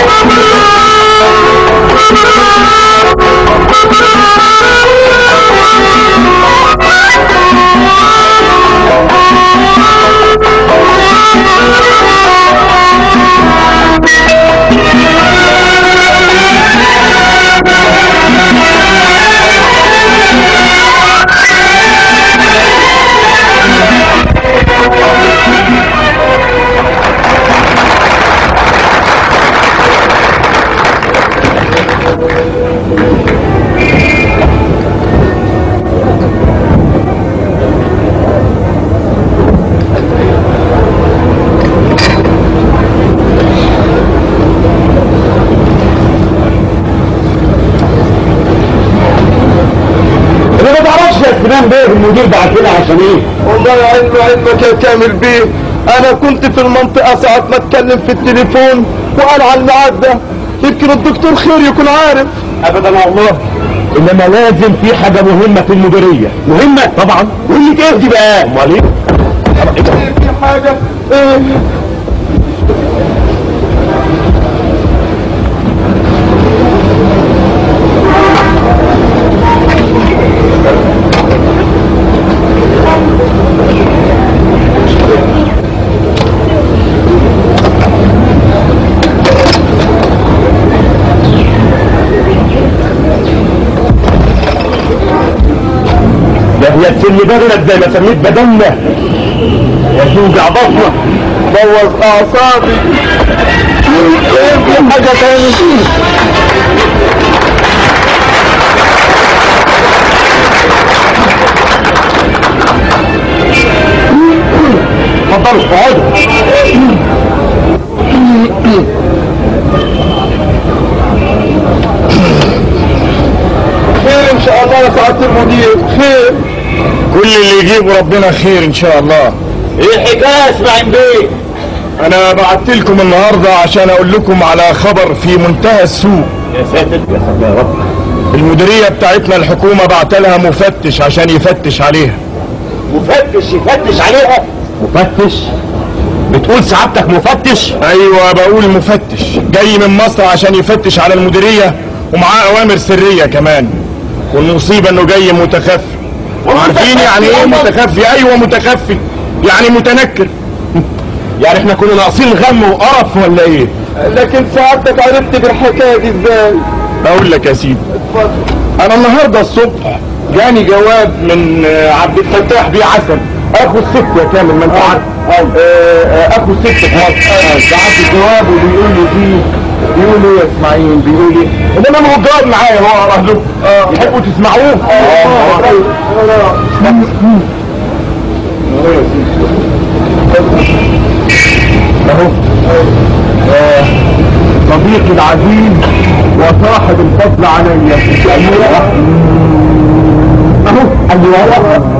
انا ما تعرفش يا سليمان بيه المدير بعت لنا عشان ايه والله علم علمك يا كامل بيه انا كنت في المنطقة ساعة ما اتكلم في التليفون وقال على الميعاد ده يمكن الدكتور خير يكون عارف ابدا والله انما لازم في حاجه مهمه في المديريه مهمه طبعا قول لي ايه دي بقى امال ايه في حاجة ايه ده هي تسن بدنك زي ما سميت بدنا يا توجع بطنك بوظ اعصابي ايه في حاجة تاني اتفضلوا اقعدوا خير ان شاء الله يا سعادة المدير خير كل اللي يجيبه ربنا خير ان شاء الله ايه الحكايه اسماعيل بيه انا بعت لكم النهارده عشان اقول لكم على خبر في منتهى السوء يا ساتر يا ساتر يا رب المديريه بتاعتنا الحكومه بعت لها مفتش عشان يفتش عليها مفتش يفتش عليها مفتش بتقول سعادتك مفتش ايوه بقول مفتش جاي من مصر عشان يفتش على المديريه ومعاه اوامر سريه كمان والمصيبه انه جاي متخفي عارفين يعني ايه متخفي ايوه متخفي يعني متنكر يعني احنا كنا ناقصين غم وقرف ولا ايه لكن سعادتك عرفت بالحكاية دي ازاي اقول لك يا سيدي انا النهارده الصبح جاني جواب من آه، عبد الفتاح بيه عسل اخو الست يا كامل ما انت عارف آه، آه، اخو الست في مصر بعت الجواب وبيقول لي فيه بيقول لي يا اسماعيل بيقول لي انما انا هو الجواب معايا هو اقرا له تحبوا تسمعوه اهو آه، صديقي العزيز وصاحب الفضل علي ايوه اهو ايوه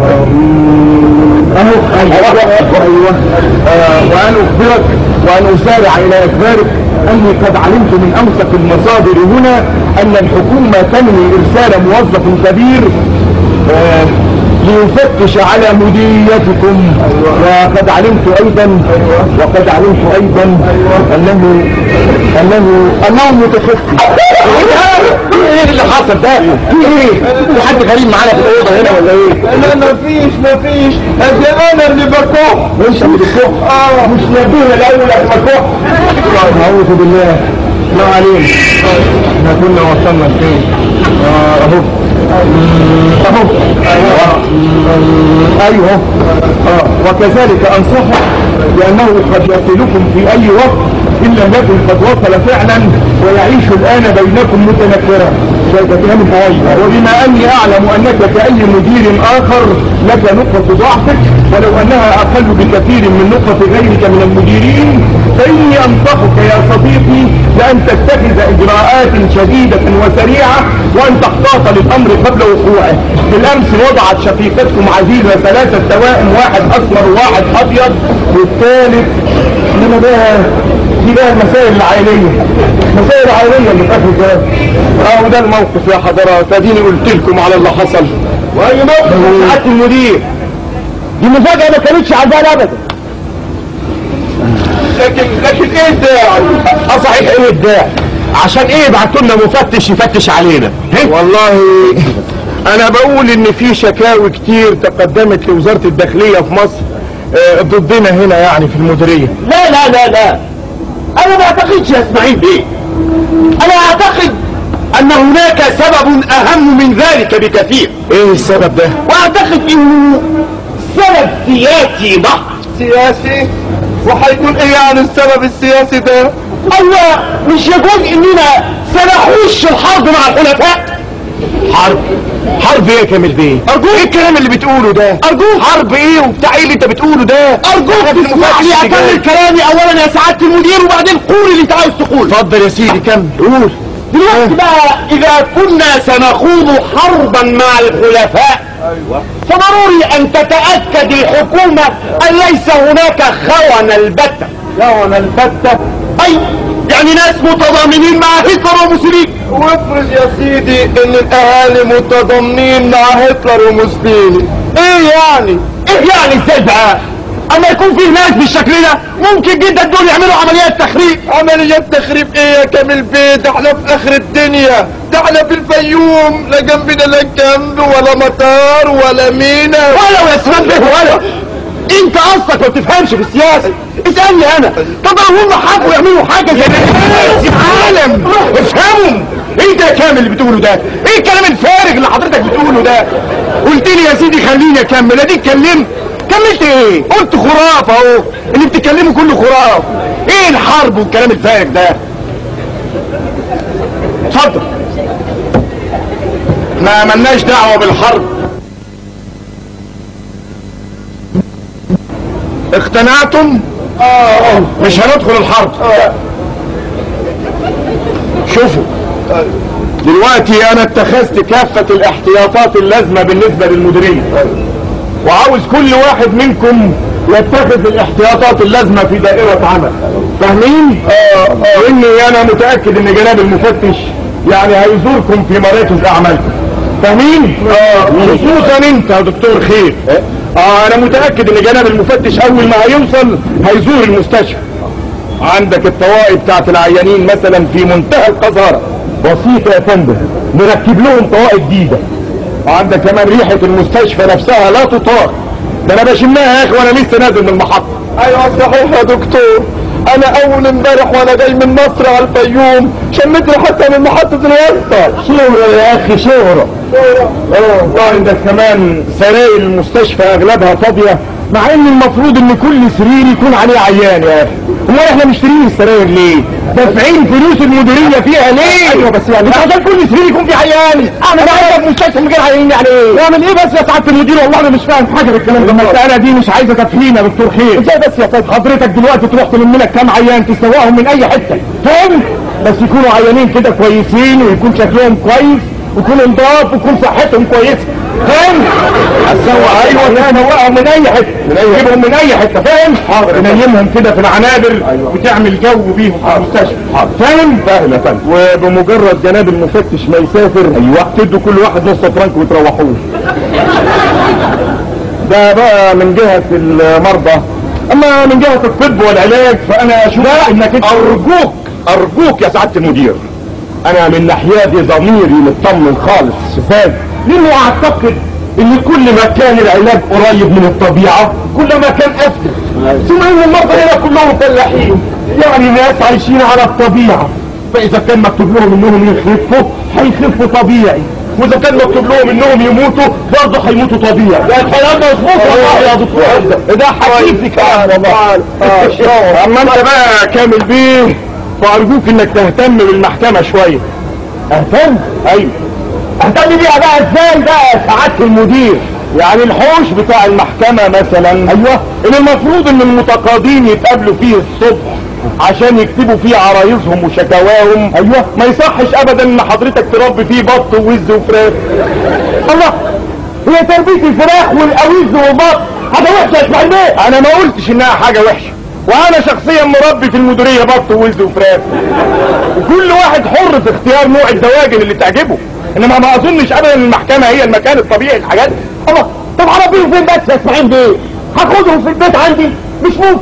اهو ايوه ايوه آه، وان اخبرك وان اسارع الى اخبارك اني قد علمت من اوثق المصادر هنا ان الحكومه تنوي ارسال موظف كبير آه، ليفتش على مديريتكم وقد علمت ايضا وقد علمت ايضا انه انه انه متخفي ايه اللي حصل ده؟ في ايه؟ في حد غريب معانا في الاوضه هنا ولا ايه؟ لا مفيش مفيش ادي انا اللي بكح انت اللي بتكح اه مش نبينا الاول قبل ما تكح اعوذ بالله ما علينا احنا كنا وصلنا لفين اه اهو اهو ايوه ايوه اه وكذلك انصحك بانه قد يصلكم في اي وقت ان لم يكن قد وصل فعلا ويعيش الان بينكم متنكرا شايف كلام الحوايج وبما اني اعلم انك كاي مدير اخر لك نقطه ضعفك ولو انها اقل بكثير من نقطه غيرك من المديرين فاني انصحك يا صديقي بان تتخذ اجراءات شديده وسريعه وان تحتاط للامر قبل وقوعه بالامس وضعت شقيقتكم عزيزه ثلاثه توائم واحد اسمر وواحد ابيض والثالث انما ده دي بقى المسائل العائليه المسائل العائليه اللي فاتت ده اه وده الموقف يا حضرات اديني قلت لكم على اللي حصل واي موقف يا سعاده المدير دي مفاجاه ما كانتش على البال ابدا لكن لكن ايه ده يعني اه صحيح ايه الداعي عشان ايه بعتوا لنا مفتش يفتش علينا والله انا بقول ان في شكاوي كتير تقدمت لوزارة الداخلية في مصر آه، ضدنا هنا يعني في المديرية لا لا لا لا انا ما اعتقدش يا اسماعيل بيه انا اعتقد ان هناك سبب اهم من ذلك بكثير ايه السبب ده واعتقد انه سبب سياسي محض سياسي وهيكون ايه يعني السبب السياسي ده ايوه مش يجوز اننا سنحوش الحرب مع الحلفاء حرب حرب ايه يا كامل بيه ارجوك ايه الكلام اللي بتقوله ده ارجوك حرب ايه وبتاع ايه اللي انت بتقوله ده ارجوك أنا في تسمع المفتش لي اللي جاي. اكمل كلامي اولا يا سعاده المدير وبعدين قول اللي انت عاوز تقوله اتفضل يا سيدي كمل قول دلوقتي بقى اذا كنا سنخوض حربا مع الحلفاء فضروري ان تتاكد الحكومه ان ليس هناك خون البته خون البتة اي يعني ناس متضامنين مع هتلر وموسوليني وافرض يا سيدي ان الاهالي متضامنين مع هتلر وموسوليني ايه يعني ايه يعني ازاي بقى اما يكون فيه ناس بالشكل ده ممكن جدا دول يعملوا عمليات تخريب عمليات تخريب ايه يا كامل بيه ده احنا في اخر الدنيا ده احنا في الفيوم لا جنبنا لا جنب ولا مطار ولا مينا ولو يا اسمان به ولو انت اصلك ما بتفهمش في السياسه اسالني انا طب لو هم حبوا يعملوا حاجه زي كده عالم افهموا انت يا كامل اللي بتقوله ده ايه الكلام الفارغ اللي حضرتك بتقوله ده قلت لي يا سيدي خليني اكمل اديك اتكلمت كملت ايه قلت خراف اهو اللي بتتكلمه كله خراف ايه الحرب والكلام الفارغ ده اتفضل ما ملناش دعوه بالحرب اقتنعتم اه مش هندخل الحرب شوفوا دلوقتي انا اتخذت كافة الاحتياطات اللازمة بالنسبة للمديرية وعاوز كل واحد منكم يتخذ الاحتياطات اللازمة في دائرة عمل فاهمين؟ اه واني انا متأكد ان جناب المفتش يعني هيزوركم في مراكز اعمالكم فاهمين؟ اه خصوصا انت يا دكتور خير اه انا متأكد ان جناب المفتش اول ما هيوصل هيزور المستشفى عندك الطوائف بتاعت العيانين مثلا في منتهى القذارة بسيطة يا فندم نركب لهم طوائف جديدة وعندك كمان ريحة المستشفى نفسها لا تطاق ده انا بشمها يا اخي وانا لسه نازل من المحطة ايوه صحيح يا دكتور انا اول امبارح وانا جاي من مصر على الفيوم شميت حتى من محطة الوسطى شهرة يا اخي شهرة اه وعندك كمان سراير المستشفى اغلبها فاضية مع ان المفروض ان كل سرير يكون عليه عيان يا اخي امال احنا مشترين السراير ليه دافعين فلوس المديرية فيها ليه ايوه بس يعني عشان كل سرير يكون فيه عيان انا بعرف مستشفى من غير عيانين يعني ايه يعمل ايه بس يا سعادة المدير والله انا مش فاهم حاجة بالكلام ده المسألة دي مش عايزة تفهيم يا دكتور خير ازاي بس يا سيد حضرتك دلوقتي تروح تلم لك كام عيان تسوقهم من اي حتة فاهم بس يكونوا عيانين كده كويسين ويكون شكلهم كويس ويكون نضاف ويكون صحتهم كويسه فاهم؟ هتسوق ايوه تسوقهم من اي حته تجيبهم من اي حته فاهم؟ حاضر تنيمهم كده في العنابر وتعمل جو بيهم في المستشفى فاهم؟ فاهم يا فندم وبمجرد جناب المفتش ما يسافر ايوه تدوا كل واحد نص فرنك وتروحوه ده بقى من جهة المرضى اما من جهة الطب والعلاج فانا اشوف انك انت ارجوك ارجوك يا سعادة المدير انا من ناحيتي ضميري مطمن خالص فاهم لانه اعتقد ان كل ما كان العلاج قريب من الطبيعة كل ما كان افضل ثم ان المرضى هنا كلهم فلاحين يعني ناس عايشين على الطبيعة فاذا كان مكتوب لهم انهم يخفوا هيخفوا طبيعي واذا كان مكتوب لهم انهم يموتوا برضه هيموتوا طبيعي ده الكلام مظبوط والله يا دكتور ده حكيم في كلام والله اما انت بقى كامل بيه فارجوك انك تهتم بالمحكمة شوية اهتم ايوه اهتم بيها بقى ازاي بقى يا سعادة المدير يعني الحوش بتاع المحكمة مثلا ايوه ان المفروض ان المتقاضين يتقابلوا فيه الصبح عشان يكتبوا فيه عرايزهم وشكاواهم ايوه ما يصحش ابدا ان حضرتك تربي فيه بط ووز وفراخ الله هي تربية الفراخ والقويز والبط حاجة وحشة يا اسماعيل بيه انا ما قلتش انها حاجة وحشة وانا شخصيا مربي في المديرية بط ووز وفراخ وكل واحد حر في اختيار نوع الدواجن اللي تعجبه انما ما اظنش ابدا ان المحكمة هي المكان الطبيعي للحاجات دي الله طب هربيهم فين بس يا اسماعيل بيه هاخدهم في البيت عندي مش ممكن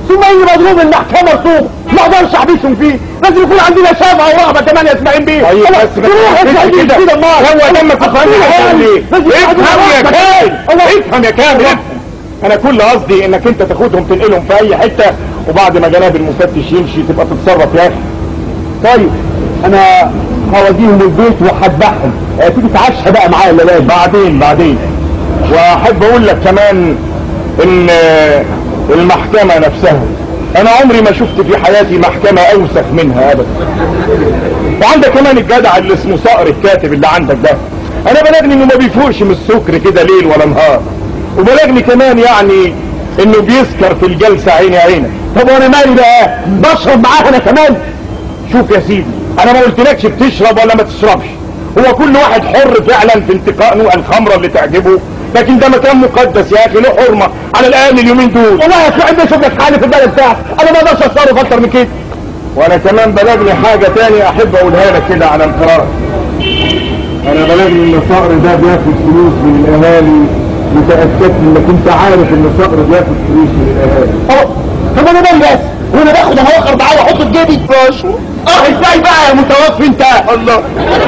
ثم اني مظلوم المحكمه رسوم ما اقدرش احبسهم فيه لازم يكون عندنا شافعه ورغبه كمان يا اسماعيل بيه طيب الله، بس ما تروح تحبسش اسماعيل كده. كده امال هو دمك تفهمني هتعمل ايه لازم يكون عندنا افهم يا رغبة كامل الله افهم يا كامل افهم انا كل قصدي انك انت تاخدهم تنقلهم في اي حته وبعد ما جناب المفتش يمشي تبقى تتصرف يا اخي طيب انا هوديهم البيت وهذبحهم آه، تيجي تعشى بقى معايا الليالي بعدين بعدين واحب اقول لك كمان ان المحكمة نفسها انا عمري ما شفت في حياتي محكمة اوسخ منها ابدا وعندك كمان الجدع اللي اسمه صقر الكاتب اللي عندك ده انا بلغني انه ما بيفوقش من السكر كده ليل ولا نهار وبلغني كمان يعني انه بيسكر في الجلسة عيني عينك طب وانا مالي بقى بشرب معاه انا كمان شوف يا سيدي انا ما قلتلكش بتشرب ولا ما تشربش هو كل واحد حر فعلا في انتقاء نوع الخمرة اللي تعجبه لكن ده مكان مقدس يا اخي له حرمة على الاقل اليومين دول والله يا اسماعيل بيه شوف لك حالي في البلد بتاعك انا ما اقدرش اتصرف اكتر من كده وانا كمان بلغني حاجة تاني احب اقولها لك كده على انفراد انا بلغني ان الصقر ده بياخد فلوس من الاهالي متأكدت انك انت عارف ان الصقر بياخد فلوس من الاهالي اه طب انا مالي بس وانا باخد اهوخر معاه واحطه في جيبي اه ازاي بقى يا متوفي انت الله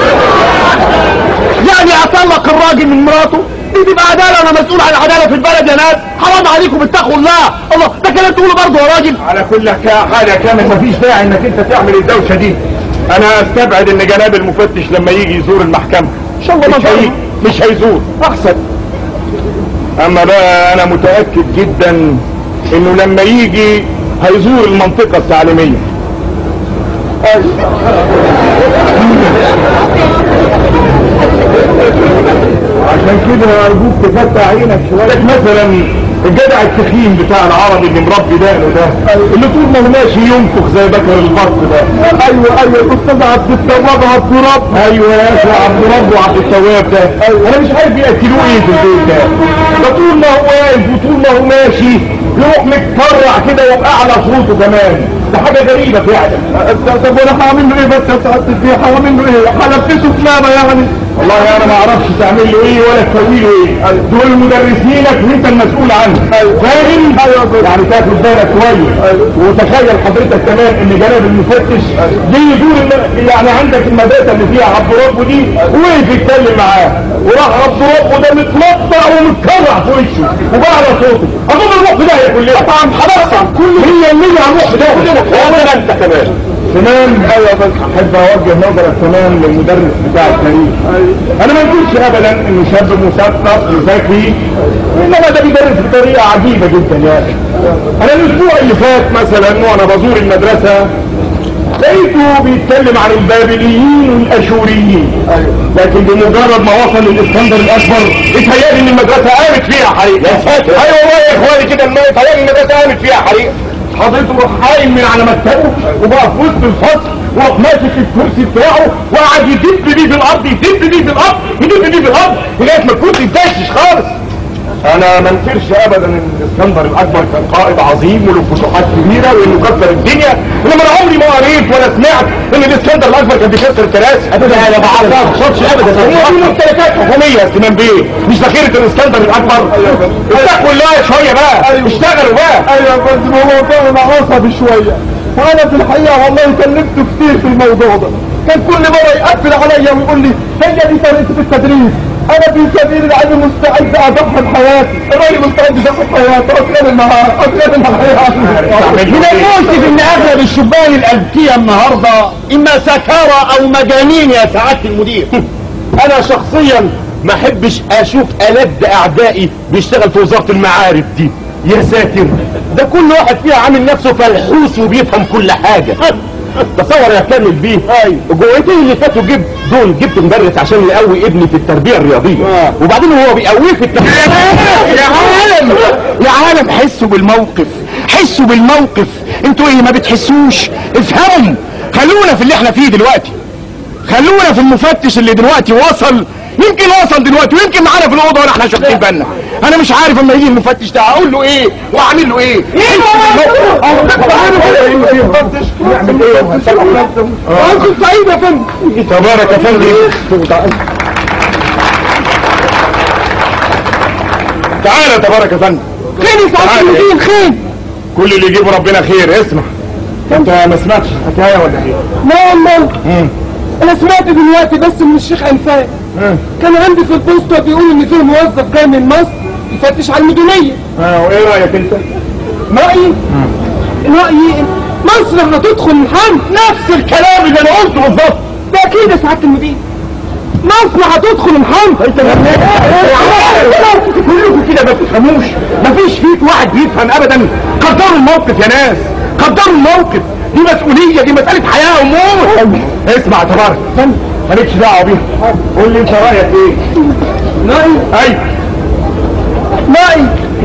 يعني اطلق الراجل من مراته دي تبقى عداله انا مسؤول عن العداله في البلد يا ناس حرام عليكم اتقوا الله الله ده كلام تقوله برضه يا راجل على كل حاجة كامل مفيش داعي انك انت تعمل الدوشة دي انا استبعد ان جناب المفتش لما يجي يزور المحكمة ان شاء الله ما مش هيجي مش هيزور احسن اما بقى انا متأكد جدا انه لما يجي هيزور المنطقة التعليمية عشان كده ارجوك تفتح عينك شوية مثلا الجدع التخين بتاع العربي اللي مربي دقنه ده اللي طول ما هو ماشي ينفخ زي بكر البط ده ايوه ايوه الاستاذ عبد التواب عبد رب ايوه يا اخي عبد رب وعبد التواب ده انا مش عارف بياكلوه ايه في البيت ده ده طول ما هو واقف وطول ما هو ماشي يروح متكرع كده وبأعلى صوته كمان ده حاجة غريبة فعلا طب وانا هعمل له ايه بس يا سعادة البيه هعمل له ايه هلبسه كمامة يعني والله انا ما اعرفش تعمل له ايه ولا تسوي له ايه دول مدرسينك وانت المسؤول عنهم فاهم يعني تاخد بالك كويس وتخيل حضرتك كمان ان جناب المفتش جه يدور الم- يعني عندك المدرسه اللي فيها عبد ربه دي وقف يتكلم معاه وراح عبد ربه ده متنطع ومتكرع في وشه وبقى على صوته اظن نروح في داهيه كلنا طبعا خلاص كل هي اللي هنروح في داهيه وانا انت كمان كمان ايوه بس احب اوجه نظرك كمان للمدرس بتاع التاريخ انا ما نقولش ابدا انه شاب مثقف وذكي انما ده بيدرس بطريقه عجيبه جدا يا اخي انا الاسبوع اللي فات مثلا وانا بزور المدرسه لقيته بيتكلم عن البابليين والاشوريين لكن بمجرد ما وصل للاسكندر الاكبر اتهيألي ان المدرسه قامت فيها حريق يا ساتر ايوه والله يا اخواني كده ما اتهيألي ان المدرسه قامت فيها حريق حضرته راح قايم من على مكتبه وبقى في وسط الفصل وراح ماسك الكرسي بتاعه وقعد يدب بيه في الارض يدب بيه في الارض يدب بيه في الارض لغايه ما الكرسي اتدشش خالص انا ما انكرش ابدا ان الاسكندر الاكبر كان قائد عظيم وله فتوحات كبيره وانه كسر الدنيا انما انا عمري ما قريت ولا سمعت ان الاسكندر الاكبر كان بيكسر الكراسي ابدا انا ما اعرفش ابدا هو دي ممتلكات حكوميه يا سليمان بيه مش ذخيره الاسكندر الاكبر اتقوا الله شويه بقى اشتغلوا بقى ايوه بس ما هو فعلا عصبي شويه وانا في الحقيقه والله كلمته كتير في الموضوع ده كان كل مره يقفل عليا ويقول لي هي دي طريقتي في التدريس انا في سبيل العلم مستعد اضحي بحياتي الراجل مستعد يضحي بحياته اتكلم معاه اتكلم معاه من المؤسف ان اغلب الشبان الاذكياء النهارده اما سكارى او مجانين يا سعاده المدير انا شخصيا ما احبش اشوف الد اعدائي بيشتغل في وزاره المعارف دي يا ساتر ده كل واحد فيها عامل نفسه فلحوس وبيفهم كل حاجه تصور يا كامل بيه الجوعتين اللي فاتوا جبت دول جبت مدرس عشان يقوي ابني في التربيه الرياضيه وبعدين هو بيقويه في التربيه يا عالم يا عالم حسوا بالموقف حسوا بالموقف انتوا ايه ما بتحسوش افهموا خلونا في اللي احنا فيه دلوقتي خلونا في المفتش اللي دلوقتي وصل يمكن وصل دلوقتي ويمكن معانا في الاوضه ولا احنا مش واخدين بالنا انا مش عارف اما يجي المفتش ده اقول له ايه واعمل له ايه نعمل ايه انكم سعيد يا فندم تبارك يا فندم تعالى تبارك يا فندم خير يا سعاده تعالى. المدير خير كل اللي يجيبه ربنا خير اسمع انت ما سمعتش الحكايه ولا ايه؟ لا والله مم. انا سمعت دلوقتي بس من الشيخ انفاق مم. كان عندي في البوسطة بيقول ان فيه موظف جاي من مصر يفتش على المدنية اه وايه رايك انت؟ رأيي رأيي مصر هتدخل الحرب نفس الكلام اللي انا قلته بالظبط ده اكيد يا سعادة المدير مصر هتدخل الحرب انت كلكم كده ما تفهموش مفيش فيك واحد بيفهم ابدا قدروا الموقف يا ناس قدروا الموقف دي مسؤولية دي مسألة حياة وموت اسمع تبارك مالكش دعوة بيها قول لي انت رايك ايه رأيي ايوه رأيي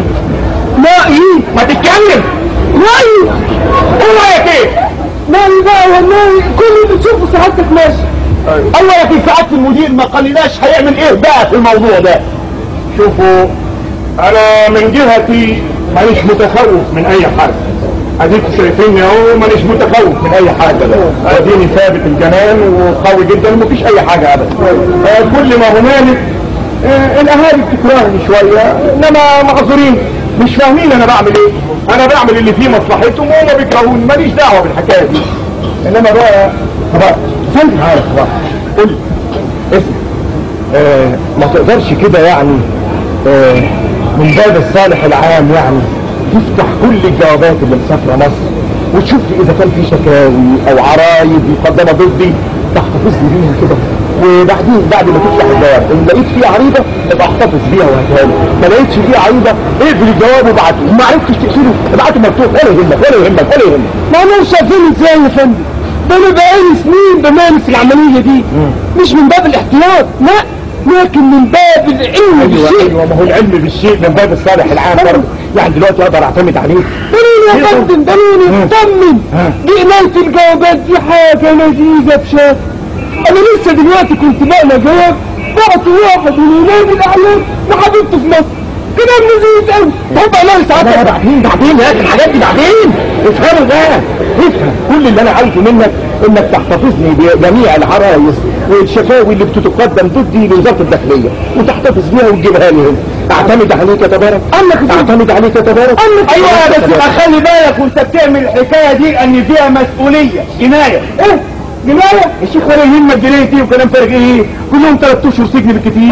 رأيي ما تتكلم رأيي قول رايك ايه رأيي بقى والله كل اللي تشوفه سعادتك ماشي الله في سعادة المدير ما قالناش هيعمل ايه بقى في الموضوع ده شوفوا انا من جهتي مانيش متخوف من اي حاجه اديكم شايفيني اهو مانيش متخوف من اي حاجه اديني ثابت الجنان وقوي جدا ومفيش اي حاجه ابدا آه، كل ما هنالك آه، الاهالي بتكرهني شويه انما معذورين مش فاهمين انا بعمل ايه انا بعمل اللي فيه مصلحتهم وهم بيكرهوني ماليش دعوه بالحكايه دي انما بقى خلاص فهمت معايا خلاص قول لي اسمع آه، ما تقدرش كده يعني آه، من باب الصالح العام يعني تفتح كل الجوابات اللي مسافره مصر وتشوف لي اذا كان في شكاوي او عرايب مقدمه ضدي تحتفظ لي بيها كده وبعدين بعد ما تفتح الجواب ان لقيت فيه عريضه ابقى احتفظ بيها وهاتها لي ما لقيتش فيه عريضه اقفل الجواب وابعته ما عرفتش تقفله ابعته مفتوح ولا يهمك ولا يهمك ولا يهمك ما انا مش شايفين ازاي يا فندم ده انا بقالي سنين بمارس العملية دي مش من باب الاحتياط لا لكن من باب العلم ايوه بالشيء ايوه ما هو العلم بالشيء من باب الصالح العام برضه يعني دلوقتي اقدر اعتمد عليك دليل يا فندم دليل اطمن ها. قراية الجوابات دي حاجة لذيذة بشكل انا لسه دلوقتي كنت بقرا جواب بعت واحد من ولاد الاعلام لحبيبته في مصر كلام لذيذ قوي طب انا لا ساعتها بعدين بعدين يا اخي الحاجات دي بعدين افهموا ده افهم كل اللي انا عايزه منك انك تحتفظني بجميع العرايس والشكاوي اللي بتتقدم ضدي لوزاره الداخليه وتحتفظ بيها وتجيبها لي هنا اعتمد عليك يا تبارك أنك اعتمد عليك يا تبارك ايوه بس يبقى خلي بالك وانت بتعمل الحكايه دي لان فيها مسؤوليه جنايه ايه جناية الشيخ ولا يهمك جنايتي وكلام فارغ ايه كلهم ثلاث اشهر سجن بالكتير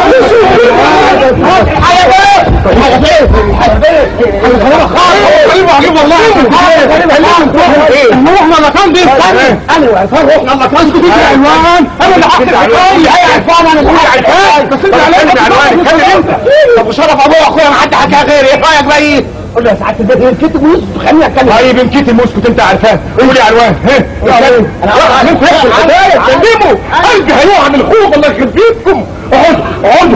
رحنا المكان دي انا عرفان رحنا المكان دي يا عنوان انا اللي حاطط العنوان يا عرفان انا اللي حاطط العنوان بس انت عليك عنوان اتكلم انت طب وشرف ابويا واخويا ما حد حكى غيري ايه رايك بقى ايه قول له يا سعاده البيت ايه كتب ويسكت خليني اتكلم طيب انكتم واسكت انت عارفان قول لي عنوان ها اتكلم. انا اعرف انت اخر الحكايه كلموا قلبي هيقع من الخوف الله يخرب بيتكم اقعدوا اقعدوا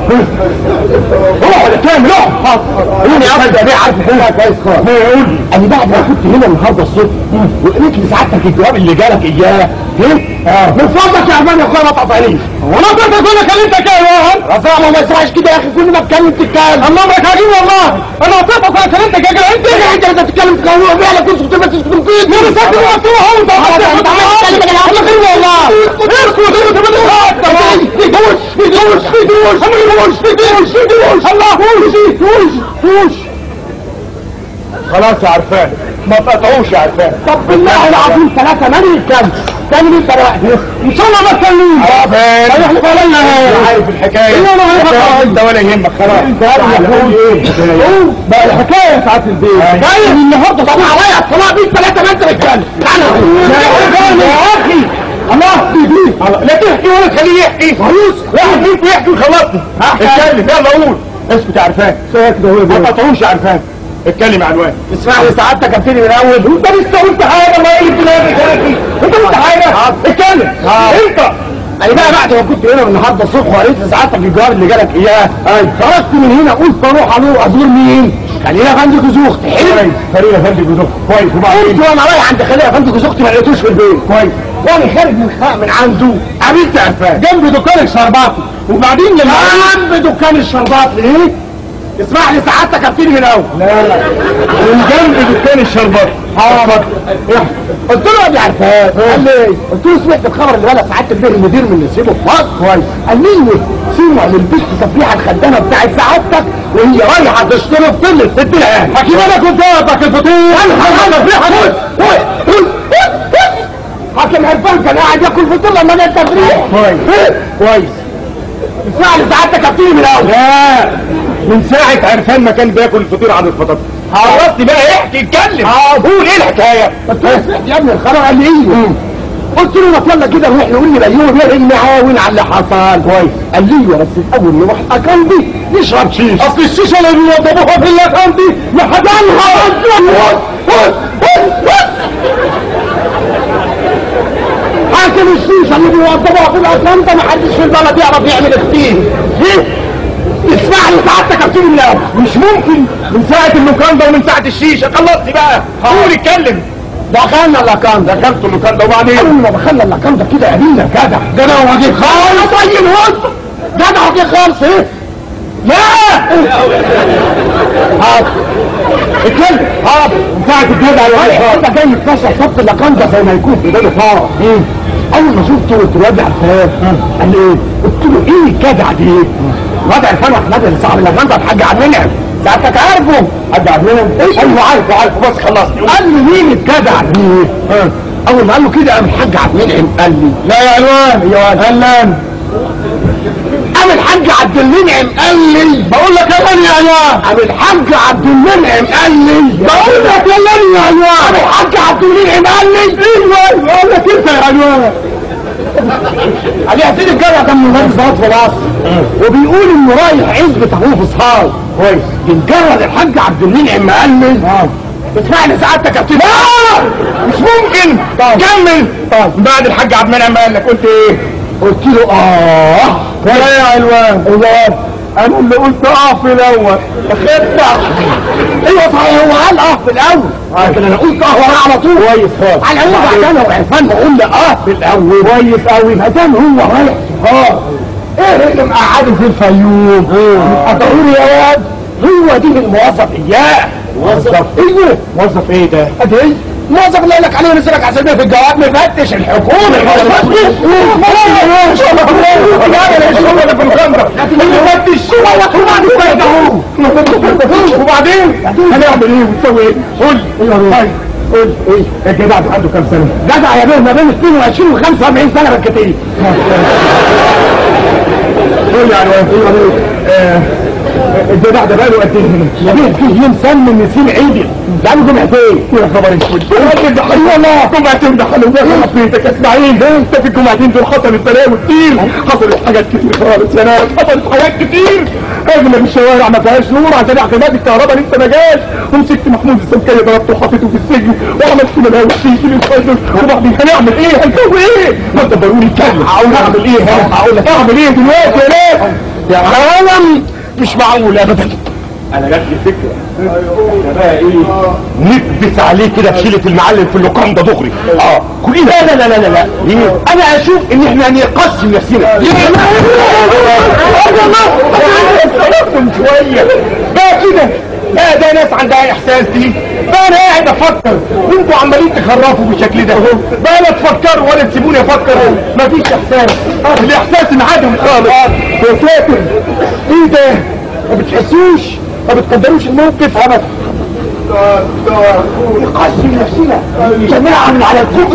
اقعد كامل اقعد قول يا ابني ده عارف الحكايه كويس خالص قول لي انا بعد ما كنت هنا النهارده الصبح وقريت لسعادتك الجواب اللي جالك اياه ايه؟ من فضلك يا عمان يا اخويا ما تقطعنيش وانا كنت اقول لك كلمتك يا يوهان رفاع ما يسرعش كده يا اخي كل ما اتكلم تتكلم اما امرك هجيب والله انا قلت لك انا كلمتك يا جدع انت يا انت بتتكلم تكلم فعلا كنت كنت بس تسكت فيك ما انا ساكت مفتوح اهو انت انت عمال تتكلم انا خير والله اسكت اسكت ما تخافش في دوش في دوش في دوش في دوش في دوش في دوش الله دوش دوش دوش خلاص يا عرفان ما تقطعوش يا عرفان طب بالله العظيم ثلاثة من يتكلم تاني مين دلوقتي ان شاء الله ما تكلمش عرفان هيحلف عليا أنا عارف الحكايه إيه أنا عارف الحكاية. انت ولا يهمك خلاص تعالى قول ايه بقى الحكاية يا سعادة البيت جاي من النهارده طبعا عليا الطلاق دي ثلاثة ما انت بتتكلم تعالى يا اخي الله يهديك لا تحكي ولا تخليه يحكي خلاص واحد فيكم يحكي وخلصني اتكلم يلا قول اسكت يا عرفان ما تقطعوش يا عرفان اتكلم يا عنوان اسمعني سعادتك ابتدي من الاول انت لسه قلت حاجه ما قلت دماغك يا اخي انت قلت حاجه اتكلم انت انا بقى بعد ما كنت هنا النهارده الصبح وقريت لسعادتك الجواب اللي جالك اياه خرجت من هنا قلت اروح ازور ازور مين؟ خلينا افندي جوزوخت حلو كويس فريق افندي جوزوف كويس وبعدين قلت وانا رايح عند خليل افندي جوزوخت ما لقيتوش في البيت كويس وانا خارج من خ- من عنده قابلت عرفان جنب دكان الشرباطي وبعدين لما جنب دكان الشرباطي ايه اسمح لي سعادتك ابتدي من الاول لا لا من جنب دكان الشربات حاضر قلت له يا ابني عرفان قال لي ايه؟ قلت له سمعت الخبر اللي بلغ سعاده البيه المدير من نسيبه في مصر كويس قال لي سمع للبنت سفيحه الخدامه بتاعت سعادتك وهي رايحه تشتري فطير ست العيال حكيم انا كنت واقفك الفطير انا حرام سفيحه حاكم عرفان كان قاعد ياكل فطير لما جه التفريح كويس كويس اسمع لي سعادتك ابتدي من الاول لا من ساعة عرفان ما كان بياكل الفطير عن الفطاطا خلصت بقى احكي اتكلم قول ايه الحكاية قلت له سمعت يا ابني الخبر قال لي ايه قلت له ما يلا كده نروح نقول لبيوم يا نعاون على اللي حصل كويس قال لي بس الاول نروح اكندي نشرب شيش اصل الشيشه اللي بيوضبوها في الاكندي لحدانها حاكم الشيشه اللي بيوضبوها في الاكندي ما حدش في البلد يعرف يعمل اختين اسمع لي سعادتك ابتدي من الاول مش ممكن من ساعة اللوكاندا ومن ساعة الشيشة خلصت بقى قول اتكلم دخلنا اللكاندا دخلت اللوكاندا وبعدين اول ما دخلنا اللكاندا كده قابلنا جدع جدع وجيه خالص طيب هوس جدع وجيه خالص ايه لا حاضر اتكلم حاضر من ساعة الجدع يا انت جاي تكسر صف اللكاندا زي ما يكون في بالي فار اول ما شفته قلت له يا ابني عرفان قال لي ايه قلت له ايه الجدع دي الواد عرفان واحمد اللي صاحب اللكاندا الحاج عبد المنعم ساعتك عارفه حاج عبد المنعم ايوه عارفه عارفه بس خلصني قال لي مين الجدع دي اول ما قال له كده قام الحاج عبد المنعم قال لي لا يا علوان يا علان قام الحاج عبد المنعم قال لي بقول لك يا غني يا علوان قام الحاج عبد المنعم قال لي بقول لك يا غني يا علوان قام الحاج عبد المنعم قال لي ايوه بقول لك انت يا علوان علي حسين الجامع كان مهندس ضغط في مصر وبيقول انه رايح عزبة ابوه في صحاب كويس بمجرد الحاج عبد المنعم ما قال لي اسمعني سعادتك يا ابتدي مش ممكن كمل طيب بعد الحاج عبد المنعم قال لك قلت ايه قلت له اه لا يا علوان ايوه انا اللي قلت اه في الاول خدت ايوه صحيح هو قال اه في الاول لكن انا قلت اه وراه على طول كويس خالص على العموم بعد انا وعرفان بقول لي اه في الاول كويس قوي ما دام هو رايح سفار ايه اللي مقعده في الفيوم ضروري يا واد هو دي الموظف اياه موظف ايوه موظف ايه ده ادي ايه موظف اللي قال لك عليه ونسيبك عشان في الجواب مفتش الحكومه وبعدين هنعمل ايه ونسوي ايه قول طيب قول ايه الجدع ده عنده كام سنه جدع يا بيه ما بين 22 و 45 سنه بالكتير قول يا علوان آه، الجدع ده بقاله قد ايه هنا يا بيه في يوم سن نسيم عيدي بقاله جمعتين يا خبر اسود الراجل ده حلو والله جمعتين ده حلو ده بيتك يا اسماعيل انت في الجمعتين دول حصلت بلاوي كتير حصلت حاجات كتير خالص يا ناس حصلت حاجات كتير اغلب الشوارع ما فيهاش نور عشان اعتماد الكهرباء لسه ما جاش ومسكت محمود السمكري ضربته وحطيته في السجن وعملت بلاوي كتير في الفجر وبعدين هنعمل ايه هنسوي ايه ما تدبروني اتكلم هقول اعمل ايه هقول لك اعمل ايه دلوقتي يا ناس يا عالم مش معقول ابدا انا جات لي فكره احنا بقى ايه نكبس عليه كده بشيله المعلم في اللوكان ده دغري اه كلنا لا لا لا لا لا لا ليه؟ انا اشوف ان احنا نقسم نفسنا من شويه بقى كده لا ده ناس عندها احساس دي بقى انا قاعد افكر وانتوا عمالين تخرفوا بالشكل ده بقى لا تفكروا ولا تسيبوني افكر مفيش احساس الاحساس انعدم خالص يا ساتر ايه ده ما بتحسوش ما بتقدروش الموقف ابدا نقسم نفسنا جماعة من على الكوبري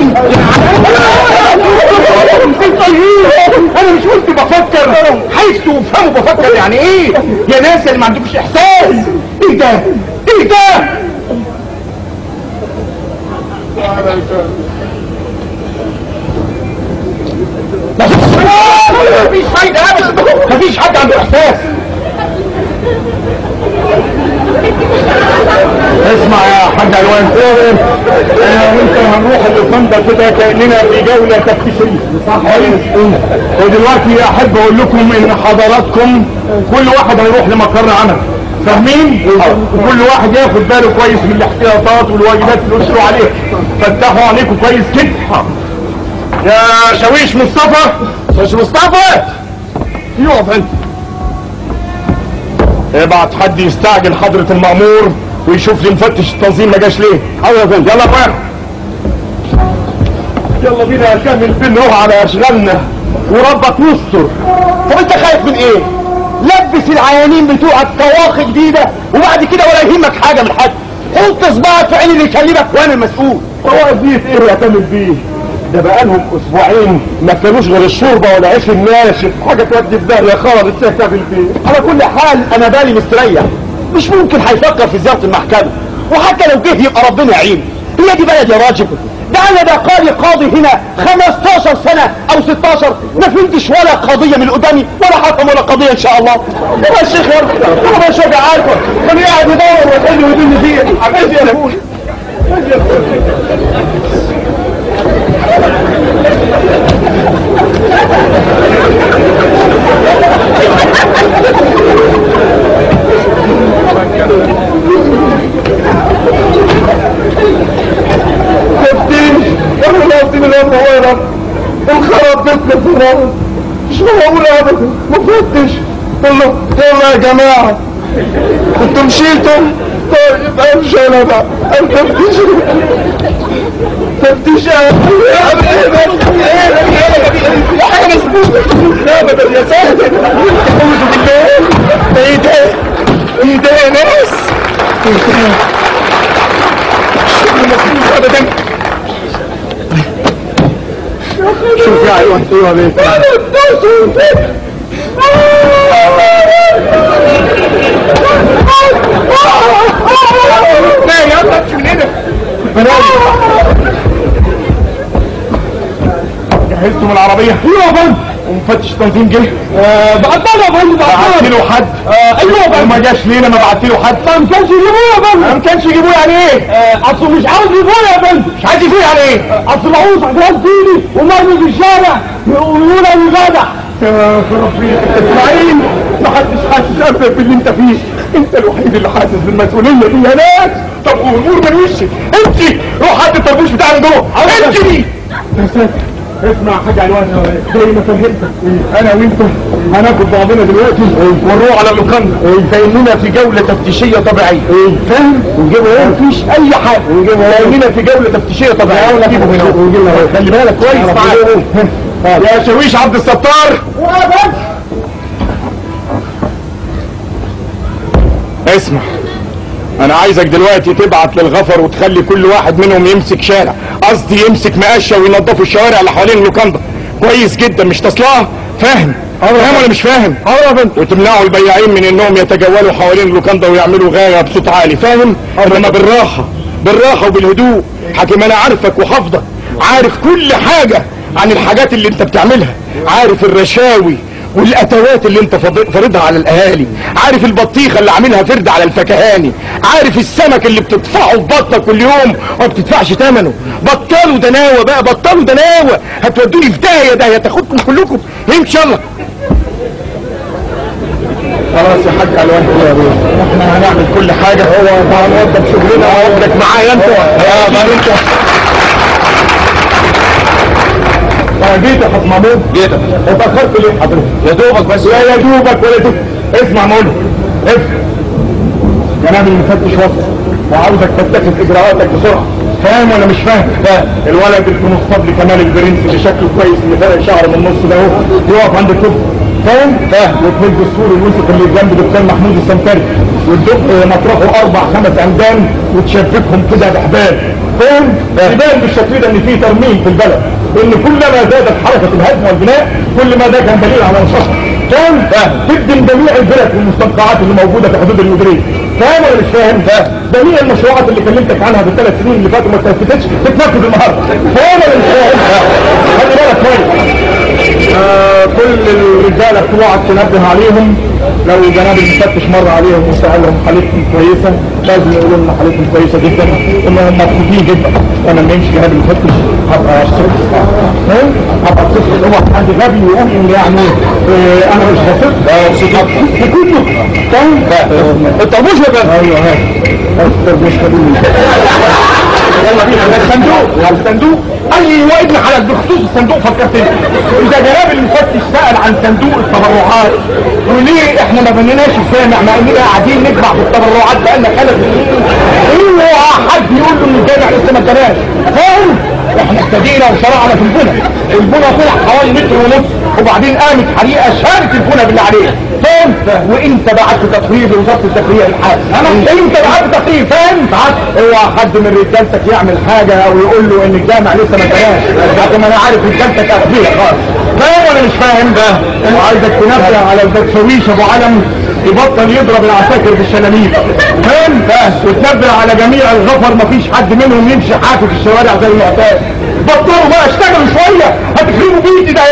انا مش قلت بفكر حيث تفهموا بفكر يعني ايه يا ناس اللي ما عندكوش احساس ايه ده ايه ده مفيش فايدة ابدا مفيش حد عنده احساس اسمع يا حاج علوان انا وانت هنروح اللوكاندا كده كاننا في جوله تفتيشيه صح ودلوقتي احب اقول لكم ان حضراتكم كل واحد هيروح لمقر عمل فاهمين؟ وكل واحد ياخد باله كويس من الاحتياطات والواجبات اللي قلتوا عليها فتحوا عليكم كويس كده يا شاويش مصطفى مش مصطفى يقف انت ابعت حد يستعجل حضرة المأمور ويشوف لي مفتش التنظيم ما جاش ليه حاضر يا فندم يلا بقى يلا بينا نكمل بنروح على اشغالنا وربك يستر طب انت خايف من ايه لبس العيانين بتوعك طواخي جديده وبعد كده ولا يهمك حاجه من حد حط صباعك في عين اللي يكلمك وانا المسؤول وظيفة ايه يعتمد بيه ده بقالهم اسبوعين ما كانوش غير الشوربه ولا عيش الناشف حاجه تودي في داهيه خالص تكتفي فيه على كل حال انا بالي مستريح مش ممكن هيفكر في زياره المحكمه وحتى لو جه يبقى ربنا يعين هي دي بلد يا راجل ده انا بقالي قاضي هنا 15 سنه او 16 ما فهمتش ولا قضيه من قدامي ولا حكم ولا قضيه ان شاء الله يا الشيخ يا انا مش عارفه كان قاعد يدور ويحل ويدل فيه عملت يا ابوي تفتيش احنا ناقصين الهم هو يا رب الخراب بيتنا في الراس مش معقول ابدا مفتش قول له يلا يا جماعه انتوا مشيتوا طيب امشي انا بقى التفتيش تفتيش يا حاجه مسبوقه ابدا يا ساتر اعوذ بالله ده ايه ده ايه ده يا ناس ايه ده شغل مسبوق ابدا شوف يا ايوه ايوه بيه لا يلا امشي من هنا جهزتم العربية؟ ايوه يا فندم ومفتش التنظيم جه؟ بعتنا يا فندم بعت له حد؟ ايوه يا فندم ما جاش لينا ما بعت له حد؟ ما كانش يجيبوه يا فندم ما كانش يجيبوه يعني ايه؟ اصله مش عاوز يجيبوه يا فندم مش عايز يجيبوه يعني ايه؟ اصل معوز عجلات ديني ومرمي في الشارع ويقولوا له جدع يا ربي اسماعيل ما حدش حاسس ابدا باللي انت فيه انت الوحيد اللي حاسس بالمسؤوليه دي يا ناس طب والامور من وشك انت روح هات الطربوش بتاعنا جوه انت دي يا ساتر اسمع حاجة عنوان زي ما فهمتك انا وانت هناخد بعضنا دلوقتي ونروح على اللوكاندا كأننا في جولة تفتيشية طبيعية فاهم ونجيبه ايه مفيش اي حاجة كأننا في جولة تفتيشية طبيعية ونجيبه هنا خلي بالك كويس معايا يا شويش عبد الستار اسمع انا عايزك دلوقتي تبعت للغفر وتخلي كل واحد منهم يمسك شارع قصدي يمسك مقشه وينظفوا الشوارع اللي حوالين اللوكاندا كويس جدا مش تصلها فاهم فاهم ولا مش فاهم وتمنعوا البياعين من انهم يتجولوا حوالين اللوكاندا ويعملوا غايه بصوت عالي فاهم انما بالراحه بالراحه وبالهدوء حكيم انا عارفك وحافظك عارف كل حاجه عن الحاجات اللي انت بتعملها عارف الرشاوي والاتوات اللي انت فاض- فارضها على الاهالي عارف البطيخه اللي عاملها فرد على الفكهاني عارف السمك اللي بتدفعه في بطنك كل يوم وما بتدفعش ثمنه بطلوا دناوه بقى بطلوا دناوه هتودوني في داهيه داهيه تاخدكم كلكم امشي يلا خلاص يا حاج الوان احنا هنعمل كل حاجه هو هنوضب شغلنا وعمرك معايا انت يا بابا انت اه جيت يا حاج محمود جيتك اتاخرت ليه حضرتك يا دوبك بس لا يا دوبك ولا دوبك اسمع مولى اسمع جناب المفتش وصل وعاوزك تتخذ اجراءاتك بسرعه فاهم ولا مش فاهم؟ فاهم الولد الكونستابل كمال البرنس اللي شكله كويس اللي فرق شعره من النص ده اهو يقف عند الكوبري فاهم؟ فاهم وتمد السور الوسط اللي جنب دكتور محمود السمكري وتدق مطرحه اربع خمس عمدان وتشبكهم كده بحبال فاهم؟ يبان بالشكل ده ان في ترميم في البلد ان كلما زادت حركه الهدم والبناء كل ما ده كان دليل على نشاط فاهم؟ فاهم تخدم جميع البلد والمستنقعات اللي موجوده في حدود المديريه فاهم ولا مش فاهم؟ فاهم جميع المشروعات اللي كلمتك عنها بالثلاث سنين اللي فاتوا ما اتنفذتش تتنفذ النهارده فاهم ولا مش فاهم؟ خلي بالك كويس آه كل الرجاله بتوعك تنبه عليهم لو جناب المفتش مر عليهم وسالهم حالتهم كويسه لازم يقولوا لنا حالتهم كويسه جدا انهم مبسوطين جدا وانا لما يمشي جناب المفتش هبقى صفر فاهم؟ هبقى صفر اوعى حد غبي يقول ان يعني آه انا مش هصف لا مبسوط كله فاهم؟ الطربوش يا باشا ايوه هات الطربوش خدوني يلا بينا على الصندوق على الصندوق ايوه ابن حلال بخصوص الصندوق فكرتني اذا جناب المفتش سال عن صندوق التبرعات وليه احنا ما بنيناش الجامع مع اننا قاعدين نجمع في التبرعات بقالنا ثلاث سنين اوعى حد يقول له ان الجامع لسه ما اتبناش فاهم احنا ابتدينا وشرعنا في البنى البنى طلع حوالي متر ونص وبعدين قامت حريقه شالت البنى باللي عليه فاهم وانت بعت تقرير لوزاره الداخليه الحاج انت بعت تقرير فاهم بعت اوعى حد من رجالتك يعمل حاجه او يقول له ان الجامع لسه ما اتبناش بعد ما انا عارف رجالتك اغبياء خالص فاهم ولا مش فاهم ده وعايزك تنبه على البكشويش ابو علم يبطل يضرب العساكر بالشلاليت فاهم وتنبه على جميع الغفر مفيش حد منهم يمشي حافي في الشوارع زي المعتاد بطلوا بقى اشتغلوا شويه هتخربوا بيتي ده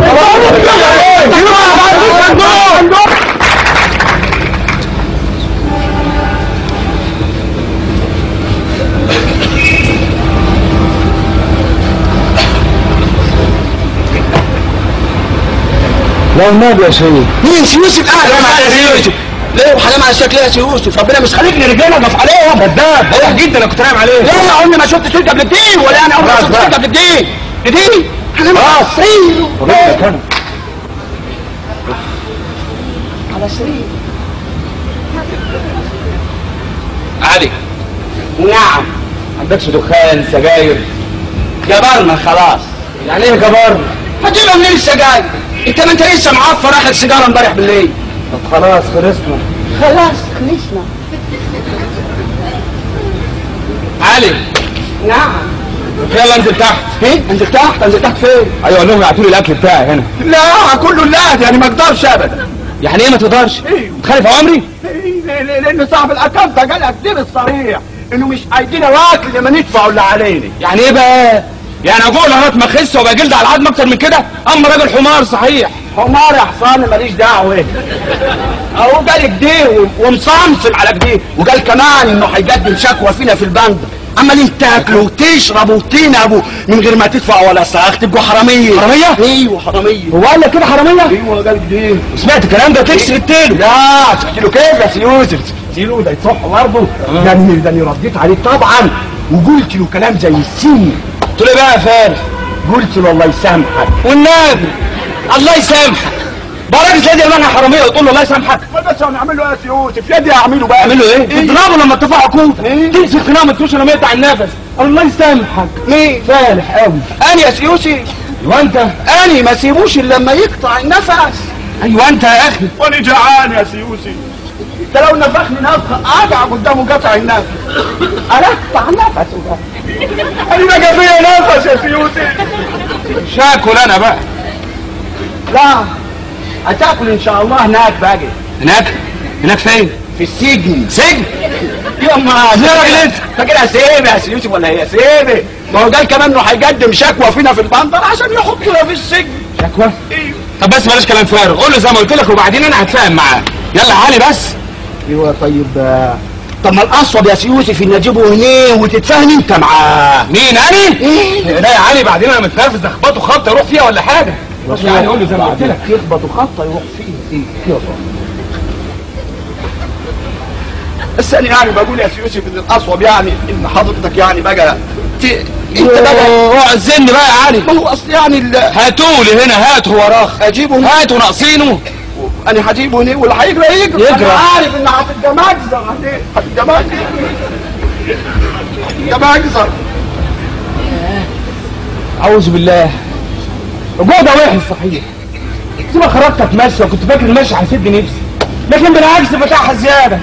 لو النبي يا سيدي مين سي يوسف قاعد يا سي يوسف ليه وحرام على شكلها يا سي يوسف ربنا مش خليكني رجاله اقف عليهم كذاب واضح جدا انا كنت نايم عليه ليه يا عمري ما شفت سلك قبل الدين ولا انا عمري ما خلاص شفت بقى. سلك قبل الدين الدين انا ما خلاص. سرير ربنا كان على سرير علي نعم عندكش دخان سجاير جبرنا خلاص يعني ايه كبار هتجيبها منين السجاير انت ما انت لسه معفر اخر سيجاره امبارح بالليل طب خلاص خلصنا خلاص خلصنا علي نعم يلا انزل تحت ايه انزل تحت انزل تحت فين ايوه قول لهم يعطوا لي الاكل بتاعي هنا لا كله لا يعني ما اقدرش ابدا يعني ايه ما تقدرش تخالف اوامري لان صاحب الاكونت ده قال كتير الصريح انه مش هيدينا واكل لما ندفعوا اللي علينا يعني ايه بقى يعني اقول لغايه ما اخس وابقى جلد على العظم اكتر من كده اما راجل حمار صحيح حمار يا حصان ماليش دعوه اهو قال كده و- ومصمصم على كده وقال كمان انه هيقدم شكوى فينا في البند عمالين تاكلوا وتشربوا وتنهبوا من غير ما تدفعوا ولا ساعه تبقوا حراميه حرامية؟ ايوه حراميه هو قال لك كده حراميه ايوه قال كده سمعت الكلام ده تكسر التاني لا سكت له كيف يا سي يوسف سكت له ده يصح برضه ده أنا- ده أنا رديت عليه طبعا وقلت له كلام زي السن قلت له إيه بقى يا فارس قلت له الله يسامحك والنبي الله يسامحك بقى راجل زي دي منها حراميه وتقول له الله يسامحك بس انا اعمل له ايه يا سي يوسف يدي اعمله بقى اعمل له ايه؟ تضربه لما ترفعه كوت تمسك خناقه ما تشوفش لما يقطع النفس الله يسامحك مين فالح قوي انا يا سي يوسف وانت انا ما سيبوش الا لما يقطع النفس ايوه انت يا اخي وانا جعان يا سي يوسف انت لو نفخني نفخه اقع قدامه قطع النفس انا اقطع نفسه بقى انا ما جاب فيا نفس يا سي يوسف شاكل انا بقى لا هتاكل ان شاء الله هناك باقي هناك هناك فين؟ في السجن سجن يما زي راجل انت. فاكرها سيبه يا سي يوسف ولا هي سيبه ما هو قال كمان انه هيقدم شكوى فينا في البندر عشان يحطونا في السجن شكوى طب بس بلاش كلام فارغ قول له زي ما قلت لك وبعدين انا هتفاهم معاه يلا علي بس ايوه طيب آه، طب ما الاصوب يا سي يوسف ان اجيبه هنا وتتفاهم انت معاه مين انا؟ ايه لا يا علي بعدين انا متنرفز اخبطه خبطه يروح فيها ولا حاجه بس يعني قول له زي ما قلت لك يخبط خطه يروح فيه يلا بس انا يعني بقول يا سي يوسف ان الاصوب يعني ان حضرتك يعني بقى ت... انت بقى اوعى تزن بقى يا علي ما هو اصل يعني ال... هاتولي هنا هات هو راخ اجيبه هنا هاتوا ناقصينه انا هجيبه هنا واللي هيجري يجري يجري. انا عارف ان هتبقى مجزر عليه هتبقى مجزر هتبقى مجزر اعوذ بالله الجوع ده وحش صحيح سيبك خرجت اتمشى وكنت فاكر المشي هيسد نفسي لكن بالعكس فتحها زياده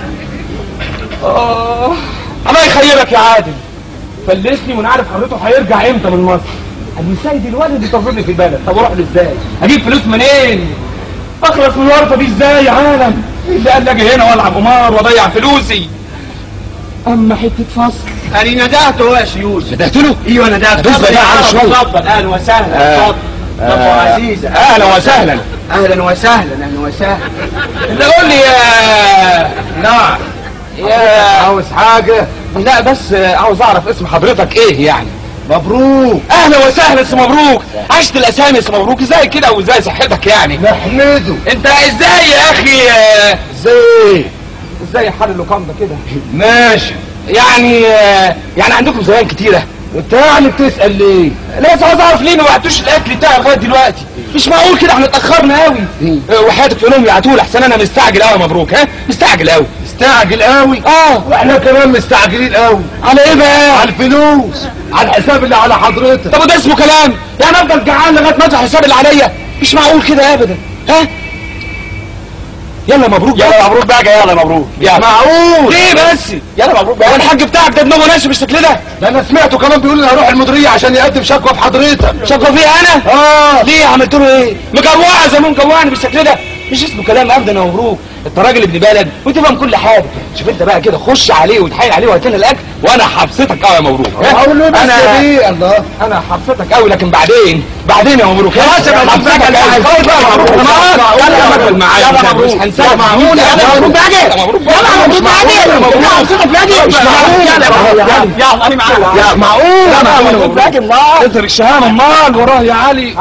آه الله يخيرك يا عادل فلسني وانا عارف حضرته هيرجع امتى من مصر قال لي سيد الولد دي تفرضني في البلد طب اروح له ازاي؟ اجيب فلوس منين؟ اخلص من الورطه دي ازاي يا عالم؟ اللي قال لي اجي هنا والعب قمار واضيع فلوسي اما حته فصل انا ندهته يا سي يوسف ندهت له؟ ايوه ندهته دوس بقى على شوية. اتفضل اهلا وسهلا اتفضل اتفضل عزيزة اهلا وسهلا اهلا وسهلا اهلا وسهلا اللي قول لي يا نعم يا عاوز حاجة لا بس عاوز اعرف اسم حضرتك ايه يعني مبروك اهلا وسهلا اسم مبروك عشت الاسامي اسم مبروك ازاي كده وازاي صحتك يعني نحمده انت ازاي يا اخي آه، ازاي ازاي حل اللقام ده كده ماشي يعني آه، يعني عندكم زباين كتيره وانت يعني بتسال ليه لا بس عاوز اعرف ليه ما بعتوش الاكل بتاعي لغايه دلوقتي مش معقول كده احنا اتاخرنا قوي وحياتك تقول لهم يعتوا احسن انا مستعجل قوي مبروك ها مستعجل قوي مستعجل قوي اه واحنا كمان مستعجلين قوي على ايه بقى على الفلوس على الحساب اللي على حضرتك طب وده اسمه كلام يعني افضل جعان لغايه ما ادفع الحساب اللي عليا مش معقول كده ابدا ها يلا مبروك يلا مبروك بقى يلا مبروك يلا معقول ليه بس يلا مبروك هو بقى الحاج بتاعك ده دماغه ناشف بالشكل ده ده انا سمعته كمان بيقول لي هروح المديريه عشان يقدم شكوى في حضرتك شكوى فيها انا اه ليه عملت له ايه مجوعه زي ما مجوعني بالشكل ده مش اسمه كلام ابدا يا مبروك انت راجل ابن بلد وتفهم كل حاجه شوف انت بقى كده خش عليه وتحايل عليه وهات لنا الاكل وانا حبستك قوي يا مبروك ها؟ اقول له بس انا يا بيه الله انا حبستك قوي لكن بعدين بعدين يا مبروك خلاص يا باشا، حبستك حبستك قوي قوي. بقى يا مبروك مش خلاص معقول. يلا مبروك معايا يلا مش مبروك. هنساك يلا معقول. يلا مبروك باجي يلا مبروك باجي. يلا مبروك باجي يلا مبروك. يلا حبستك باجي مش معقول. يلا يلا يلا انا معاك يا معقول يلا مبروك باجي امال انت الشهامه امال وراه يا علي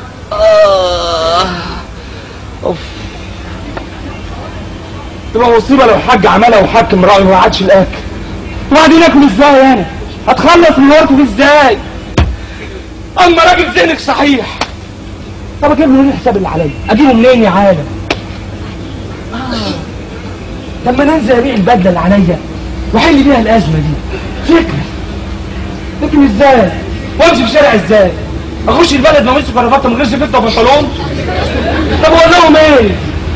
اوف تبقى مصيبه لو الحاج عملها وحكم رايه وما عادش الاكل وبعدين اكل ازاي انا هتخلص من ورطه ازاي اما راجل ذهنك صحيح طب اجيب منين الحساب اللي عليا اجيبه منين يا عالم آه. لما ننزل ابيع البدله اللي عليا واحل بيها الازمه دي فكره لكن ازاي وامشي في شارع ازاي اخش البلد ما امشي كرافته من غير جاكيته وبنطلون طب اقول لهم ايه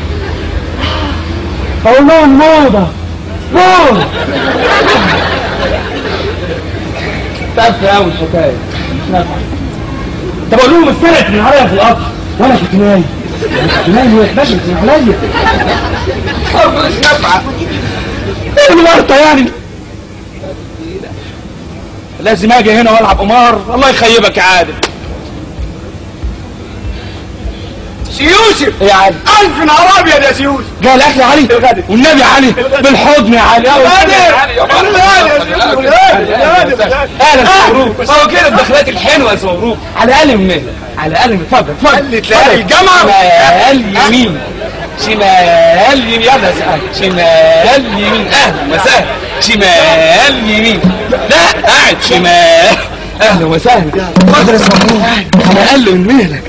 اقول لهم موضه موضه تعرف قوي الحكايه مش نافعه طب اقول لهم اتسرقت من عليا في القطر وانا كنت نايم كنت نايم وهي اتنشفت من عليا برضه مش نافعه ايه الورطه يعني لازم اجي هنا والعب قمار الله يخيبك يا عادل سي يوسف ايه يا علي الف نهار ابيض يا سي يوسف جاي الاكل يا علي والنبي يا علي بالحضن يا علي اهلا مبروك هو كده الدخلات الحلوه يا سي مبروك على الاقل من مهلك على الاقل من اتفضل اتفضل تلاقي الجامعة. شمال يمين شمال يمين يلا سأل شمال يمين اهلا وسهلا شمال يمين لا قاعد شمال اهلا وسهلا اتفضل يا سي مبروك على الاقل من مهلك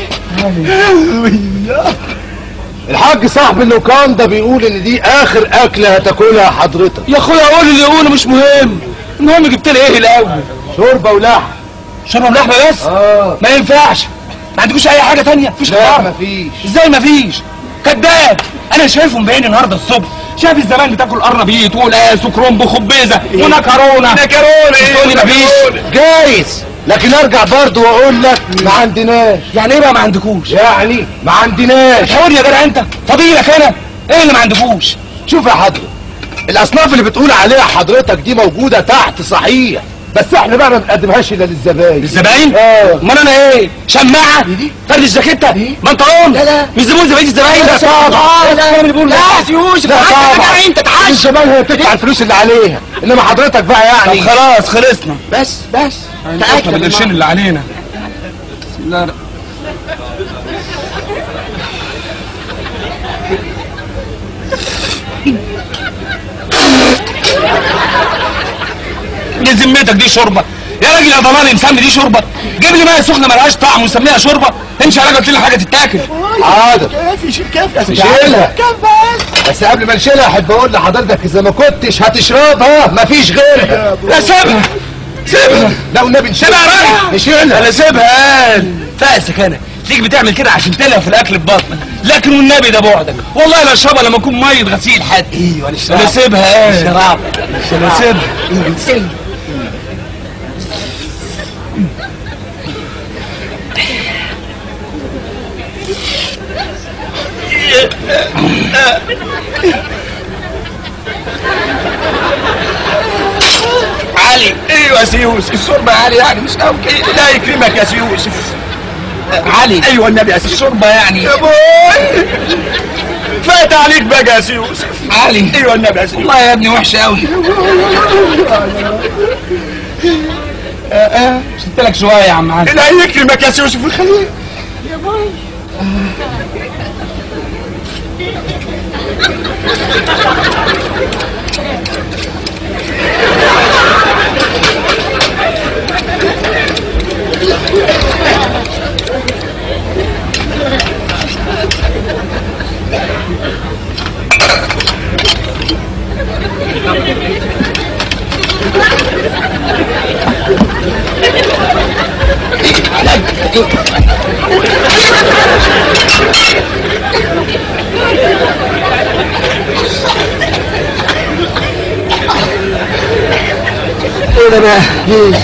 الحاج صاحب اللوكان ده بيقول ان دي اخر اكله هتاكلها حضرتك يا اخويا قول اللي يقوله مش مهم المهم جبت لي ايه الاول شوربه ولحم شرب لحمه بس اه ما ينفعش ما عندكوش اي حاجه تانية مفيش لا خضار مفيش ازاي مفيش كذاب انا شايفهم بعيني النهارده الصبح شايف الزمان بتاكل قرنبيط وقلاس وكرنب وخبيزه ونكرونه نكرونه ايه تقول لي مفيش جايز لكن ارجع برضه واقول لك ما عندناش يعني ايه بقى ما عندكوش يعني ما عندناش تحاول يا جدع انت فضيلك انا ايه اللي ما عندكوش شوف يا حضرتك الاصناف اللي بتقول عليها حضرتك دي موجوده تحت صحيح بس احنا بقى ما بنقدمهاش الا للزباين الزباين اه امال انا ايه شماعه فرد الجاكيته بنطلون لا، لا. مش زبون زباين الزباين لا طبعا. لا لا لا يا يوسف لا تعال طبعا انت تعال الزباين هي بتدفع الفلوس اللي عليها انما حضرتك بقى طب يعني خلاص خلصنا بس بس احنا بالقرشين اللي علينا بسم الله الرحمن- دي ذمتك دي شوربه يا راجل يا ضلالي مسمي دي شوربه جيب لي ميه سخنه ملهاش طعم وسميها شوربه امشي يا راجل قلت لي حاجه تتاكل حاضر نشيلها بس قبل ما نشيلها احب اقول لحضرتك اذا ما كنتش هتشربها مفيش غيرها لا سيبها سيبها لا والنبي نشيلها سيبها يا راجل نشيلها انا سيبها فاسك انا تيجي بتعمل كده عشان تلهى في الاكل ببطنك لكن والنبي ده بعدك والله لا اشربها لما اكون ميه غسيل حتى ايوه انا سيبها الشراب انا سيبها علي ايوه يا سي يوسف الشوربه علي يعني مش قوي لا يكرمك يا سي يوسف علي ايوه النبي يا سي الشوربه يعني يا بوي فات عليك بقى يا سي يوسف علي ايوه النبي يا سي والله يا ابني وحشه قوي شلت لك شويه يا عم علي لا يكرمك يا سي يوسف ويخليك ايه ده بقى ايه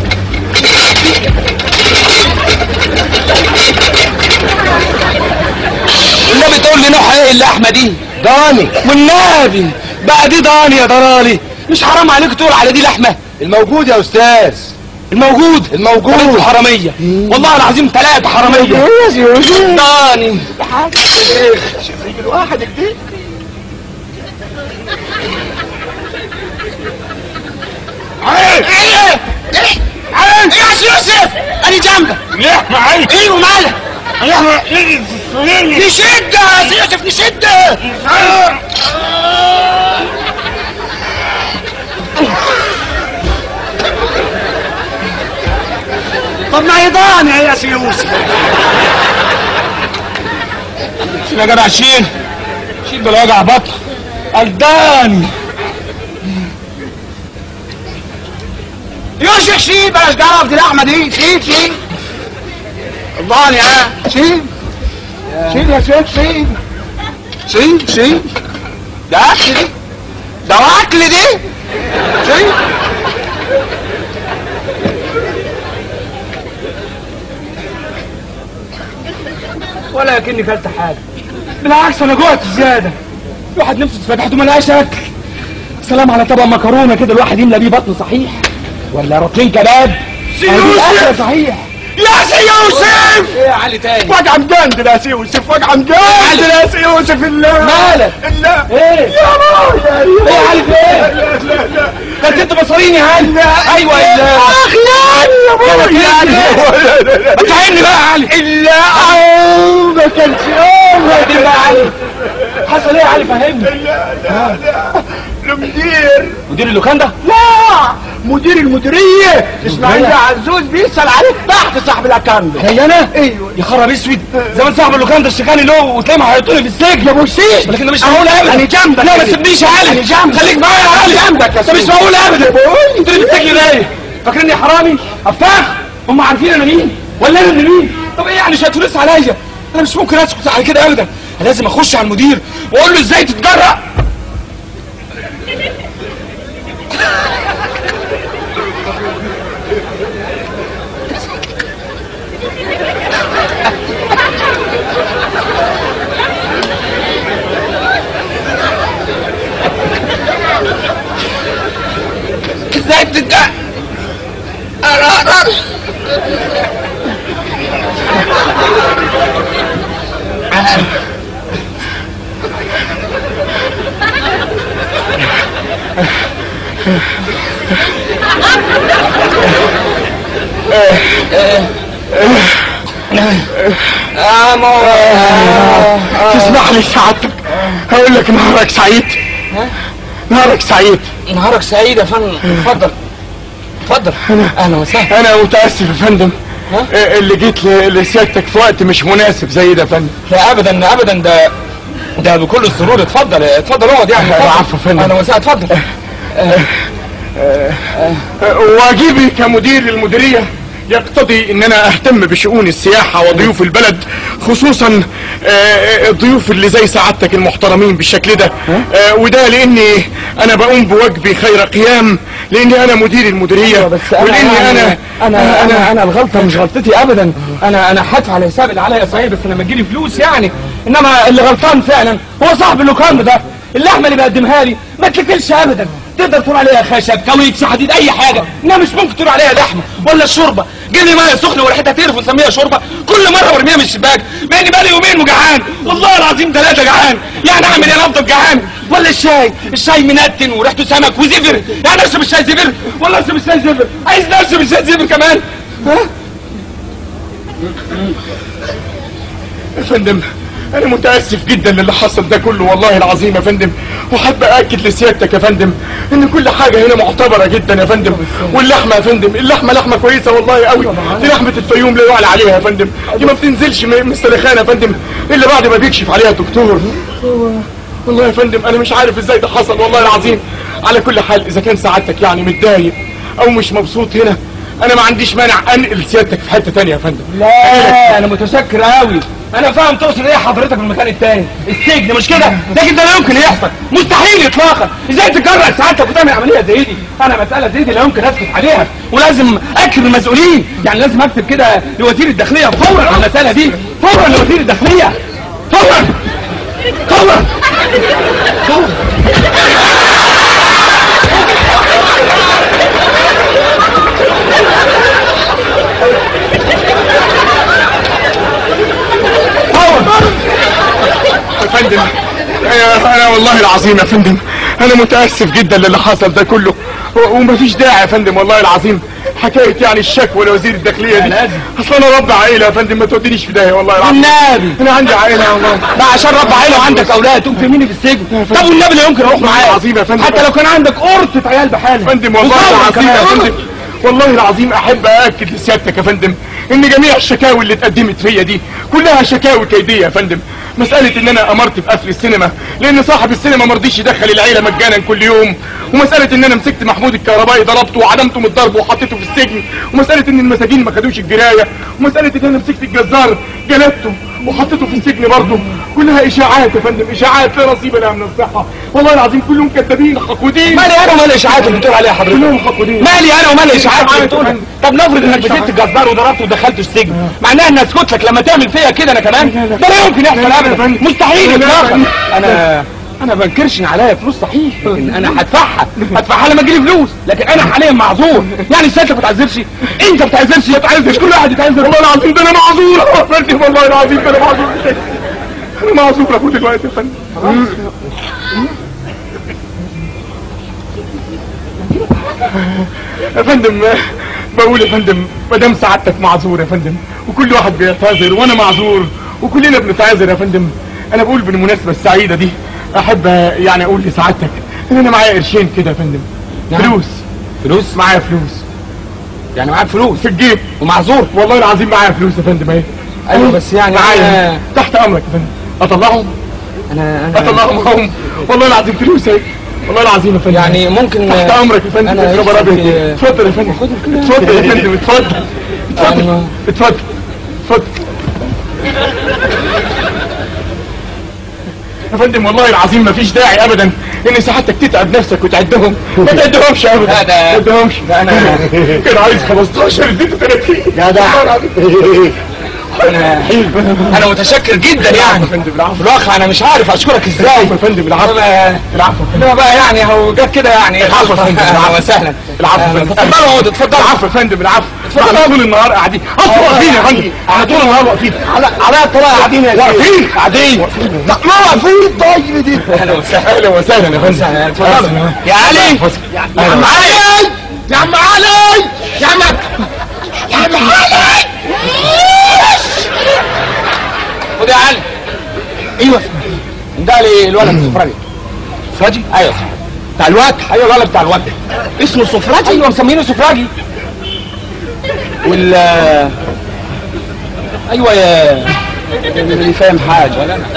النبي تقول لي نوع ايه اللحمه دي ضاني والنبي بقى دي ضاني يا ضرالي مش حرام عليك تقول على دي لحمه الموجود يا استاذ الموجود الموجود. ثلاثة حراميه والله العظيم ثلاثة حراميه ضاني الواحد كده ايه ايه ايه يا سي يوسف انا جنبك لحمة عيب ايه ومالك لحمة ايه نشد يا سي يوسف نشد طب ما يضاني يا سي يوسف شيل يا جدع شيل شيل بلا وجع بطن الداني يوسف شيل بلاش جرب دي اللحمه دي شيل شيل الضاني ها شيل شيل يا شيخ شيل شيل شيل ده اكل دي ده اكل دي شيل ولا كني كلت حاجه بالعكس انا جوعت زياده الواحد نفسه اتفتحت وما لقاش اكل سلام على طبق مكرونه كده الواحد يملى بيه بطنه صحيح ولا رطلين كباب يوسف! صحيح يا سي يوسف ايه يا علي تاني وجع مجندل يا سي يوسف وجع مجندل يا سي يوسف الله مالك الله ايه يا راجل ايه يا علي فين لا لا لا كنت انت بصريني يا علي ايوه الا اخ يا ابوي يا علي. لا لا ما تعيني بقى يا علي الا عم ما كانش دي بقى يا علي حصل ايه يا علي فهمني لا لا لا المدير مدير اللوكاندا لا مدير المديرية اسماعيل عزوز بيسأل عليك تحت صاحب الاكاند هي انا ايوه يا خراب اسود زمان صاحب اللوكاندا اشتكاني له وتلاقيه ما هيحطوني في السجن يا بوسيش لكن ده مش معقول ابدا انا جنبك لا ما تسيبنيش يا علي انا جنبك خليك معايا يا علي جنبك يا ده مش سيدي. معقول ابدا بوي. انتوا اللي بتسجنوا ليه فاكريني حرامي افاخ هم عارفين انا مين ولا انا اللي مين طب ايه يعني شويه فلوس عليا انا مش ممكن اسكت على كده ابدا أنا لازم اخش على المدير واقول له ازاي تتجرأ ازاي بتتجرأ أنا أنا آه ما هو تسمح لي سعادتك هقول لك نهارك سعيد نهارك سعيد نهارك سعيد يا فندم اتفضل اتفضل اهلا وسهلا انا متاسف يا فندم ها؟ إيه اللي جيت ل- لسيادتك في وقت مش مناسب زي ده يا فندم لا ابدا ابدا ده ده بكل السرور اتفضل اتفضل اقعد يعني اتفضل. العفو يا فندم. اهلا وسهلا اتفضل واجبي كمدير للمديرية يقتضي ان انا اهتم بشؤون السياحة وضيوف البلد خصوصا آه، الضيوف اللي زي سعادتك المحترمين بالشكل ده آه، وده لاني انا بقوم بواجبي خير قيام لاني انا مدير المديرية بس انا ولاني يعني انا انا انا انا الغلطه مش غلطتي ابدا انا انا هدفع على الحساب اللي عليا صحيح بس لما تجيلي فلوس يعني انما اللي غلطان فعلا هو صاحب اللوكان ده اللحمه اللي بيقدمها لي ما تاكلش ابدا تقدر تقول عليها خشب كاوتش حديد اي حاجه انما مش ممكن تقول عليها لحمه ولا شوربه جيب لي ميه سخنه وريحتها تقرف ونسميها شوربه كل مره برميها من الشباك مع اني بقالي يومين وجعان والله العظيم ثلاثه جعان يعني اعمل ايه انا افضل جعان ولا الشاي الشاي منتن وريحته سمك وزفر يعني اشرب الشاي زفر ولا اشرب الشاي زفر عايز اشرب الشاي زفر كمان ها يا فندم انا متاسف جدا للي حصل ده كله والله العظيم يا فندم وحابب اكد لسيادتك يا فندم ان كل حاجه هنا معتبره جدا يا فندم واللحمه يا فندم اللحمه لحمه كويسه والله قوي دي لحمه الفيوم لا يعلى عليها يا فندم دي ما بتنزلش من من السلخانه يا فندم الا بعد ما بيكشف عليها دكتور والله يا فندم انا مش عارف ازاي ده حصل والله العظيم على كل حال اذا كان سعادتك يعني متضايق او مش مبسوط هنا انا ما عنديش مانع انقل سيادتك في حته تانية يا فندم لا انا متشكر قوي انا فاهم تقصد ايه حضرتك في المكان التاني السجن مش كده لكن ده لا يمكن يحصل مستحيل اطلاقا ازاي تجرأ سعادتك وتعمل عمليه زي دي انا مساله زي دي لا يمكن اسكت عليها ولازم اكتب المسؤولين يعني لازم اكتب كده لوزير الداخليه فورا على المساله دي فورا لوزير الداخليه فورا فورا فورا يا فندم انا انا والله العظيم يا فندم انا متاسف جدا للي حصل ده كله و- ومفيش داعي يا فندم والله العظيم حكايه يعني الشكوى لوزير الداخليه دي لازم. اصل انا رب عائله يا فندم ما تودينيش في داهيه والله العظيم النبي انا عندي عائله والله ده عشان رب عيله وعندك اولاد تقوم ترميني في السجن طب والنبي لا يمكن اروح معاك العظيم يا فندم. حتى لو كان عندك قرطة عيال بحالها يا فندم والله وصبر العظيم يا كمان. فندم والله العظيم احب ااكد لسيادتك يا فندم ان جميع الشكاوي اللي اتقدمت فيا دي كلها شكاوي كيديه يا فندم مسألة ان انا امرت بقفل السينما لان صاحب السينما مرضيش يدخل العيلة مجانا كل يوم ومسألة ان انا مسكت محمود الكهربائي ضربته وعدمته من الضرب وحطيته في السجن ومسألة ان المساجين ما خدوش الجراية ومسألة ان انا مسكت الجزار جلدته وحطيته في السجن برضه كلها اشاعات يا فندم اشاعات لا نصيب لها من الصحة والله العظيم كلهم كذابين حقودين مالي انا ومال الاشاعات اللي بتقول عليها حضرتك كلهم حقودين مالي انا ومال الاشاعات اللي بتقول إشاعات. طب نفرض انك إشاعات. مسكت الجزار وضربته ودخلته السجن معناها ان اسكت لك لما تعمل فيا كده انا كمان ده لا يمكن يحصل لا، لا، ابدا فندم. مستحيل لا، لا، اطلاقا فندم. انا انا ما بنكرش ان عليا فلوس صحيح لكن انا هدفعها هدفعها لما تجيلي فلوس لكن انا حاليا معذور يعني سيادتك ما بتعذرش انت ما بتعذرش ما بتعذرش كل واحد يتعذر والله العظيم ده انا معذور يا فندم والله العظيم ده انا معذور انا معذور اهو دلوقتي يا فندم يا فندم بقول يا فندم ما دام سعادتك معذور يا فندم وكل واحد بيعتذر وانا معذور وكلنا بنتعذر يا فندم انا بقول بالمناسبه السعيده دي احب يعني اقول لسعادتك ان انا معايا قرشين كده يا فندم نعم. فلوس فلوس معايا فلوس يعني معاك فلوس في الجيب ومعذور والله العظيم معايا فلوس يا فندم اهي ايوه بس يعني معايا أنا- تحت امرك يا فندم اطلعهم انا انا اطلعهم هم والله العظيم فلوس اهي والله العظيم يا فندم يعني ممكن تحت امرك يا فندم أنا يا خبر ابيض يشترك- اتفضل يا فندم خدهم كده. اتفضل يا فندم اتفضل اتفضل أنا- اتفضل اتفضل يا فندم والله العظيم مفيش داعي ابدا ان ساعتك تتعب نفسك وتعدهم ما تعدهمش ابدا لا ده- ما تعدهمش ده أنا- كان عايز 15 اديته 30 يا ده. والله العظيم. انا انا متشكر جدا يعني يا فندم العفو بالواقع انا مش عارف اشكرك ازاي العفو يا فندم العفو إنما- العفو انما بقى يعني هو جت كده يعني العفو يا فندم، اهلا العفو. وسهلا العفو يا أهلا. فندم. اتفضلوا اقعدوا اتفضلوا العفو يا فندم العفو احنا طول النهار قاعدين اصلا واقفين يا فندم احنا طول النهار واقفين على على الطلاق قاعدين يا واقفين قاعدين لا ما واقفين طيب دي اهلا وسهلا اهلا وسهلا يا فندم اتفضلوا يا علي يا عم علي يا عم علي يا عم يا عم علي خد يا علي ايوه ده لي الولد السفراجي سفراجي ايوه صح بتاع الواد ايوه الولد بتاع الواد اسمه سفراجي ايوه مسمينه سفراجي وال ايوه يا اللي فاهم حاجه ولا انا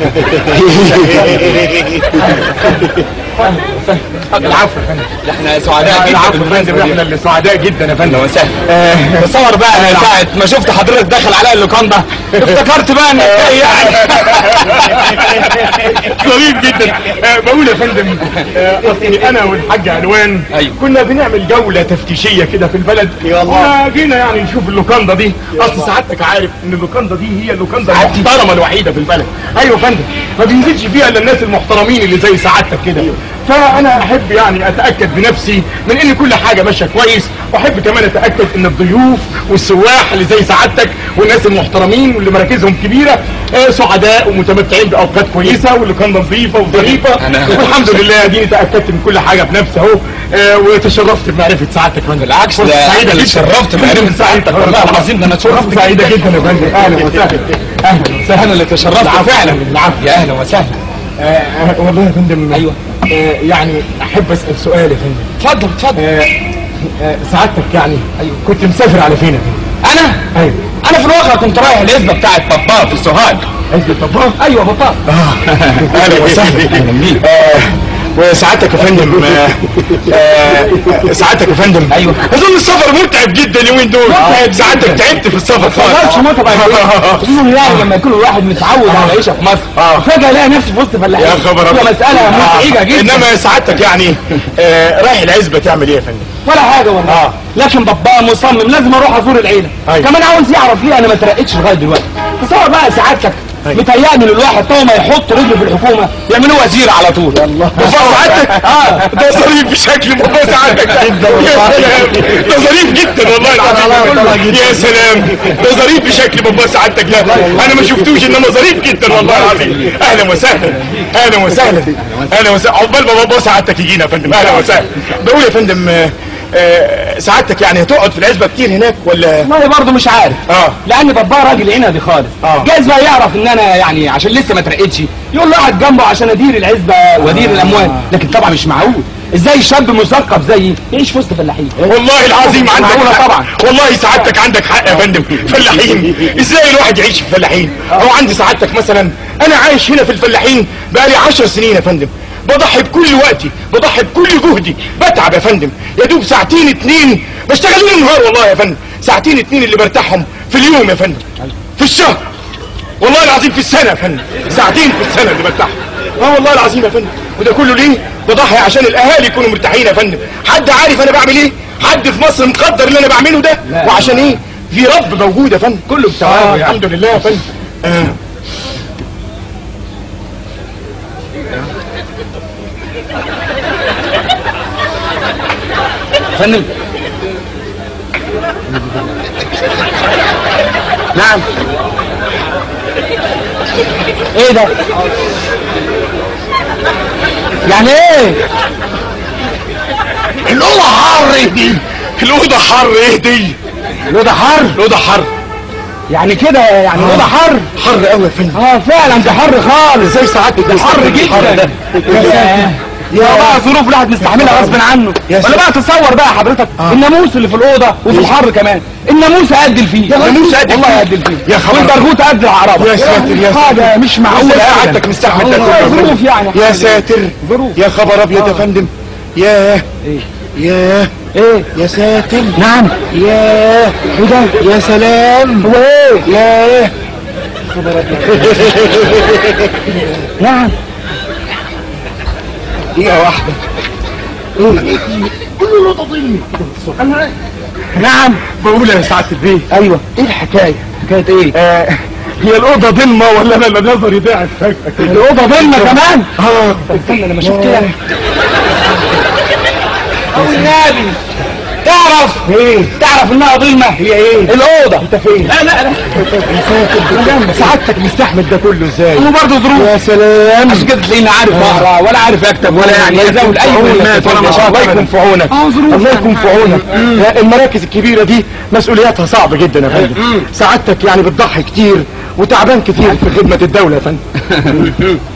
العفو يا فندم احنا سعداء العفو جدا يا فندم احنا اللي سعداء جدا يا فندم وسهلا تصور بقى انا ساعة ما شفت حضرتك داخل عليا اللوكان ده افتكرت بقى انك جاي يعني ظريف جدا آه، بقول يا فندم آه، اصلي انا والحاج عنوان أيوة. كنا بنعمل جوله تفتيشيه كده في البلد الله. جينا يعني نشوف اللوكاندا دي اصل سعادتك عارف ان اللوكاندا دي هي اللوكاندا المحترمه الوحيده في البلد ايوه يا فندم ما بينزلش فيها الا الناس المحترمين اللي زي سعادتك كده فانا احب يعني اتاكد بنفسي من ان كل حاجه ماشيه كويس واحب كمان اتاكد ان الضيوف والسواح اللي زي سعادتك والناس المحترمين واللي مراكزهم كبيره آه، سعداء ومتمتعين باوقات كويسه واللوكاندا نظيفه وظريفه والحمد لله اديني تاكدت من كل حاجه بنفسي اهو آه، وتشرفت بمعرفه سعادتك يا فندم بالعكس فرصة ده سعيده أنا اللي جدا شرفت بمعرفة سعادتك والله العظيم ده انا اتشرفت فرصة سعيده جدا يا فندم اهلا وسهلا اهلا وسهلا انا اللي تشرفت فعلا العفو يا اهلا وسهلا آه، آه، والله يا فندم ايوه يعني احب اسال سؤال يا فندم اتفضل اتفضل آه، آه، سعادتك يعني ايوه كنت مسافر على فين يا فندم انا ايوه انا في الواقع كنت رايح العزبه بتاعت بابا في سوهاج عزبة طباخ ايوه بابا اهلا وسهلا اهلا بيك آه، وسعادتك يا فندم آه، آه، سعادتك يا فندم أيوة. اظن السفر متعب جدا اليومين دول متعب سعادتك تعبت في السفر ما خالص متعب خصوصا يعني لما يكون الواحد متعود على العيشه في مصر آه. فجاه يلاقي نفسه في وسط فلاحين يا خبر تبقى أبيض. مساله مزعجه آه. جدا انما سعادتك يعني آه، رايح العزبه تعمل ايه يا فندم ولا حاجه والله آه. لكن بابا مصمم لازم اروح ازور العيله أيوة. كمان عاوز يعرف ليه انا ما ترقتش لغايه دلوقتي تصور بقى سعادتك أيوة. متهيألي ان الواحد طول ما يحط رجله في الحكومه يعملوه وزير على طول الله بابا سعادتك اه ده ظريف بشكل بابا سعادتك جدا يا سلام ده ظريف جدا والله العظيم يا سلام ده ظريف بشكل بابا سعادتك ده انا ما شفتوش انما ظريف جدا والله العظيم اهلا وسهلا اهلا وسهلا اهلا وسهلا عقبال ما بابا سعادتك يجينا يا فندم اهلا وسهلا بقول يا فندم آه، آه، سعادتك يعني هتقعد في العزبه كتير هناك ولا والله برضه مش عارف اه لان بابا راجل عنبي خالص آه. جايز بقى يعرف ان انا يعني عشان لسه ما ترقتش يقول له اقعد جنبه عشان ادير العزبه وادير الاموال لكن طبعا مش معقول ازاي شاب مثقف زيي يعيش في وسط فلاحين والله العظيم عندك معقولة حق. طبعا. والله سعادتك عندك حق يا فندم فلاحين ازاي الواحد يعيش في فلاحين او عندي سعادتك مثلا انا عايش هنا في الفلاحين بقالي عشر سنين يا فندم بضحي بكل وقتي بضحي بكل جهدي بتعب يا فندم يا دوب ساعتين اتنين بشتغل ليل نهار والله يا فندم ساعتين اتنين اللي برتاحهم في اليوم يا فندم في الشهر والله العظيم في السنه يا فندم ساعتين في السنه اللي برتاحهم اه والله العظيم يا فندم وده كله ليه بضحي عشان الاهالي يكونوا مرتاحين يا فندم حد عارف انا بعمل ايه حد في مصر مقدر اللي انا بعمله ده وعشان ايه في رب موجود يا فندم كله بثوابه يعني. الحمد لله يا فندم آه. فندم نعم ايه ده يعني ايه الاوضه حر ايه دي الاوضه حر ايه دي الاوضه حر الاوضه حر يعني كده يعني الاوضه حر حر قوي يا فندم اه فعلا ده حر خالص ازاي سعادتك ده حر جدا يا يا بقى ظروف الواحد مستحملها غصب عنه يا ولا بقى تصور بقى حضرتك الناموس اللي في الاوضه وفي الحر كمان الناموس قد فيه الناموس قد والله الفيل. قد الفيل يا خبر والبرغوث قد العربه يا ساتر يا ساتر حاجه مش معقوله ازاي أبداً. سعادتك مستحمل ده كله يا ظروف فندم؟ يعني يا ساتر ظروف. يا خبر ابيض يا فندم ياه ياه ايه يا ساتر نعم ياه ايه ده يا سلام هو ايه ياه نعم دقيقة واحدة نعم بقول يا سعادة البيت ايوه ايه الحكايه حكايه ايه آه هي الأوضة ضلمة ولا أنا اللي نظري ضاعت فجأة كده الاوضه ضلمه كمان اه استنى لما اشوف كده او النبي تعرف ايه تعرف انها ضلمه هي ايه الاوضه انت فين لا لا لا سعادتك مستحمل ده كله ازاي هو برضه ظروف يا سلام عشان كده تلاقيني عارف اقرا ولا عارف اكتب ولا يعني ازود اي كلمات ولا نشاط الله يكون في عونك اه ظروف الله يكون في عونك لا، المراكز الكبيرة دي مسؤولياتها صعبة جدا يا فندم سعادتك يعني بتضحي كتير وتعبان كتير في خدمة الدولة يا فندم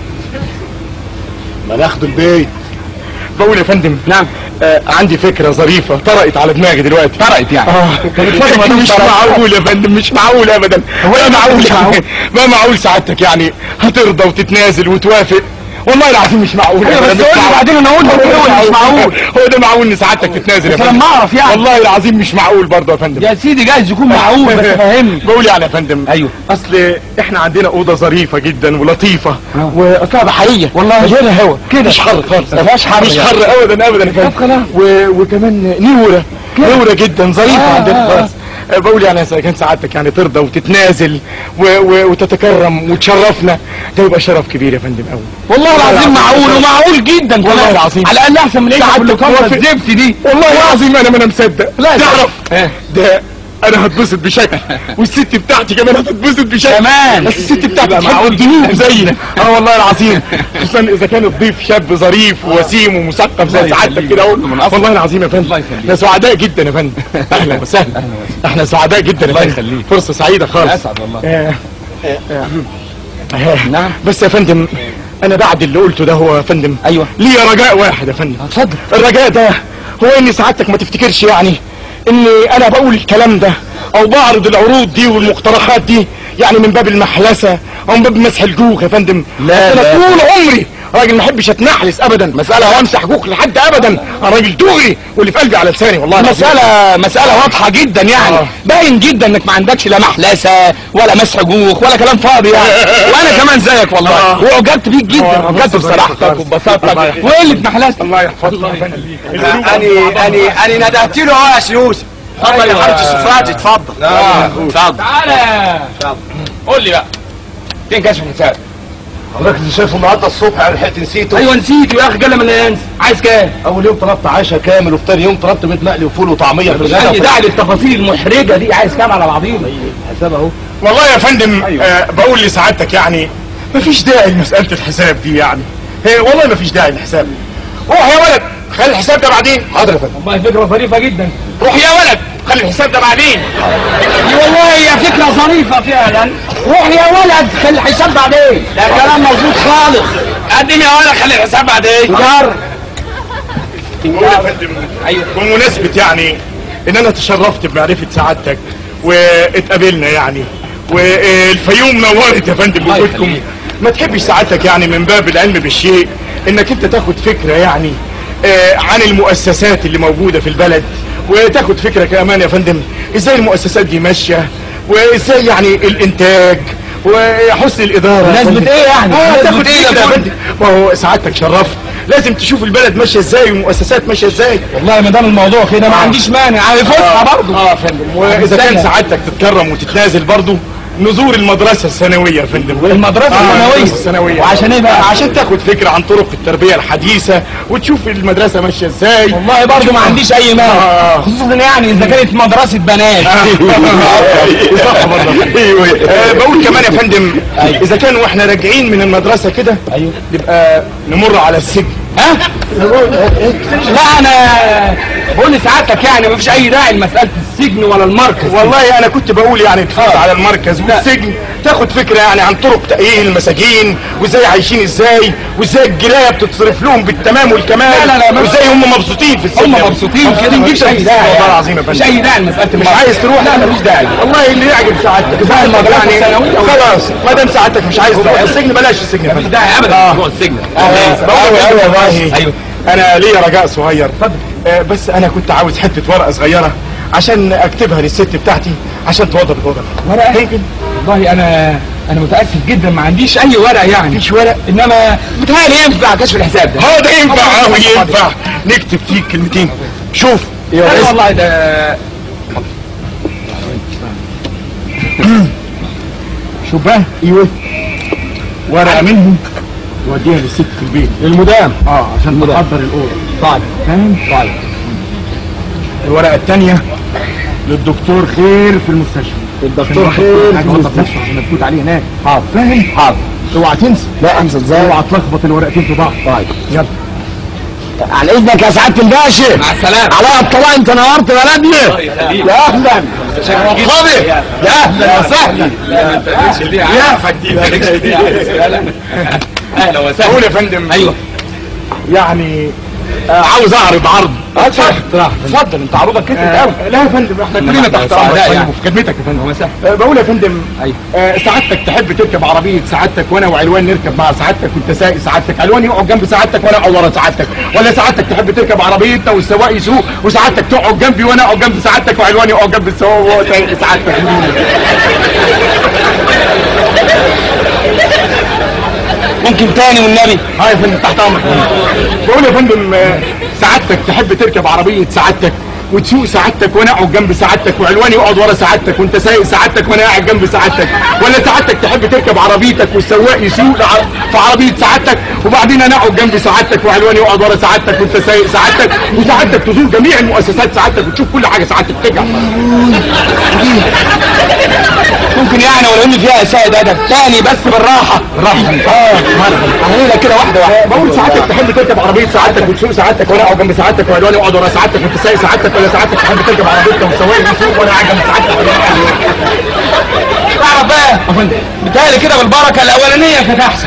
ما ناخد البيت بقول يا فندم نعم آه عندي فكرة ظريفة طرقت على دماغي دلوقتي طرقت يعني اه لكن مش معقول يا فندم مش معقول ابدا ما معقول يعني ما معقول سعادتك يعني هترضى وتتنازل وتوافق والله العظيم مش معقول ايوه أبداً، بس مش قول لي معقول. بعدين انا اقول لك ايه ولا مش معقول هو ده معقول ان سعادتك تتنازل يا بس فندم لما اعرف يعني والله العظيم مش معقول برضه يا فندم يا سيدي جايز يكون معقول بس فهمني بقول يعني يا فندم ايوه. اصل احنا عندنا اوضه ظريفه جدا ولطيفه واصلها بحريه والله. مليانه هوا كده مش حر خالص ما فيهاش حر مش يعني. حر ابدا ابدا يا طب خلاص. فندم و... وكمان نوره نوره جدا ظريفه آه، عندنا آه، خالص بقول يعني اذا كان سعادتك يعني ترضى وتتنازل و... و... وتتكرم وتشرفنا ده يبقى شرف كبير يا فندم قوي والله العظيم معقول ومعقول جدا والله كمان. العظيم. على الاقل احسن من ايه سعادتك اللي كان موافق. الزفت دي والله العظيم انا ما انا مصدق لا، تعرف إيه؟ ده انا هتبسط بشكل والست بتاعتي كمان هتتبسط بشكل كمان. بس الست بتاعتي يبقى تحب معقول الضيوف جداً. زينا اه والله العظيم خصوصا اذا كان الضيف شاب ظريف ووسيم ومثقف زي سعادتك كده اهو والله العظيم يا فندم احنا سعداء جدا يا فندم اهلا وسهلا احنا سعداء جدا يا فندم يخليك. فرصه سعيده خالص اسعد والله آه، آه، آه. نعم بس يا فندم انا بعد اللي قلته ده هو يا فندم أيوة. ليا رجاء واحد يا فندم اتفضل الرجاء ده هو ان سعادتك ما تفتكرش يعني اني انا بقول الكلام ده او بعرض العروض دي والمقترحات دي يعني من باب المحلسه او من باب مسح الجوخ يا فندم لا، أصل لا. انا طول عمري راجل ما احبش اتنحلس ابدا مساله وامسح جوخ لحد ابدا انا راجل دغري واللي في قلبي على لساني والله العظيم. مسألة مسألة واضحة جدا يعني آه. باين جدا انك ما عندكش لا محلسة ولا مسح جوخ ولا كلام فاضي يعني وانا كمان زيك والله آه. واعجبت بيك جدا آه، اعجبت بص بصراحتك خالص. وببساطتك الله يحفظك. وقلة محلستك الله يحفظك الله يخليك اني اني اني ندهت له اهو يا سي يوسف اتفضل يا حاج السفراج اتفضل اتفضل تعالى قول لي بقى فين كشف الحساب حضرتك اللي شايفه النهارده الصبح انا لحقت نسيته ايوه نسيت يا اخي قال من ينسى عايز كام اول يوم طلبت عشاء كامل وفي تاني يوم طلبت بيت مقلي وفول وطعميه في مش الغداء عندي داعي للتفاصيل المحرجة دي عايز كام على العظيم حساب اهو والله يا فندم آه بقول لسعادتك يعني مفيش داعي لمسألة الحساب دي يعني هي والله مفيش داعي للحساب روح يا ولد خلي الحساب ده بعدين حاضر يا فندم والله فكرة ظريفة جدا روح يا ولد خلي الحساب ده بعدين دي والله هي فكرة ظريفة فعلا روح يا ولد خلي الحساب بعدين ده كلام مظبوط خالص قدم يا ولد خلي الحساب بعدين جر بقول يا فندم أيوة. بمناسبة يعني ان انا تشرفت بمعرفة سعادتك واتقابلنا يعني والفيوم نورت يا فندم الله بوجودكم يخليك. ما تحبش سعادتك يعني من باب العلم بالشيء انك انت تاخد فكرة يعني آه، عن المؤسسات اللي موجودة في البلد وتاخد فكرة كمان يا فندم ازاي المؤسسات دي ماشية وازاي يعني الانتاج وحسن الاداره يا بمناسبة فندم. ايه يعني؟ اه بمناسبة تاخد ايه يا فكرة يا فندم؟ فندم ما هو سعادتك شرفت لازم تشوف البلد ماشيه ازاي والمؤسسات ماشيه ازاي والله ما دام الموضوع كده ما آه. عنديش مانع عايز فسحة برضه اه يا فندم واذا كان سعادتك تتكرم وتتنازل برضه نزور المدرسه الثانويه يا فندم المدرسة آه، الثانوية. المدرسة الثانويه وعشان ايه بقى؟ عشان تاخد فكره عن طرق التربيه الحديثه وتشوف المدرسه ماشيه ازاي والله برضه ما عنديش اي مانع آه. خصوصا يعني اذا كانت مدرسة بنات صح برضه ايوه آه، بقول كمان يا فندم اذا كان واحنا راجعين من المدرسه كده ايوه نبقى نمر على السجن ها؟ لا انا بقول لسعادتك يعني مفيش اي داعي لمسألة السجن ولا المركز والله انا كنت بقول يعني تفوت على المركز والسجن تاخد فكره يعني عن طرق تأهيل المساجين وازاي عايشين ازاي وازاي الجرايه بتصرف لهم بالتمام والكمال لا، لا، لا، ما- وازاي هم مبسوطين في السجن هم مبسوطين كده مفيش مفيش اي داعي والله العظيم يا مفيش فندم اي داعي لمسألة مش المركز عايز تروح لا مفيش داعي والله اللي يعجب سعادتك زي المدرسة يعني الثانوية. خلاص ما دام سعادتك مش عايز تروح السجن بلاش السجن يا مفيش فندم داعي ابدا آه. جوه السجن بقول يا ايوه والله ايوه انا ليا رجاء صغير آه، بس انا كنت عاوز حته ورقه صغيره عشان اكتبها للست بتاعتي عشان توضب الوضع ورقة ممكن والله انا انا متأكد جدا ما عنديش اي ورق يعني مفيش ورق انما بتهيألي ينفع كشف الحساب ده هذا ينفع قوي ينفع نكتب فيه كلمتين شوف لا والله ده شوف بقى ايوه ورقه منهم توديها للست في البيت المدام اه عشان تحضر الاوضه طيب فاهم طيب الورقه الثانيه للدكتور خير في المستشفى الدكتور خير حاجه وضب نفسه عشان تفوت عليه هناك حاضر فاهم حاضر اوعى تنسى لا انسى ازاي اوعى تلخبط الورقتين في بعض طيب يلا عن اذنك يا سعاده الباشا مع السلامة على الطلاق انت نورت بلدنا يخليك. يا اهلا مرحبا يا اهلا وسهلا يا فدي اهلا وسهلا قول يا فندم ايوه يعني آه عاوز اعرض عرض اتفضل اتفضل انت عروضك كتير قوي آه لا يا فندم احنا إنما كلنا إحنا تحت امرك سعداء طيب يعني. وفي خدمتك يا فندم وسهلا آه بقول يا فندم ايوه آه سعادتك تحب تركب عربية سعادتك وانا وعلوان نركب مع سعادتك وانت سايق سعادتك علوان يقعد جنب سعادتك وانا اقعد ورا سعادتك ولا سعادتك تحب تركب عربيتنا والسواق يسوق وسعادتك تقعد جنبي وانا اقعد جنب سعادتك وعلوان يقعد جنب السواق وهو سايق سعادتك ممكن تاني والنبي اه يا فندم تحت امرك بقول يا فندم آه، سعادتك تحب تركب عربية سعادتك وتسوق سعادتك وانا اقعد جنب سعادتك وعلواني يقعد ورا سعادتك وانت سايق سعادتك وانا قاعد جنب سعادتك ولا سعادتك تحب تركب عربيتك والسواق يسوق لع- في عربيه سعادتك وبعدين انا اقعد جنب سعادتك وعلواني يقعد ورا سعادتك وانت سايق سعادتك وسعادتك تزور جميع المؤسسات سعادتك وتشوف كل حاجه سعادتك ترجع ممكن يعني ولو ان فيها سائد ادب تاني بس بالراحه راحه اه اعملها كده واحده واحده بقول سعادتك تحب تركب عربيه سعادتك وتسوق سعادتك وانا اقعد جنب سعادتك وعلواني يقعد ورا سعادتك وانت سايق سعادتك ولا سعادتك تحب تركب عربيتك والسواق يسوق وانا قاعد جنب سعادتك تعرف بقى بتهيألي كده بالبركه الاولانيه كانت احسن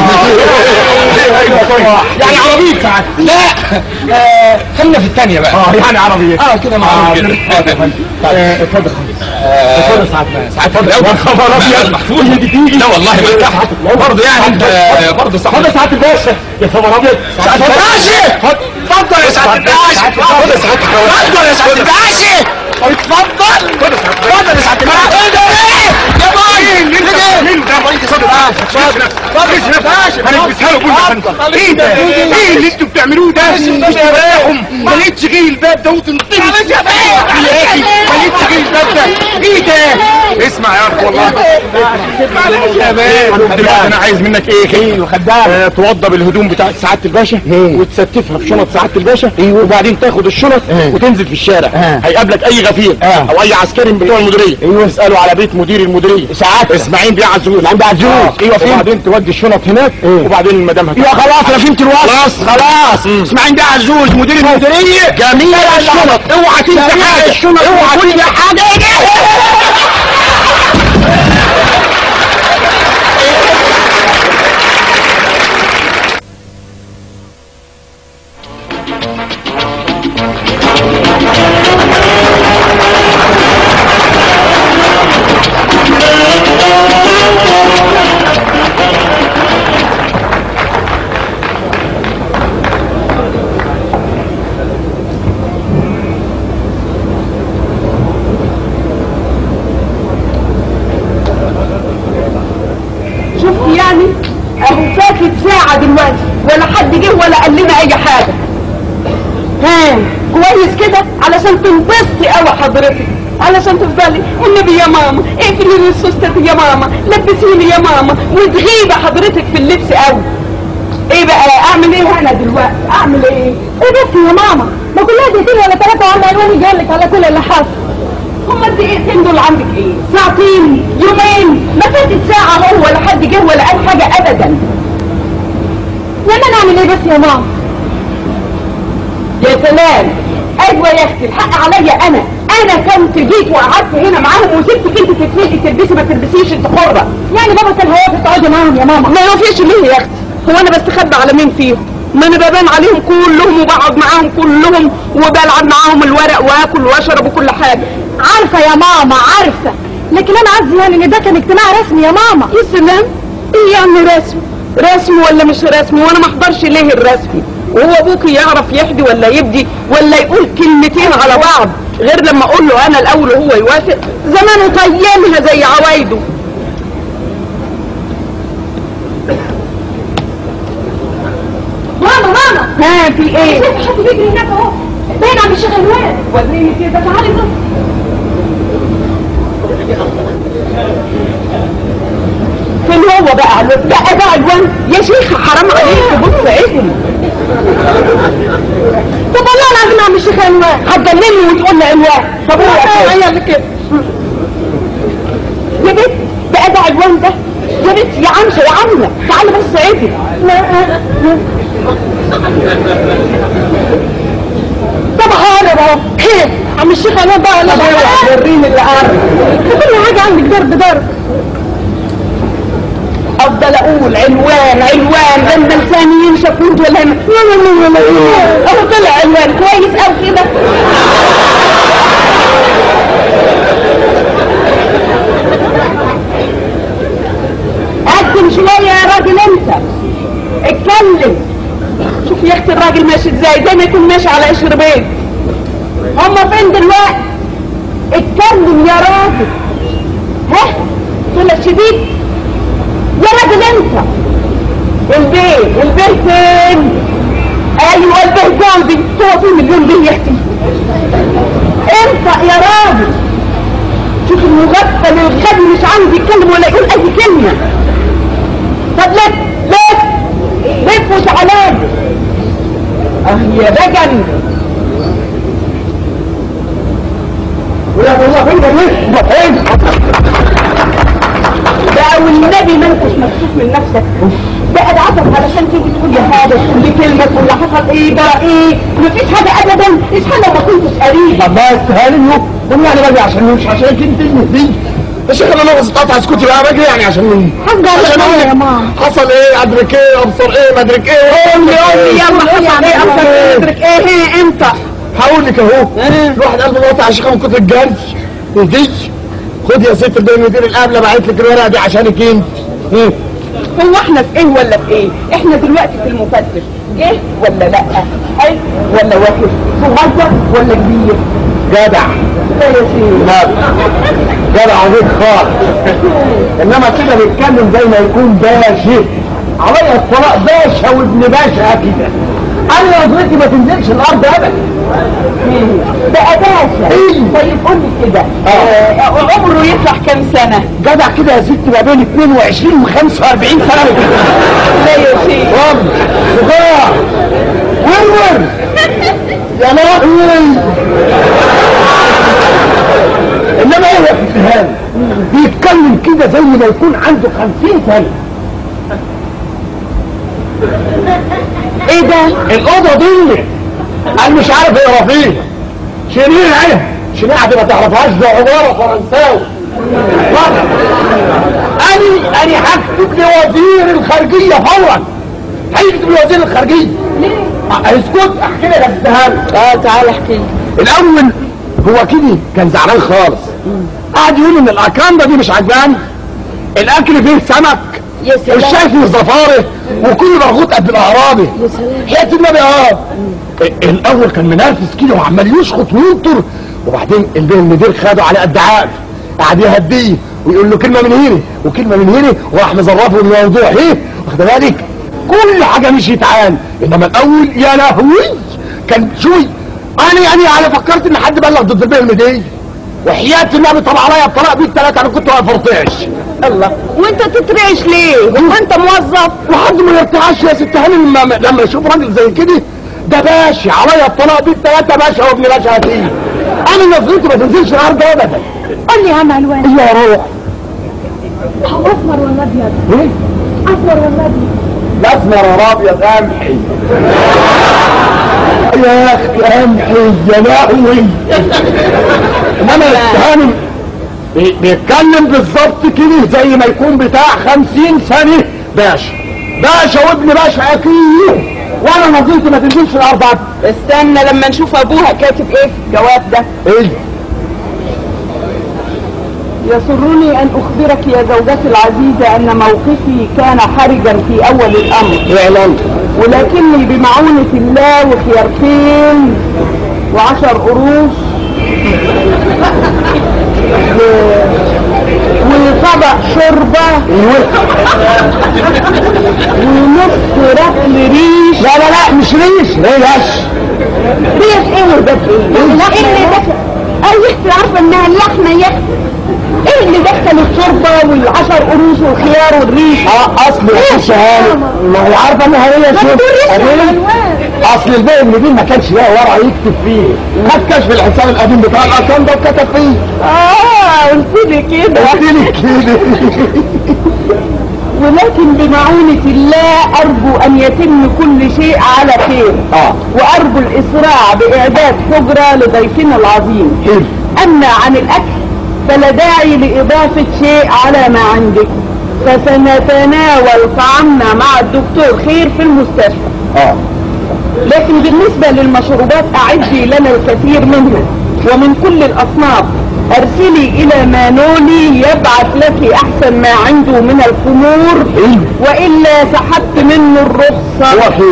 يعني عربيه سعادتك لا آه، خلينا في الثانيه بقى اه يعني عربيه اه كده معروف كده آه، اتفضل اتفضل سعادتك سعادتك لا، يا خبر ابيض محفوظ. هي دي تيجي لا والله ما ارتحت برضه يعني انت برضه صح اتفضل سعادة الباشا يا خبر ابيض سعادة الباشا! اتفضل يا سعاده الباشا اتفضل يا سعادة اتفضل يا سعاده الباشا اتفضل اتفضل يا سعاده الباشا ايه ده ايه يا باي مين ده مين ده رئيس صدر هنلبسها له بوزة ايه ده ايه اللي انتوا بتعملوه ده مش تريحهم ما لقيتش غير الباب ده وتنطلق يا اخي ما لقيتش غير الباب ده ايه ده اسمع يا اخي والله يا باشا دلوقتي انا عايز منك ايه خير وخدام توضب الهدوم بتاعت سعاده الباشا وتستفها في شنط سعاده الباشا وبعدين تاخد الشنط وتنزل في الشارع هيقابلك اي غفير او اي عسكري من بتوع المديريه اساله على بيت مدير المديريه ساعات اسماعيل بيه عزوز اسماعيل بيه عزوز ايوه فين وبعدين تودي الشنط هناك وبعدين المدام هتاخد يا خلاص انا فهمت الوصف خلاص خلاص اسماعيل بيه عزوز مدير المديريه جميل الشنط اوعى تنسى حاجه اوعى تنسى حاجه شفت يعني اهو فاتت ساعة دلوقتي ولا حد جه ولا قال لنا اي حاجة ها كويس كده علشان تنبسطي قوي حضرتك علشان تفضلي والنبي يا ماما اقفلي لي السوستة دي يا ماما لبسيني يا ماما وتغيبي حضرتك في اللبس قوي ايه بقى اعمل ايه انا دلوقتي اعمل ايه ايه بس يا ماما ما كلها دقيقتين ولا ثلاثة وعم عنواني جالك على كل اللي حصل هما الدقيقتين دول عندك ايه؟ ساعتين يومين ما فاتت ساعة هو ولا حد جه ولا قال حاجة أبدا لما نعمل ايه بس يا ماما؟ يا سلام ايوه يا اختي الحق عليا انا انا كنت جيت وقعدت هنا معاهم وسبتك انت تتفقي تلبسي ما تلبسيش انت حره يعني بابا كان هيقف تقعدي معاهم يا ماما ما يوفيش ليه يا اختي هو انا بستخبى على مين فيهم ما انا ببان عليهم كلهم وبقعد معاهم كلهم وبلعب معاهم الورق واكل واشرب وكل حاجه عارفه يا ماما عارفه لكن انا قصدي يعني ان ده كان اجتماع رسمي يا ماما يا سلام ايه يعني رسمي رسمي ولا مش رسمي وانا ما احضرش ليه الرسمي وهو ابوكي يعرف يحدي ولا يبدي ولا يقول كلمتين على بعض غير لما اقول له انا الاول وهو يوافق زمانه طيمها زي عوايده ماما ماما ها في ايه؟ حد بيجري هناك اهو باين عم الشيخ الواد وريني كده تعالي بص فين هو بقى بقى بقى الوان يا شيخ حرام عليك بص عدل طب والله العظيم عم الشيخ انوار هتجنني وتقول لي انوار طب هو هي اللي كده يا بنت بقى ده الوان ده يا بنت يا عمشه يا عمله تعالي بص عدل طب هقرب اهو خير عم الشيخ انوار بقى ولا وريني اللي قرب كل حاجه عندك ضرب ضرب افضل اقول عنوان عنوان لما لساني ينشف وانت ولا هم- اهو طلع عنوان كويس قوي كده قدم شويه يا راجل انت اتكلم شوف يا اختي الراجل ماشي ازاي زي ما يكون ماشي على قشر بيت هما فين دلوقتي اتكلم يا راجل ها طلع شديد يا راجل انت البيت البيت فين ايوه البيت جوزي هو في مليون بيه يا اختي انت يا راجل شوف المغفل الغبي مش عاوز يتكلم ولا يقول اي كلمة طب لف لف لف وتعالى لي. اه يا بجن ولا والله فين ده ليه؟ فين؟ بقى والنبي ما انتش مكسوف من نفسك بقى ادعتك علشان تيجي تقول لي حاجه تقول لي كلمه تقول لي حصل ايه بقى ايه مفيش حاجه ابدا اسحل لو ما كنتش قريب طب بس هاني طب يعني باجي عشان مش عشان كنت دي يا شيخ انا ناقص قطع اسكتي بقى باجي يعني عشان مين؟ حاجه عشان على اقول يا لك ماما حصل ايه ادرك ايه ابصر ايه ما ادرك ايه قول لي قول لي يلا حصل ايه اصلا تدرك ايه هي انت هقول لك اهو الواحد قلبه قاطع يا شيخ من كتر الجري ودي خد يا ست ده مدير القبله بعت لك الورقه دي عشانك انت إيه؟ هو احنا في ايه ولا في ايه احنا دلوقتي في المفتش جه ولا لا حلو ولا وحش صغير ولا كبير جدع لا يا سيدي لا جدع عظيم خالص انما كده بيتكلم زي ما يكون باشا عليا الطلاق باشا وابن باشا كده انا نظرتي ما تنزلش الارض ابدا بقى باشا إيه؟ طيب قول لي كده آه، عمره يطلع كام سنه جدع كده يا ست ما بين 22 و 45 سنه لا يا سيدي رب صغار ورور يا لهوي انما ايه يا فتهان بيتكلم كده زي ما يكون عنده 50 سنه ايه ده الاوضه دي انا مش عارف اقرا فيه شيرين اهي شيرين عادي ما تعرفهاش ده عباره فرنساوي انا انا هكتب لوزير الخارجيه فورا هيكتب لوزير الخارجيه ليه اسكت احكي لك السهل اه تعالى احكي لي الاول هو كده كان زعلان خالص قعد يقول ان الاكرامه دي مش عجباني الاكل فيه سمك يا سلام. الشاي فيه زفاره وكل مرغوط قد الاعرابي يا سلام. حياه النبي اه الاول كان منرفز كده وعمال يشخط وينطر وبعدين البيه المدير خده على قد عقل قعد يهديه ويقول له كلمه من هنا وكلمه من هنا وراح مظرفه الموضوع ايه واخد بالك كل حاجه مشيت عال انما الاول يا لهوي كان شوي انا يعني انا فكرت ان حد بلغ ضد البيه المدير وحياة النبي طبع عليا الطلاق بيه الثلاثه انا كنت واقف ارتعش الله وانت تترعش ليه هو انت موظف وحد ما يرتعش يا ست هاني لما لما يشوف راجل زي كده ده باشا عليا الطلاق بيه الثلاثه باشا وابن باشا هتيجي انا نظرتي ما تنزلش الارض ابدا قول لي يا عم الوان يا روح اسمر ولا ابيض ايه اسمر ولا ابيض الاسمر يا ابيض قمحي يا اختي قمحي يا لهوي انما الثاني بي- بيتكلم بالظبط كده زي ما يكون بتاع خمسين سنة باشا باشا وابن باشا اكيد وانا نظرتي ما تنزلش الارض أبدا. استنى لما نشوف ابوها كاتب ايه في الجواب ده ايه يسرني ان اخبرك يا زوجتي العزيزة ان موقفي كان حرجا في اول الامر اعلان ولكني بمعونة الله وخيارتين وعشر قروش و- وطبق شوربة ونص رطل ريش لا لا لا مش ريش ريش ريش ايه وده ايه؟ لا ايه اللي دخل؟ اي اختي عارفة انها اللحمة يا اختي ايه اللي دخل الشوربة والعشر قروش والخيار والريش؟ اه اصل يا ست هاني ما هو عارفه انها هي ما شوف تقوليش أديني. الالوان اصل الباقي اللي دي ما كانش لاقي ورقه يكتب فيه خد كشف الحساب القديم بتاع الارقام ده وكتب فيه اه قلت لي كده قلت لي كده ولكن بمعونة الله أرجو أن يتم كل شيء على خير اه وأرجو الإسراع بإعداد حجرة لضيفنا العظيم حلو أما عن الأكل فلا داعي لإضافة شيء على ما عندك فسنتناول طعامنا مع الدكتور خير في المستشفى اه لكن بالنسبة للمشروبات أعدي لنا الكثير منها ومن كل الأصناف أرسلي إلى مانولي يبعث لك أحسن ما عنده من الخمور إيه؟ وإلا سحبت منه هو الرخصة خير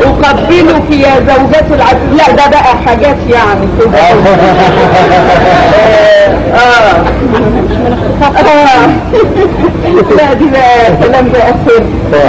أقبلك يا زوجة العزيز لا ده بقى حاجات يعني كده آه. آه. لا دي بقى كلام بقى سر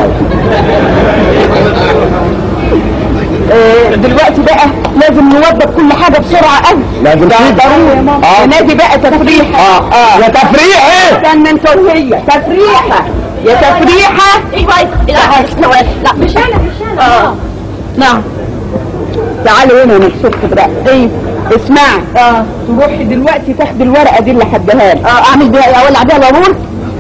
آه، دلوقتي بقى لازم نوضب كل حاجة بسرعة قوي لازم ده كده. ضروري يا ماما آه. نادي بقى تفريحة اه اه يا تفريح ايه استنى انت وهي تفريحة يا تفريحة ايوه لا لا مش انا مش انا اه نعم تعالي هنا نكشف بقى ايه اسمعي اه تروحي دلوقتي تاخدي الورقه دي اللي حدها لك اه اعمل بيها ايه اولع بيها العمود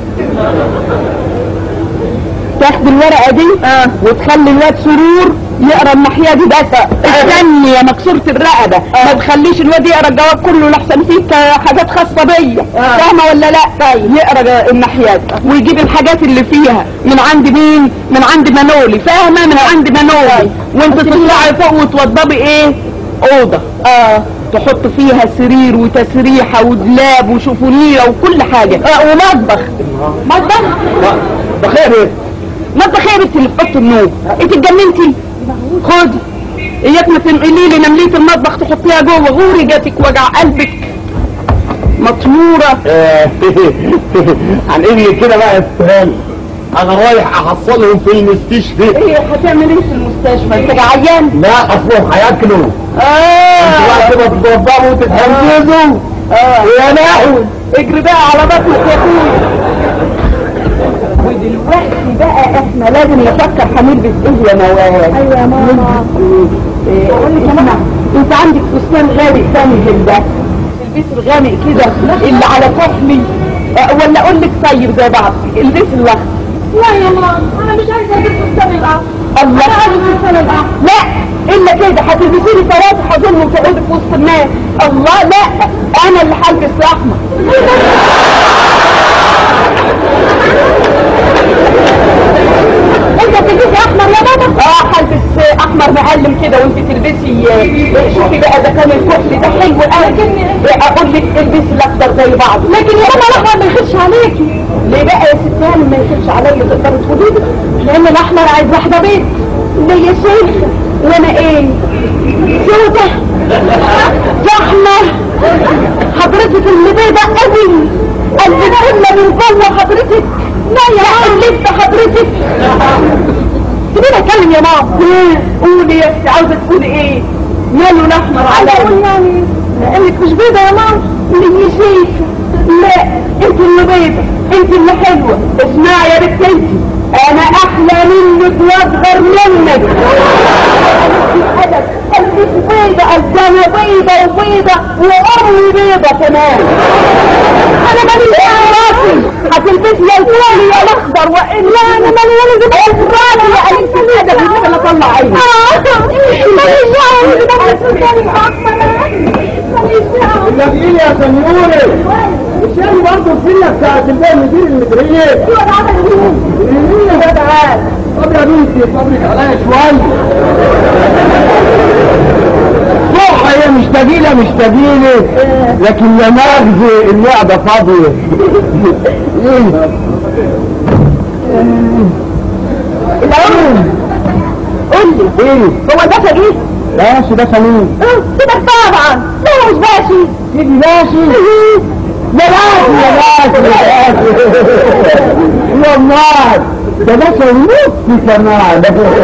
تاخدي الورقه دي اه وتخلي الواد سرور يقرا الناحيه دي بس استني يا مكسوره الرقبه ما تخليش الواد يقرا الجواب كله لحسن فيك حاجات خاصه بيا فاهمه ولا لا طيب يقرا الناحيه دي ويجيب الحاجات اللي فيها من عند مين من عند منولي فاهمه من عند منولي وانت تطلعي فوق وتوضبي ايه اوضه اه تحط فيها سرير وتسريحه ودلاب وشوفونيره وكل حاجه اه ومطبخ مطبخ بخير ايه مطبخ ايه يا بنتي اللي في اوضه النوم انت اتجننتي خدي اياك ما تنقلي لي نمليه المطبخ تحطيها جوه غوري جاتك وجع قلبك مطموره عن ايه كده بقى يا استهان انا رايح احصلهم في المستشفى ايه هتعمل ايه في المستشفى انت عيان لا اصلهم هياكلوا اه بعد ما تتوضبوا وتتهززوا اه يا لهوي اجري بقى على بطنك يا اخويا ودلوقتي بقى احنا لازم نفكر هنلبس ايه يا نوال ايوه يا ماما بقول لك انا انت عندك فستان غامق ثاني ده البسي الغامق كده اللي على كحلي اه، ولا اقول لك طيب زي بعض البسي الاخضر لا يا ماما انا مش عايزه اجيب فستان الاحمر الله انا عايزه الفستان الاحمر لا الا كده هتلبسي لي فواتح اظن وتقعدي في وسط الناس الله لا انا اللي هلبس احمر انت تلبسي احمر يا بابا اه هلبس احمر معلم كده وانت تلبسي آه، شوفي بقى اذا كان الكحل ده حلو قوي اقول لك البسي الاخضر زي بعض لكن يا ماما الاحمر ما يخش عليكي ليه بقى يا ست هانم ما يخش عليا تقدري تقولي لي لان الاحمر عايز واحده بيت اللي هي شيخه وانا ايه سودة زحمة حضرتك اللي بيضة قوي قلبي كله من جوه حضرتك لا يا قلبت حضرتك سيبيني اتكلم يا ماما قولي يا اختي عاوزه تقولي ايه ماله الاحمر على يعني لانك مش بيضة يا ماما اللي هي شيخة لا انت اللي بيضة انت اللي حلوة اسمعي يا بنت انت انا احلى منك واصغر منك الادب قلبك بيضة قدامي بيضة وبيضة وامي بيضة كمان انا ماليش راسي هتلبسي يا الفولي يا الاخضر والا انا مالي ولا زي راسي يا قلبك الادب اللي انا اطلع عيني ماليش دعوه النبيل يا سنيوري الشاي برضه الفيلا بتاعت الباقي المدير المديرية مين ده تعال طب يا بنتي صبرك عليا شوية صح هي مش تجيلة مش تجيلة لكن يا مغزي المعدة فاضية ايه قول لي ايه هو ده فجيه ماشي ده سمين كده طبعا لا هو مش باشي سيدي ماشي يا باشي يا باشي يا باشي يا الله ده باشا ونص كمان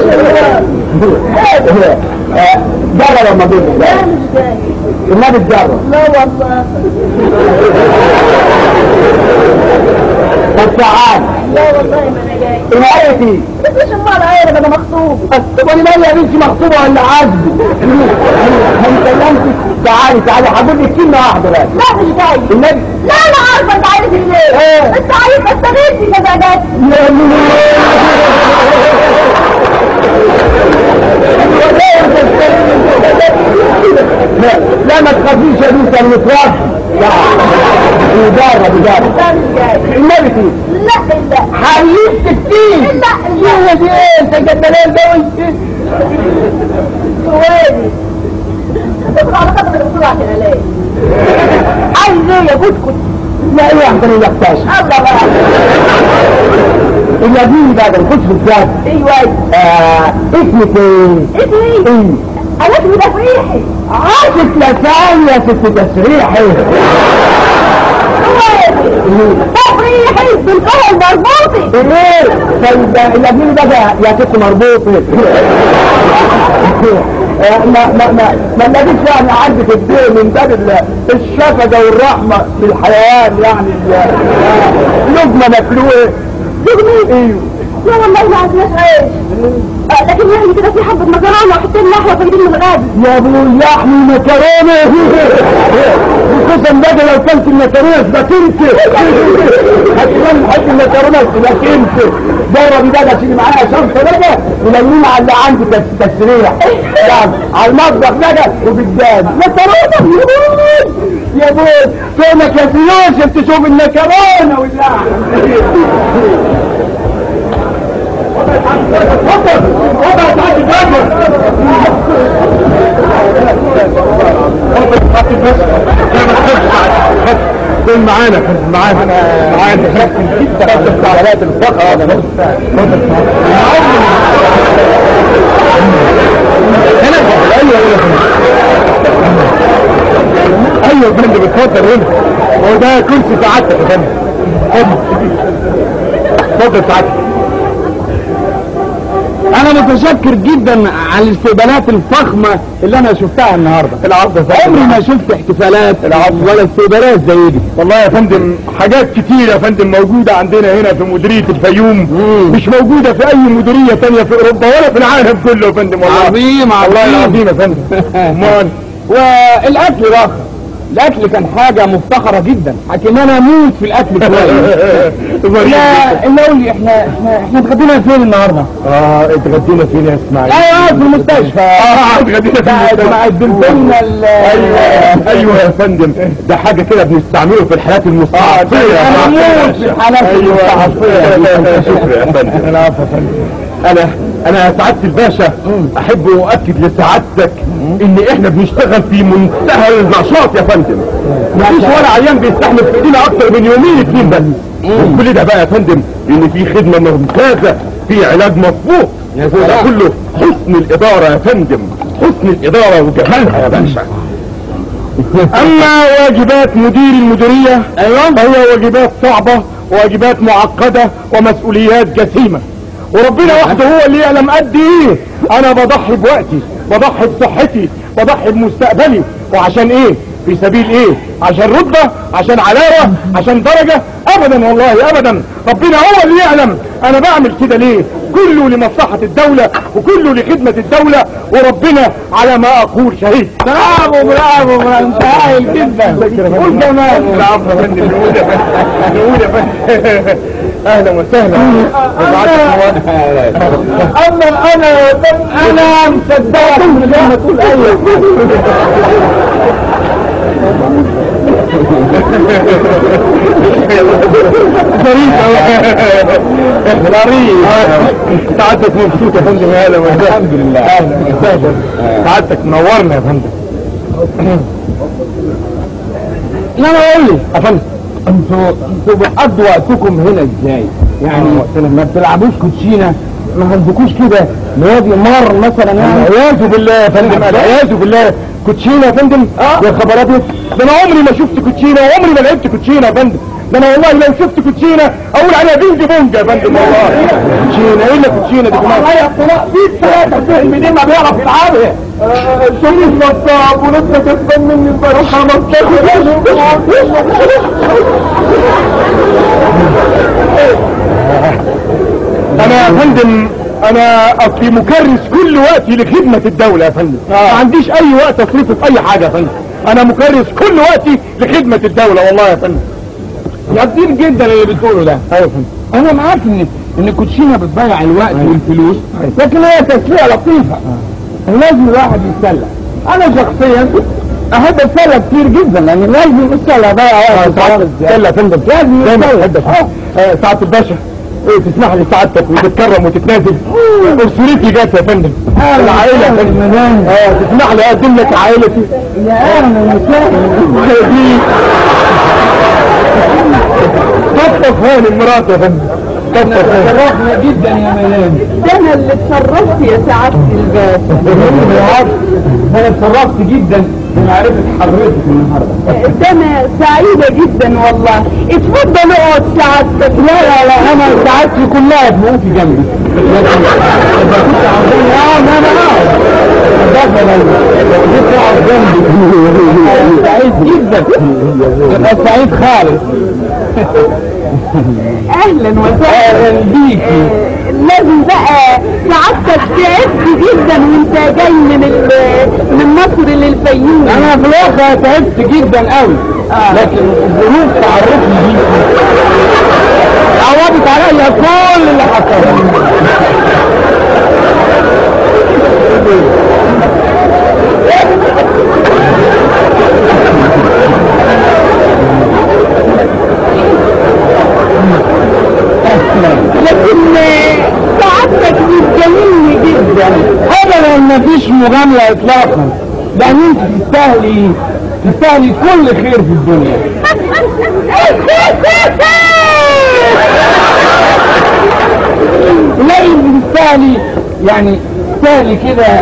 جرب لما بيجي لا مش جاي النبي تجرب لا والله طب تعال لا والله ما انا جاي نهايتي بس مش امال عارف انا مخطوب طب وانا مالي يا بنتي مخطوبه ولا عزبي هم كلمتك تعالي تعالي هقول لك كلمه واحده بس لا مش جاي النبي لا انا عارفه انت عايز ايه ايه انت عايز تستغيثي مزاجات لا لا ما تخافيش يا بنتي انا متوفي يجرب يجرب لا مش جاي النبي فيه لا لا حبيبتك فيه لا يا دي انت جبلان ده وانت سوادي هتدخل على خاطر الدكتور عشان الاقي عايز ايه يا بوتكوت لا ايه واحده اللي يحتاج الله بقى اللي قبليني بقى ده نخش في الجد ايوه آه اسمك ايه؟ اسمي ايه؟ انا اسمي تفريحي عاشت لسان يا ست تسريحي تفريحي بالقهوة المربوطي ايه؟ طيب اللي قبليني بقى يا ست مربوطة آه، ما ما ما ما نلاقيش يعني عندي في الدين من باب ال- الشفقة والرحمة بالحيوان يعني ال- لقمة مفلوقة تغني ايوه لا والله ما عندناش عيش آه، لكن يعني كده في حبة مكرونة وحطين لحمة طيبين من الغد يا ابو يحمي مكرونه خصوصا بقى لو كلت المكرونه تبقى انت هتكون حد المكرونه تبقى انت جربي بقى تشيلي معايا شنطه بقى ولمين على اللي عندي تس- تسريح يعني على المطبخ بقى وبالجاد مكرونه يا بوي فينك يا فلوس انت شوف المكرونه واللحم اتفضل اتفضل تعالى كن معانا كن معانا معانا جدا استعمالات الفقر هنا ايوه ايوه يا فندم اتفضل هنا هو ده كرسي سعادتك يا فندم اتفضل اتفضل سعادتك انا متشكر جدا على الاستقبالات الفخمه اللي انا شفتها النهارده العفو عمري ما شفت احتفالات ولا استقبالات زي دي والله يا فندم حاجات كتير يا فندم موجودة عندنا هنا في مديرية الفيوم مش موجودة في أي مديرية تانية في أوروبا ولا في العالم كله يا فندم والله عظيم والله عظيم العظيم يا فندم أمال والاكل راخر الاكل كان حاجه مفتخره جدا حكيم انا اموت في الاكل كويس لا اللي قول لي احنا احنا احنا اتغدينا فين النهارده؟ اه اتغدينا فين يا اسماعيل ايوه في المستشفى اه اتغدينا في المستشفى. ما قدمت لنا ال ايوه ايوه يا فندم ده حاجة كده بنستعمله في الحالات المستعصية انا اموت في الحالات ايوه المستعصيه شكرا يا فندم العفو يا فندم انا انا يا سعاده الباشا احب اؤكد لسعادتك ان احنا بنشتغل في منتهى النشاط يا فندم مفيش ولا عيان بيستحمل في ايدينا اكتر من يومين اتنين بس وكل ده بقى يا فندم ان في خدمه ممتازه في علاج مظبوط وده كله حسن الاداره يا فندم حسن الاداره وجمالها يا باشا اما واجبات مدير المديرية ايوه فهي واجبات صعبة واجبات معقدة ومسؤوليات جسيمة وربنا وحده هو اللي يعلم قد ايه انا بضحي بوقتي بضحي بصحتي بضحي بمستقبلي وعشان ايه في سبيل ايه عشان رتبة عشان علاوة عشان درجة ابدا والله ابدا ربنا هو اللي يعلم انا بعمل كده ليه كله لمصلحة الدولة وكله لخدمة الدولة وربنا على ما اقول شهيد برافو برافو برافو انت هايل جدا قول كمان العفو يا فندم نقول يا فندم نقول يا فندم اهلا وسهلا اما انا انا مصدقك من غير ما تقول ايوه ظريف ظريف سعادتك مبسوط يا فندم اهلا وسهلا الحمد لله اهلا وسهلا سعادتك منورنا يا فندم لا انا اقول لي يا فندم انتوا انتوا بتقضوا وقتكم هنا ازاي؟ يعني ما بتلعبوش كوتشينه ما عندكوش كده نادي مر مثلا يعني والعياذ بالله يا فندم والعياذ بالله كوتشينه يا فندم يا خبر ابيض ده انا عمري ما شفت كوتشينه وعمري ما لعبت كوتشينه يا فندم ده انا والله لو شفت كوتشينه اقول عليها بينج بونج يا فندم والله كوتشينه ايه اللي كوتشينه دي كمان والله يا اخويا في ثلاثة فهم دي ما بيعرف يلعبها شريف نصاب ولسه كسبان مني البارح 15 انا يا فندم انا اصلي مكرس كل وقتي لخدمة الدولة يا فندم ما عنديش اي وقت اصرفه في اي حاجة يا فندم انا مكرس كل وقتي لخدمة الدولة والله يا فندم كتير جدا اللي بتقوله ده ايوه يا فندم انا معاك ان ان الكوتشينه بتضيع الوقت والفلوس لكن هي تسليه لطيفه لازم الواحد يتسلى انا شخصيا احب اتسلى كتير جدا لان لازم السلة ضيع وقت خالص يلا يا فندم لازم دايما يتسلى احب أسمع. آه، سعادة الباشا إيه تسمح لي سعادتك وتتكرم وتتنازل اسرتي جات يا فندم العائلة يا فندم اه تسمح لي اقدم لك عائلتي يا اهلا وسهلا دي طفطف هاني مراتي يا فندم شرفنا جدا يا مدام ده انا اللي اتشرفت يا سعادة الباشا بالعكس انا اتشرفت جدا بمعرفة حضرتك النهارده ده انا سعيدة جدا والله اتفضل اقعد سعادتك لا لا لا انا سعادتي كلها بموتي جنبي لكن اذا كنت عاوزاني اقعد انا اقعد دخل كنت اقعد جنبي سعيد جدا ابقى سعيد خالص اهلا وسهلا اهلا بيكي آه، لازم بقى سعادتك تعبت جدا وانت جاي من ال- من مصر للفيوم انا في الواقع تعبت جدا قوي لكن الظروف تعرفني بيكي عوضت عليا كل اللي حصل لكن آه، سعادتك بتجاملني جدا ابدا مفيش مجامله اطلاقا لان انت تستاهلي تستاهلي كل خير في الدنيا لا انت تستاهلي يعني تستاهلي كده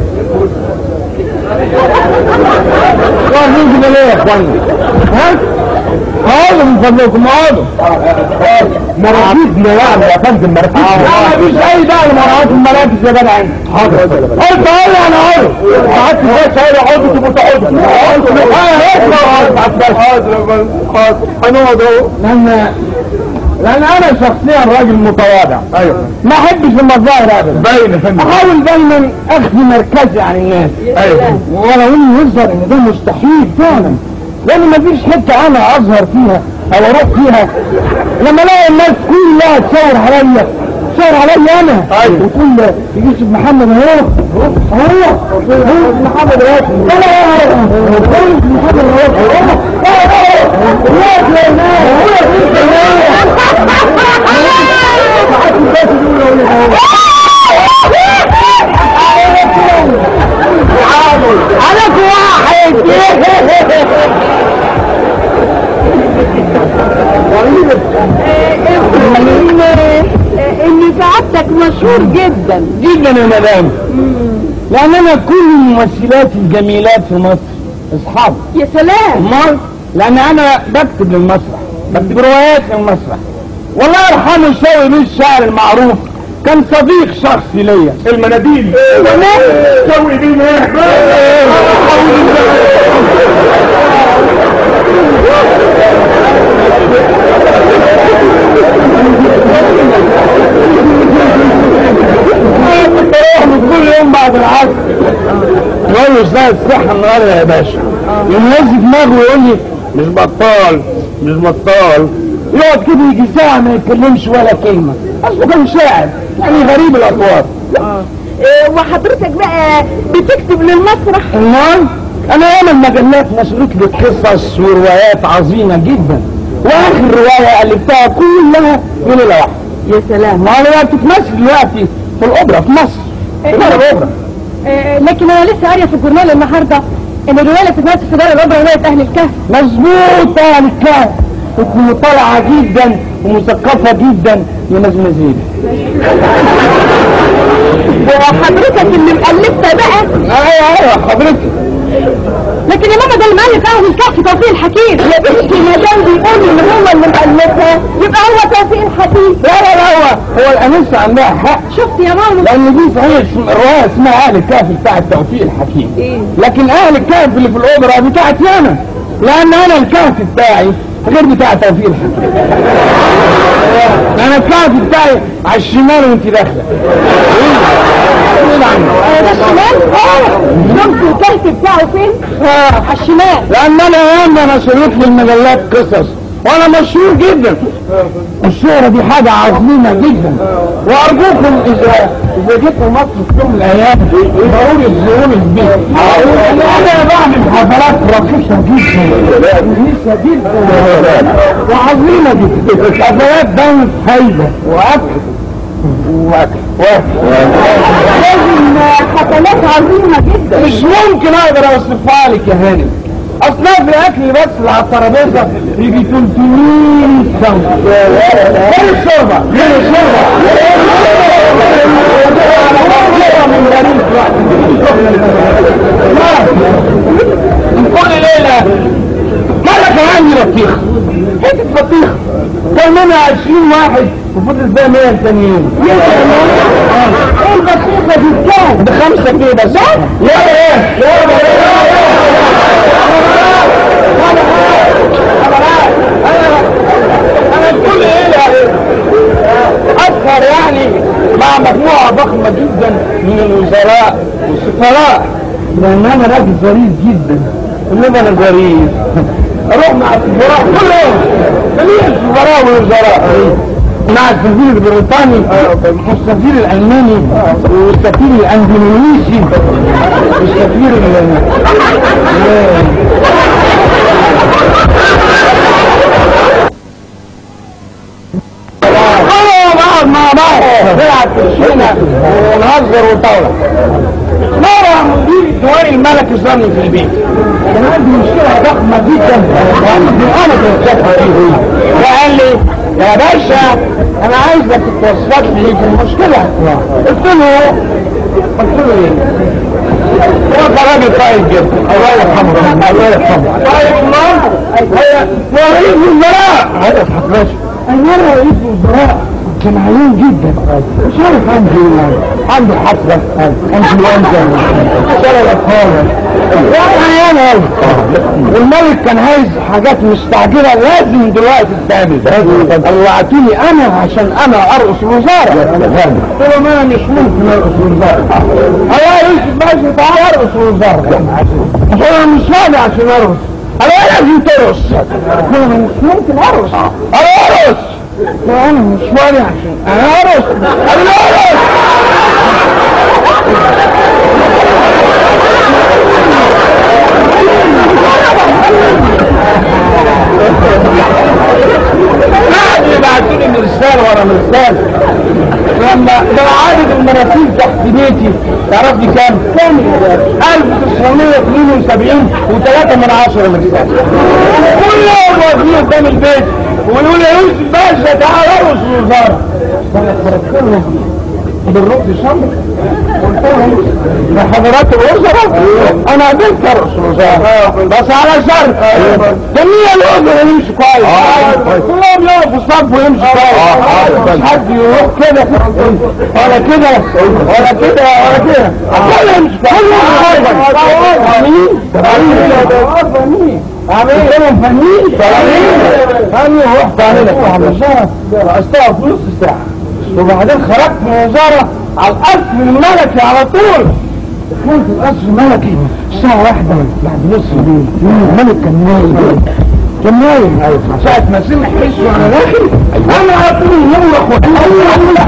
واقفين كده ليه يا اخوانا ها اقعدوا من فضلكم اقعدوا مراكزنا يعني يا فندم مراكزنا لا مفيش اي داعي لمراعاة المراكز يا جدع انت حاضر قلت اقول انا اقول قعدت بس اقول اقعدوا تبقوا تقعدوا حاضر حاضر هنقعد اهو لان لان انا شخصيا راجل متواضع ايوه ما احبش المظاهر ابدا باين يا فندم احاول دايما اخفي مركزي عن الناس ايوه ولو اني يظهر ان ده مستحيل فعلا لان مفيش حته انا اظهر فيها او اروح فيها لما الاقي الناس كلها تشاور عليا تشاور عليا انا أيوة. وتقول يوسف محمد اهو اهو يوسف محمد اهو لا لا لا يوسف محمد اهو عليك واحد ان ان سعادتك مشهور جدا جدا يا مدام لان انا كل الممثلات الجميلات في مصر اصحاب يا سلام امال لان انا بكتب للمسرح بكتب روايات للمسرح والله يرحمه الشاوي بيه الشاعر المعروف كان صديق شخصي ليا المناديل شاوي بيه كل يوم بعد العصر يقول له ازاي الصحة النهارده يا باشا يقوم يهز دماغه ويقول لي مش بطال مش بطال يقعد كده يجي ساعة ما يتكلمش ولا كلمة اصله كان شاعر يعني غريب الاطوار إيه، وحضرتك بقى بتكتب للمسرح المهم انا ياما المجلات نشرت لي قصص وروايات عظيمة جدا واخر رواية الفتها كلها في ليلة واحدة يا سلام ما انا بقى بتتمثل دلوقتي في الاوبرا في مصر في دار الاوبرا إيه، لكن انا لسه قاريه في الجورنال النهارده ان الروايه اللي بتتمثل في دار الاوبرا روايه اهل الكهف مظبوط يا الكهف كنت مطلعة جدا ومثقفة جدا يا مزمزيل وحضرتك اللي مؤلفها بقى ايوه ايوه حضرتك لكن يا ماما ده المؤلف اهل الكهف توفيق الحكيم يا بنتي ما دام بيقول ان هو اللي مؤلفها يبقى هو توفيق الحكيم لا لا لا هو هو الانسة عندها حق شفت يا ماما لان دي صحيح اسم- رواية اسمها اهل الكهف بتاعت توفيق الحكيم إيه؟ لكن اهل الكهف اللي في الاوبرا بتاعتي انا لان انا الكهف بتاعي غير بتاع توفيق الحكيم انا الكهف بتاعي على الشمال وانت داخله بعيد عنه. آه، ده الشمال اه شفت الكهف بتاعه فين على الشمال لان انا ياما نشرت لي المجلات قصص وانا مشهور جدا الشهرة دي حاجة عظيمة جدا وارجوكم اذا اذا جيتوا مصر في يوم من الايام ضروري تزوروني البيت انا بعمل حفلات رخيصة جدا رخيصة جدا وعظيمة جدا حفلات دم هيبة واكل واكل واكل لازم آه، حفلات عظيمة جدا مش ممكن اقدر اوصفها لك يا هانم اصناف الاكل بس اللي على الترابيزه يجي 300 سم غير الشوربه غير الشوربه من باريس من كل ليله مرة كان عندي بطيخ حتة بطيخ كان منها 20 واحد وفضل بقى 100 تانيين ايه البطيخة دي بكام؟ بخمسة جنيه بس يا ايه يا انا كل ايه اكثر يعني مع مجموعة ضخمة جدا من الوزراء والسفراء لان انا راجل ظريف جدا انما انا ظريف اروح مع السفراء كل يوم جميع السفراء والوزراء مع السفير البريطاني والسفير الالماني والسفير الاندونيسي والسفير ال- اه بعض مع بعض نلعب كوتشينه ونهزر وطاوله مرة مدير الديوان الملكي زارني في البيت كان عندي مشكلة ضخمة جدا وعندي أنا توصفها فيه وقال لي يا باشا أنا عايزك توصف لي في المشكلة قلت له قلت له إيه؟ هو ده راجل طيب جدا الله يرحمه الله يرحمه طيب الله هي رئيس وزراء هذا ماشي أنا رئيس وزراء كان عيان جدا مش عارف عنده عنده حفرة انفلونزا شلل خالص عيان قوي والملك كان عايز حاجات مستعجلة لازم دلوقتي تتعمل طلعتوني انا عشان انا ارقص الوزارة قلت له ما أنا مش ممكن ارقص الوزارة يا يوسف ماشي تعال ارقص الوزارة قلت له مش فاضي عشان ارقص قال لي لازم ترقص قلت له مش ممكن ارقص انا ارقص انا مش فاضي عشان انا ارقص انا ارقص قاعد يبعتوني مرسال ورا مرسال لما ده عدد المنافيل تحت بيتي تعرف دي كام؟ كام 1972 و3 من عشرة مرسال كل يوم واقفين قدام البيت ويقول يا يوسف باشا تعال ارقص الوزارة انا اتفرجت لهم بالرقص شمر قلت لهم يا حضرات الوزراء انا قدرت ارقص الوزارة بس على شرط جميع الوزراء يمشوا كويس كلهم يقفوا صف ويمشوا كويس مش حد يروح كده ولا كده ولا كده ولا كده كله يمشي كويس فاهمين؟ فاهمين عاملين كلهم فاهمين فاهمين فاهمين رحت علينا فاهم رأستها في نص ساعة وبعدين خرجت من الوزارة على القصر الملكي على طول دخلت القصر الملكي الساعة واحدة بعد نص الليل الملك كان نايم كان نايم ساعة ما سمع حسه وانا داخل انا على طول يلا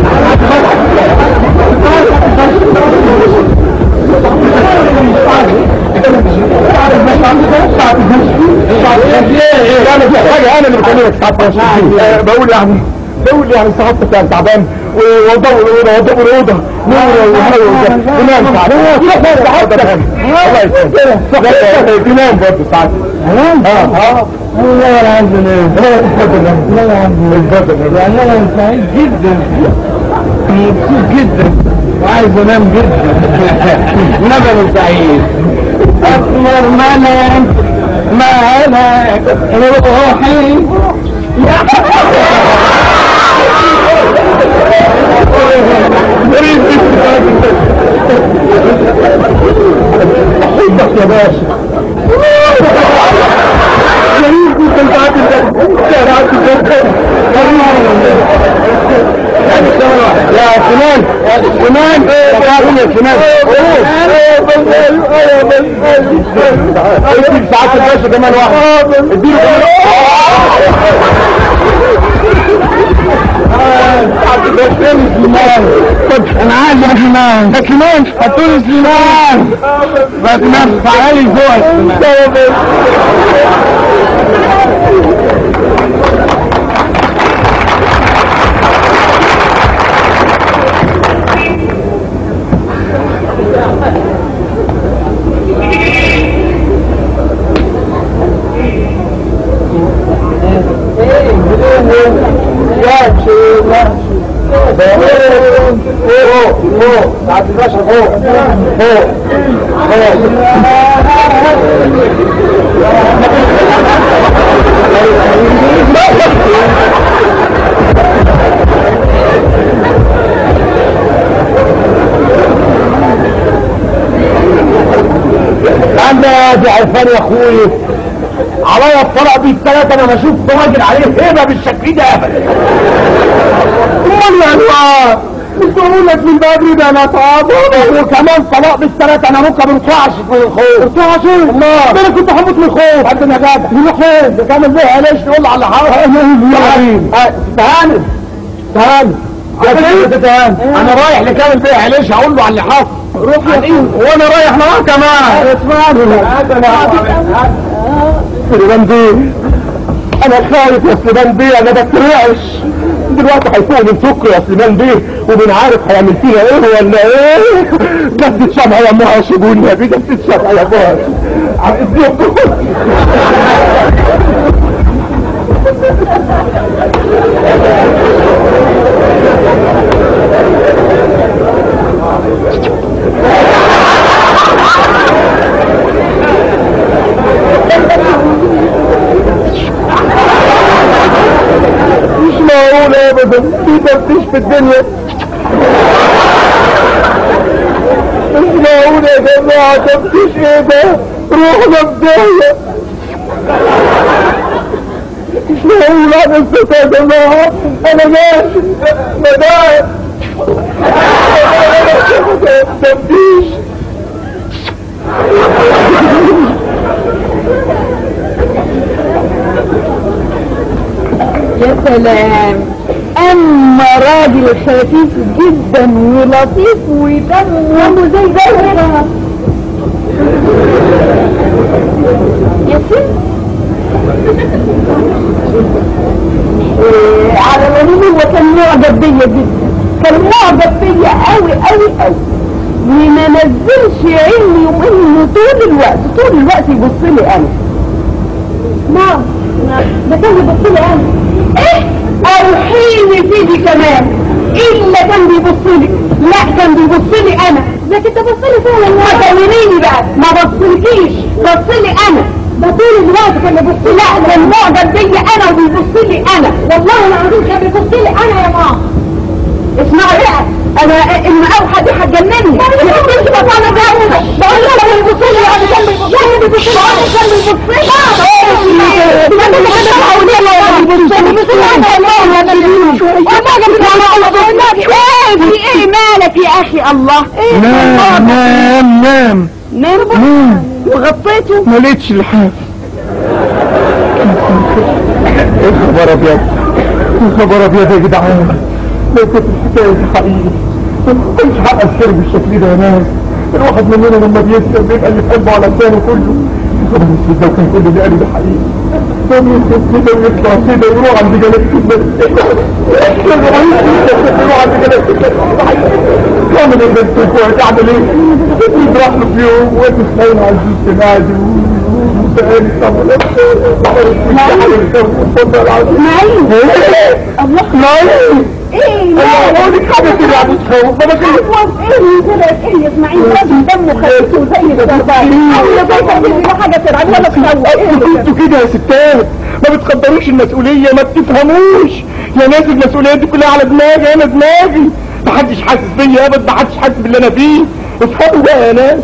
انا اللي بكلمك ساعة بقول يعني بقول يعني صحابتك كان تعبان ووضبوا الأوضة ووضبوا الأوضة نور وهوا ونام ساعات صحابتك الله يسلمك تنام برضه ساعات اه اه لا لا عندي نام لا لا عندي يعني انا سعيد جدا مبسوط جدا وعايز انام جدا نبل سعيد اكبر ملك ملك روحي احبك يا باشا جميل جدا بعد الشارعات يا فلان فلان تعالوا يا فلان اديك ساعات الباشا كمان واحد اديله انا عايز يا سليمان يا سليمان هتقول سليمان بس نفس تعالي فوق يا سليمان فوق فوق ما عدناش فوق فوق انا دي عرفان يا اخوي عليا الطلع دي الثلاثة انا ما شفت راجل عليه هيبة بالشكل ده ابدا امال يا انوار مش بقول لك من بدري ده انا تعبان وكمان طلاق بالثلاثة انا ممكن ما بنطلعش من الخوف بتاع شو الله. ده انا كنت هموت من الخوف قد ما جدع نروح فين ده كان بيه ليش تقول على حاجة تعالى تعالى تعالى انا رايح لكامل بيه عليش هقول له على اللي حصل روح يا وانا رايح معاه كمان سليمان بيه انا خايف يا سليمان بيه انا بترعش دلوقتي هيفوق من سكر يا سليمان بيه ومن عارف هيعمل فينا ايه ولا ايه بس الشمعة يا امها شيبوني يا بيه بس الشمعة يا امها عم اذنكم مش معقول ابدا في تفتيش في الدنيا مش معقول يا جماعة تفتيش ايه ده روحنا بداية مش معقول انا الصوت يا جماعة انا ماشي مدار تفتيش يا سلام اما راجل خفيف جدا ولطيف ودمه زي زهرة يا سيدي إيه، على العموم هو كان معجب بيا جدا كان معجب بيا قوي قوي قوي وما نزلش عيني وانه طول الوقت طول الوقت يبص لي انا نعم ده كان بيبص لي انا ايه ارحيني فيدي كمان الا كان بيبص لي لا كان بيبص لي انا لكن انت بص لي فعلا ما تكلميني بقى ما بصلكيش بص لي انا ده طول الوقت كان بيبص لي لا كان معجب بيا انا وبيبص لي انا والله العظيم كان بيبص لي انا يا ماما اسمعي بقى انا المقاوحه دي هتجنني انا كنت انت بطلع ده بقول له كان بيبص لي انا كان بيبص لي انا بيبص لي انا كان بيبص لي في ايه مالك يا اخي الله نام نام نام نام وغطيته ما لقيتش الحاف ايه خبر ابيض ايه خبر ابيض يا جدعان لو كنت الحكايه دي حقيقي ما كنتش حق السر بالشكل ده يا ناس الواحد مننا لما بيسر بيبقى اللي في قلبه على لسانه كله خبر السر لو كان كل اللي قاله ده حقيقي كان يسر كده ويطلع كده ويروح عند جلال كده يروح عند جلال كده كامل البنت فوق تعمل ايه؟ يروح له في يوم وانت خاين على الجيش نادي وسأل معين الله نايم ايه انا اقول لك حاجه كده يا ابو تخوف ما بكلمك اخوف ايه كده ايه يا اسماعيل راجل دمه خفيف وزي الشربات اول ما تعمل حاجه ترعب ولا تخوف ايه انتوا كده يا ستات ما بتقدروش المسؤولية ما بتفهموش يا ناس المسؤولية دي كلها على دماغي انا دماغي محدش حاسس بيا ابدا محدش حاسس باللي انا فيه افهموا بقى يا ناس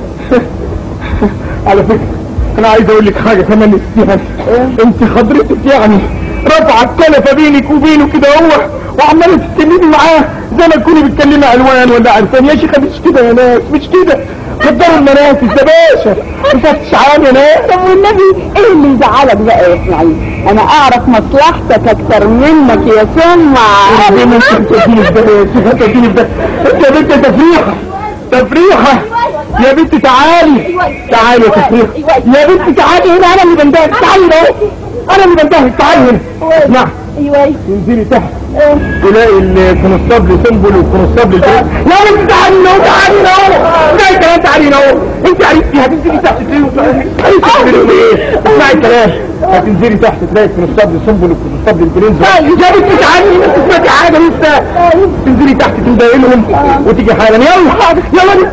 على فكرة انا عايز اقول لك حاجة كمان نسيها انت حضرتك يعني رفع الكنفة بينك وبينه كده هو وعمالة تتكلمي معاه زي ما تكوني بتكلمي عنوان ولا عرفان يا شيخة مش كده يا ناس مش كده قدروا المنافس يا باشا مش هتشعان يا ناس طب والنبي ايه اللي يزعلك بقى يا اسماعيل انا اعرف مصلحتك اكتر منك يا سمع يا بنت انت تديني في ده يا شيخة تديني في ده يا بنت تفريحة تفريحة يا بنت تعالي تعالي يا تفريحة يا بنت تعالي هنا انا اللي بندهك تعالي هنا اهو. انا اللي بندهك تعالي هنا اسمع ايوه تنزلي تحت تلاقي الكونستابل سنبل والكونستابل الجنوب لا انت تعالي هنا اهو، تعالي هنا اهو لا انت كمان تعالي هنا اهو انت عرفتي هتنزلي تحت فين هتنزلي ايه اسمعي اسمعي الكلام هتنزلي تحت تلاقي كريستال سنبل وكريستال البرنس يا بنت تعالي ما تسمعي حاجه لسه تنزلي تحت تندهي لهم وتيجي حالا يلا يلا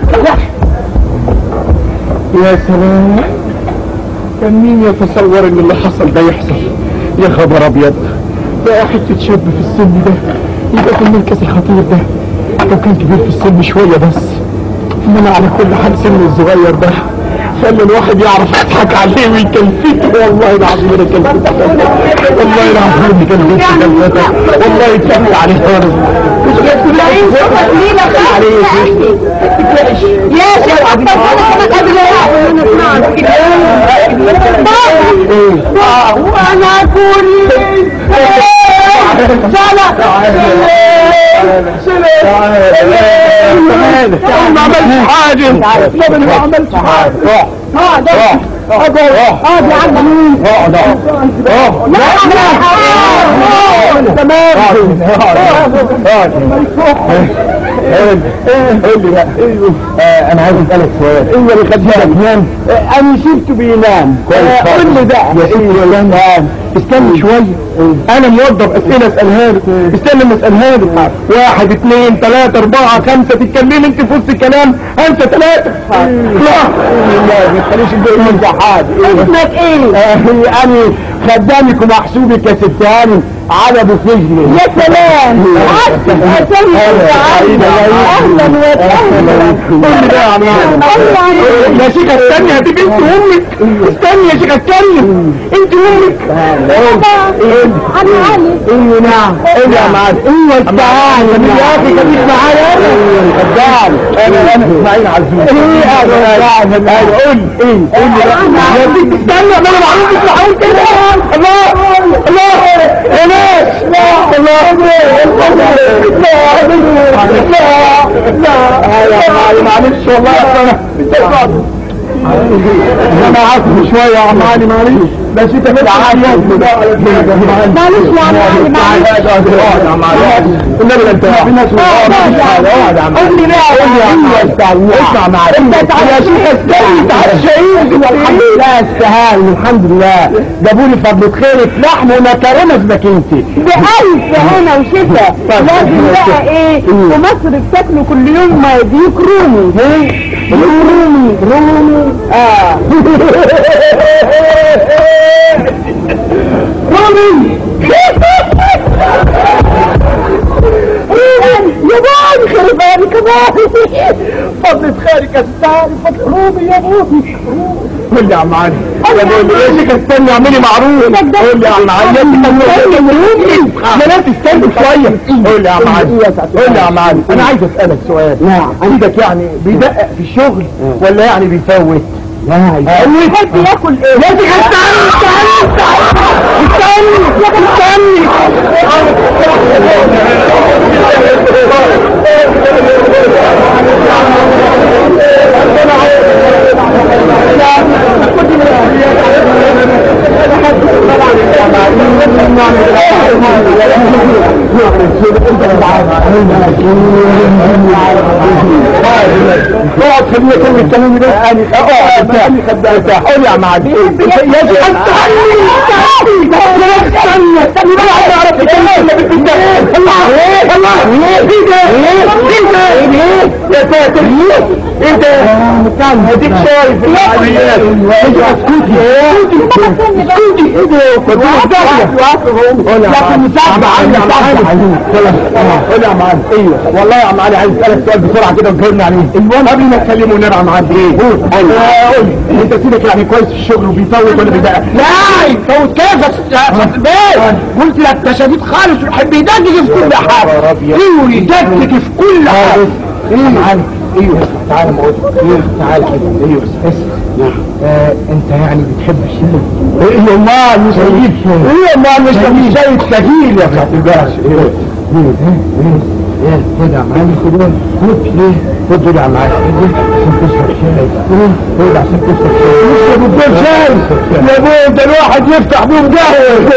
يا سلام كان مين يتصور ان اللي حصل ده يحصل يا خبر ابيض ده حته شاب في السن ده يبقى في المركز الخطير ده لو كان كبير في السن شويه بس انما على كل حال سنه الصغير ده خلي الواحد يعرف يضحك عليه ويكلفته والله العظيم انا كلفته والله العظيم كلفته كلفته والله اتكلم عليه خالص مش كده يا شيخ عبد وانا كل ما عملتش حاجه ما عملتش حاجه اقعد اقعد يا عم اقعد اقعد تمام قول لي بقى آه، انا عايز اسالك سؤال ايه اللي خدني بينام انا شفته بينام قول لي بقى يا سيدي استنى شويه انا موظف اسئله اسالها لك استنى ما اسالها لك واحد اثنين ثلاثة أربعة خمسة تتكلمي انت في وسط الكلام انت ثلاثة لا لا ما تخليش الباقي يرجع حاجة اسمك ايه؟ انا خدامك ومحسوبك يا ست هاني على ابو فجري يا سلام عسل اسامي اهلا وسهلا قول لي بقى يا عم يا شيخة استني يا بنت امك استني يا شيخة استني انت امك عم علي ايوه نعم ايه يا معلم ايوه استعان يا اخي خليك معايا انا خدام انا انا اسماعيل عزوز ايه يا استعان قول ايه قول لي بقى يا بنت استنى ما انا معروف مش معقول كده الله الله يا ناس لا الله لا لا لا لا معلش والله انا انا عارف شويه يا عم علي معلش بس انت مش عارف معلش يا عم علي معلش النبي ده انت في ناس اقعد يا عم قول لي بقى قول لي يا عم اسمع معايا انت يا شيخ استني تعال شهيد الحمد لله استهان الحمد لله جابوا لي فضلة خيرك لحم ومكرونه في ماكينتي بألف هنا وشفا لازم بقى ايه في مصر بتاكلوا كل يوم ديك رومي رومي رومي اه رومي يا بابي خرب بالك يا بابي فضلة خيرك يا ستار فضل رومي يا رومي قول لي يا عم علي يا بابي يا شيخ استني اعملي معروف قول لي يا عم علي يا ناس استني شويه قول لي يا عم علي قول لي يا عم علي انا عايز اسالك سؤال نعم عندك يعني بيدقق في الشغل ولا يعني بيفوت لا يحب ياكل ايه يا شيخ استني استني استني استني اقعد خليني اكمل الكلام ده اقعد ارتاح قول يا عم عادي يا شيخ استني استني استني استني بقى عايز اعرف الكلام اللي بتقول ده الله الله ايه ده ايه ده يا ساتر ايه ده اديك شايف العمليات انت اسكتي اسكتي ايه ده لكن مساعدة عندي يا معلم قول يا معلم ايوه والله يا معلم عايز اسالك سؤال بسرعه كده وتجاوبني عليه المهم قبل ما تكلمه ونبقى يا معلم ايه قول قول انت سيبك يعني كويس في الشغل وبيفوت ولا بيدقق لا يفوت كيف يا البيت قلت لك ده شديد خالص ويحب يدقق في كل حاجه ايوه يدقق في كل حاجه ايه يا معلم ايوه تعالى ما ايوه تعالى كده ايوه اسمع آه انت يعني بتحب الشغل ايه امال مش هجيب شغل ايه امال مش هجيب شاي تجيل يا خالد الباشا ايه ايه ايه ايه خد يا معلم خد خد ليه خد دول يا معلم خد عشان تشرب شاي خد عشان تشرب شاي اشرب الدول شاي يا ابوي ده الواحد يفتح بيهم قهوه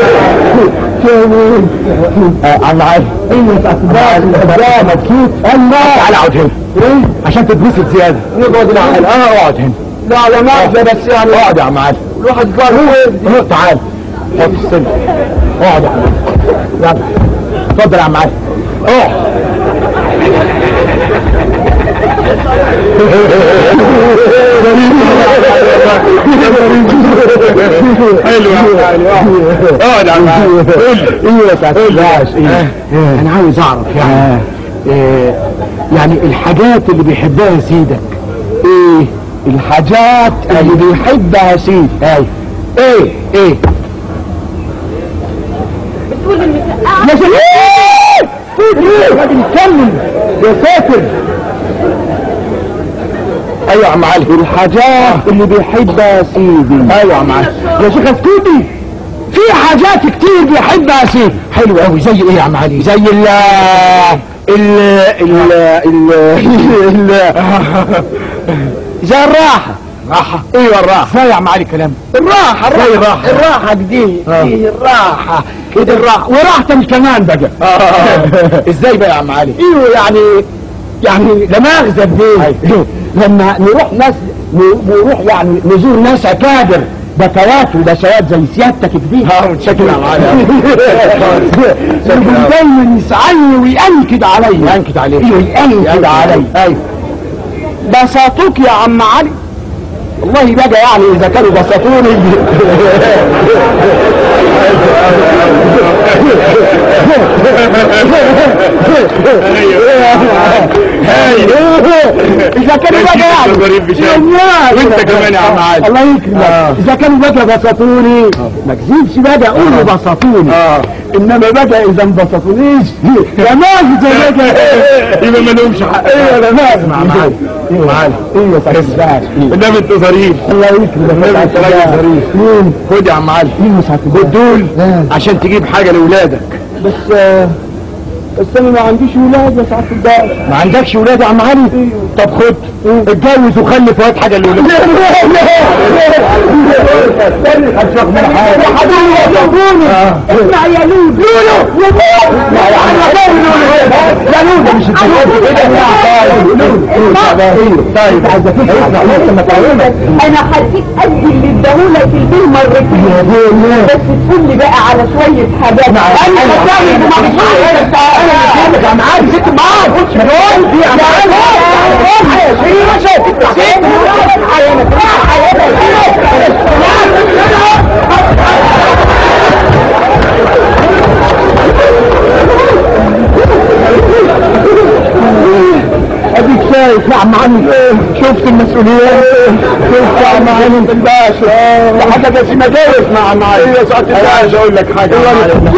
عم عارف ايوه تحت ده مبسوط الله تعالى اقعد هنا ايه عشان تتبسط زياده نقعد هنا اه اقعد هنا لا لا مؤاخذة بس يعني اقعد يا عم علي الواحد قال هو ايه تعال حط السن اقعد يا عم علي يلا اتفضل يا عم علي اقعد حلو يا عم علي اقعد يا عم علي قول ايه يا سعد ايه انا عاوز اعرف يعني إيه يعني الحاجات اللي بيحبها سيدك ايه الحاجات اللي بيحبها سيدك ايه ايه ايه بتقول ان يا سيدي ايه راجل يتكلم يا ساتر ايوه يا عم علي الحاجات اللي بيحبها سيدي ايوه يا عم علي يا شيخ اسكتي في حاجات كتير بيحبها سيدي حلو قوي زي ايه يا عم علي زي ال ال ال ال ال زي الراحة راحة ايوه الراحة زي يا عم علي كلام الراحة الراحة الراحة الراحة دي دي الراحة كده الراحة وراحة كمان بقى ازاي بقى يا عم علي ايوه يعني يعني لا مؤاخذة بديه لما نروح ناس نروح يعني نزور ناس اكابر بكوات وبشوات زي سيادتك كده اه متشكر يا معلم دايما يسألني ويأنكد عليا يأنكد عليك ايوه يأنكد عليا ايوه بساطوك يا عم علي والله بقى يعني اذا كانوا بسطوني اذا كانوا بقى يعني غريب بشكل. والله. وانت كمان يا عم علي. الله يكرمك اذا كانوا بقى بسطوني ما تكذبش بقى قول له بسطوني انما بقى اذا ما بسطونيش يا ماجد بقى يبقى ما لهمش حق ايوه يا ماجد مع معالي معالي ايوه يا سعد انما انت ظريف الله يكرمك انما انت راجل ظريف مين خد يا عم علي مين ساعة خد دول عشان تجيب حاجه لاولادك بس بس انا ما عنديش ولاد يا سعادة الباشا ما عندكش ولاد يا عم علي طب خد اتجوز وخلف وهات حاجه لولادك اسمع يا لولو لولو يا لولو مش طيب عايزك تسمع لما تعلمك انا هديك قد اللي اداهولك البيه مرتين بس تقول لي بقى على شويه حاجات انا هتعمل وما انا يا معاذ ست معاذ دول يا اديك شايف يا عم علي شفت المسؤوليات شفت يا عم علي انت الباشا ده حاجه بس ما جايز مع عم علي ايه يا سعاده الباشا اقول لك حاجه يا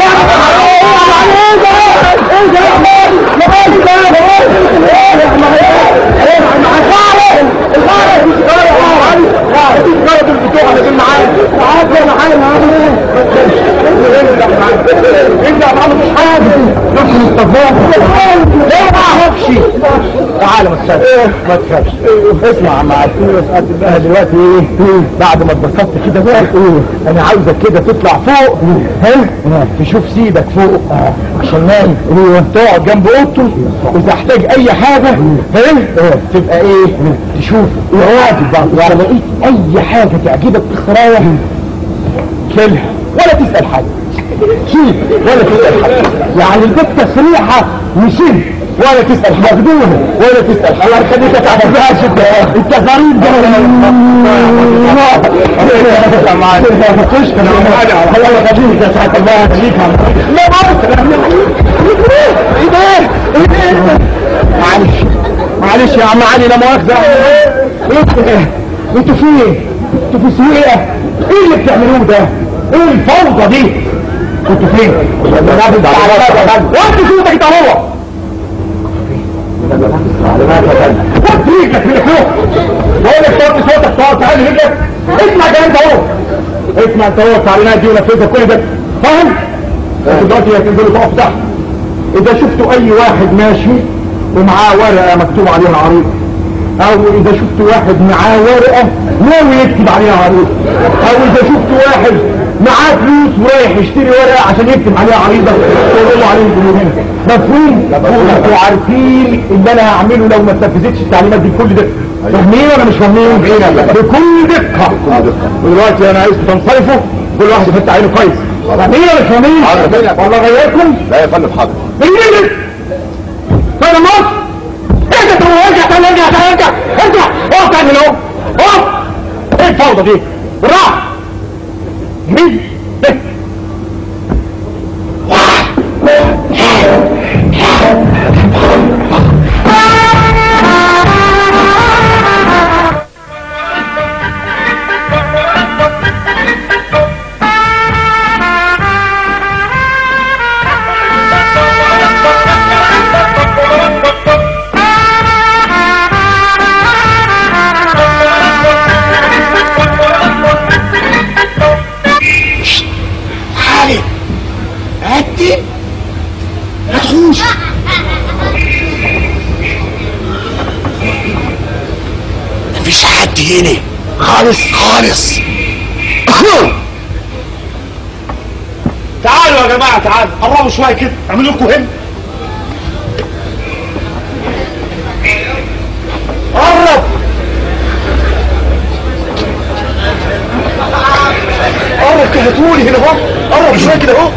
تعالى ما تخافش ما تخافش اسمع يا عم عبد انا دلوقتي ايه بعد ما اتبسطت كده بقى انا عاوزك كده تطلع فوق ها تشوف سيدك فوق عشان نايم تقعد جنب اوضته واذا احتاج اي حاجه ها تبقى ايه تشوف واجب بقى يعني لقيت اي حاجه تعجبك في السرايا كلها ولا تسال حد شيل ولا تسال حد يعني البيت تصريحه وشيل ولا تسال حد مخدومه ولا تسال حد الله يخليك ما تعرفهاش انت انت غريب ده يا معلم خش الله يخليك يا سعاده الله يخليك لا ايه ده ايه ده معلش معلش يا عم علي لا مؤاخذه انتوا فين؟ انتوا في سويقه ايه اللي بتعملوه ده؟ ايه الفوضى دي؟ كنتوا فين؟ وانت صوتك ده هو وانت رجلك من فوق بقول لك صوت صوتك تقعد تعالي رجلك اسمع ده انت اهو اسمع انت اهو التعليمات دي ونفذها كل ده فاهم؟ انتوا دلوقتي هتنزلوا تقفوا تحت اذا شفتوا اي واحد ماشي ومعاه ورقه مكتوب عليها عريض او اذا شفت واحد معاه ورقة ناوي يكتب عليها عريض او اذا شفت واحد معاه فلوس ورايح يشتري ورقة عشان يكتب عليها عريضة تقولوا عليه الجنيه هنا مفهوم؟ انتوا عارفين اللي انا هعمله لو ما اتنفذتش التعليمات دي كل ده فاهمين ولا مش فاهمين؟ بكل دقة ودلوقتي انا عايز تنصرفوا كل واحد يفتح عينه كويس فاهمين ولا مش فاهمين؟ والله غيركم لا يا فندم حاضر بالميلك فانا مصر ارجع طب ارجع طب ارجع طب ارجع ارجع اقف تعمل اهو اقف ايه الفوضى دي؟ بالراحة مين؟ إيه؟ علي عدي ما تخوش مفيش حد هنا خالص خالص تعالوا يا جماعة تعالوا قربوا شوية كده اعملوا لكم هم قرب قرب كده طولي هنا اهو قرب شوية كده اهو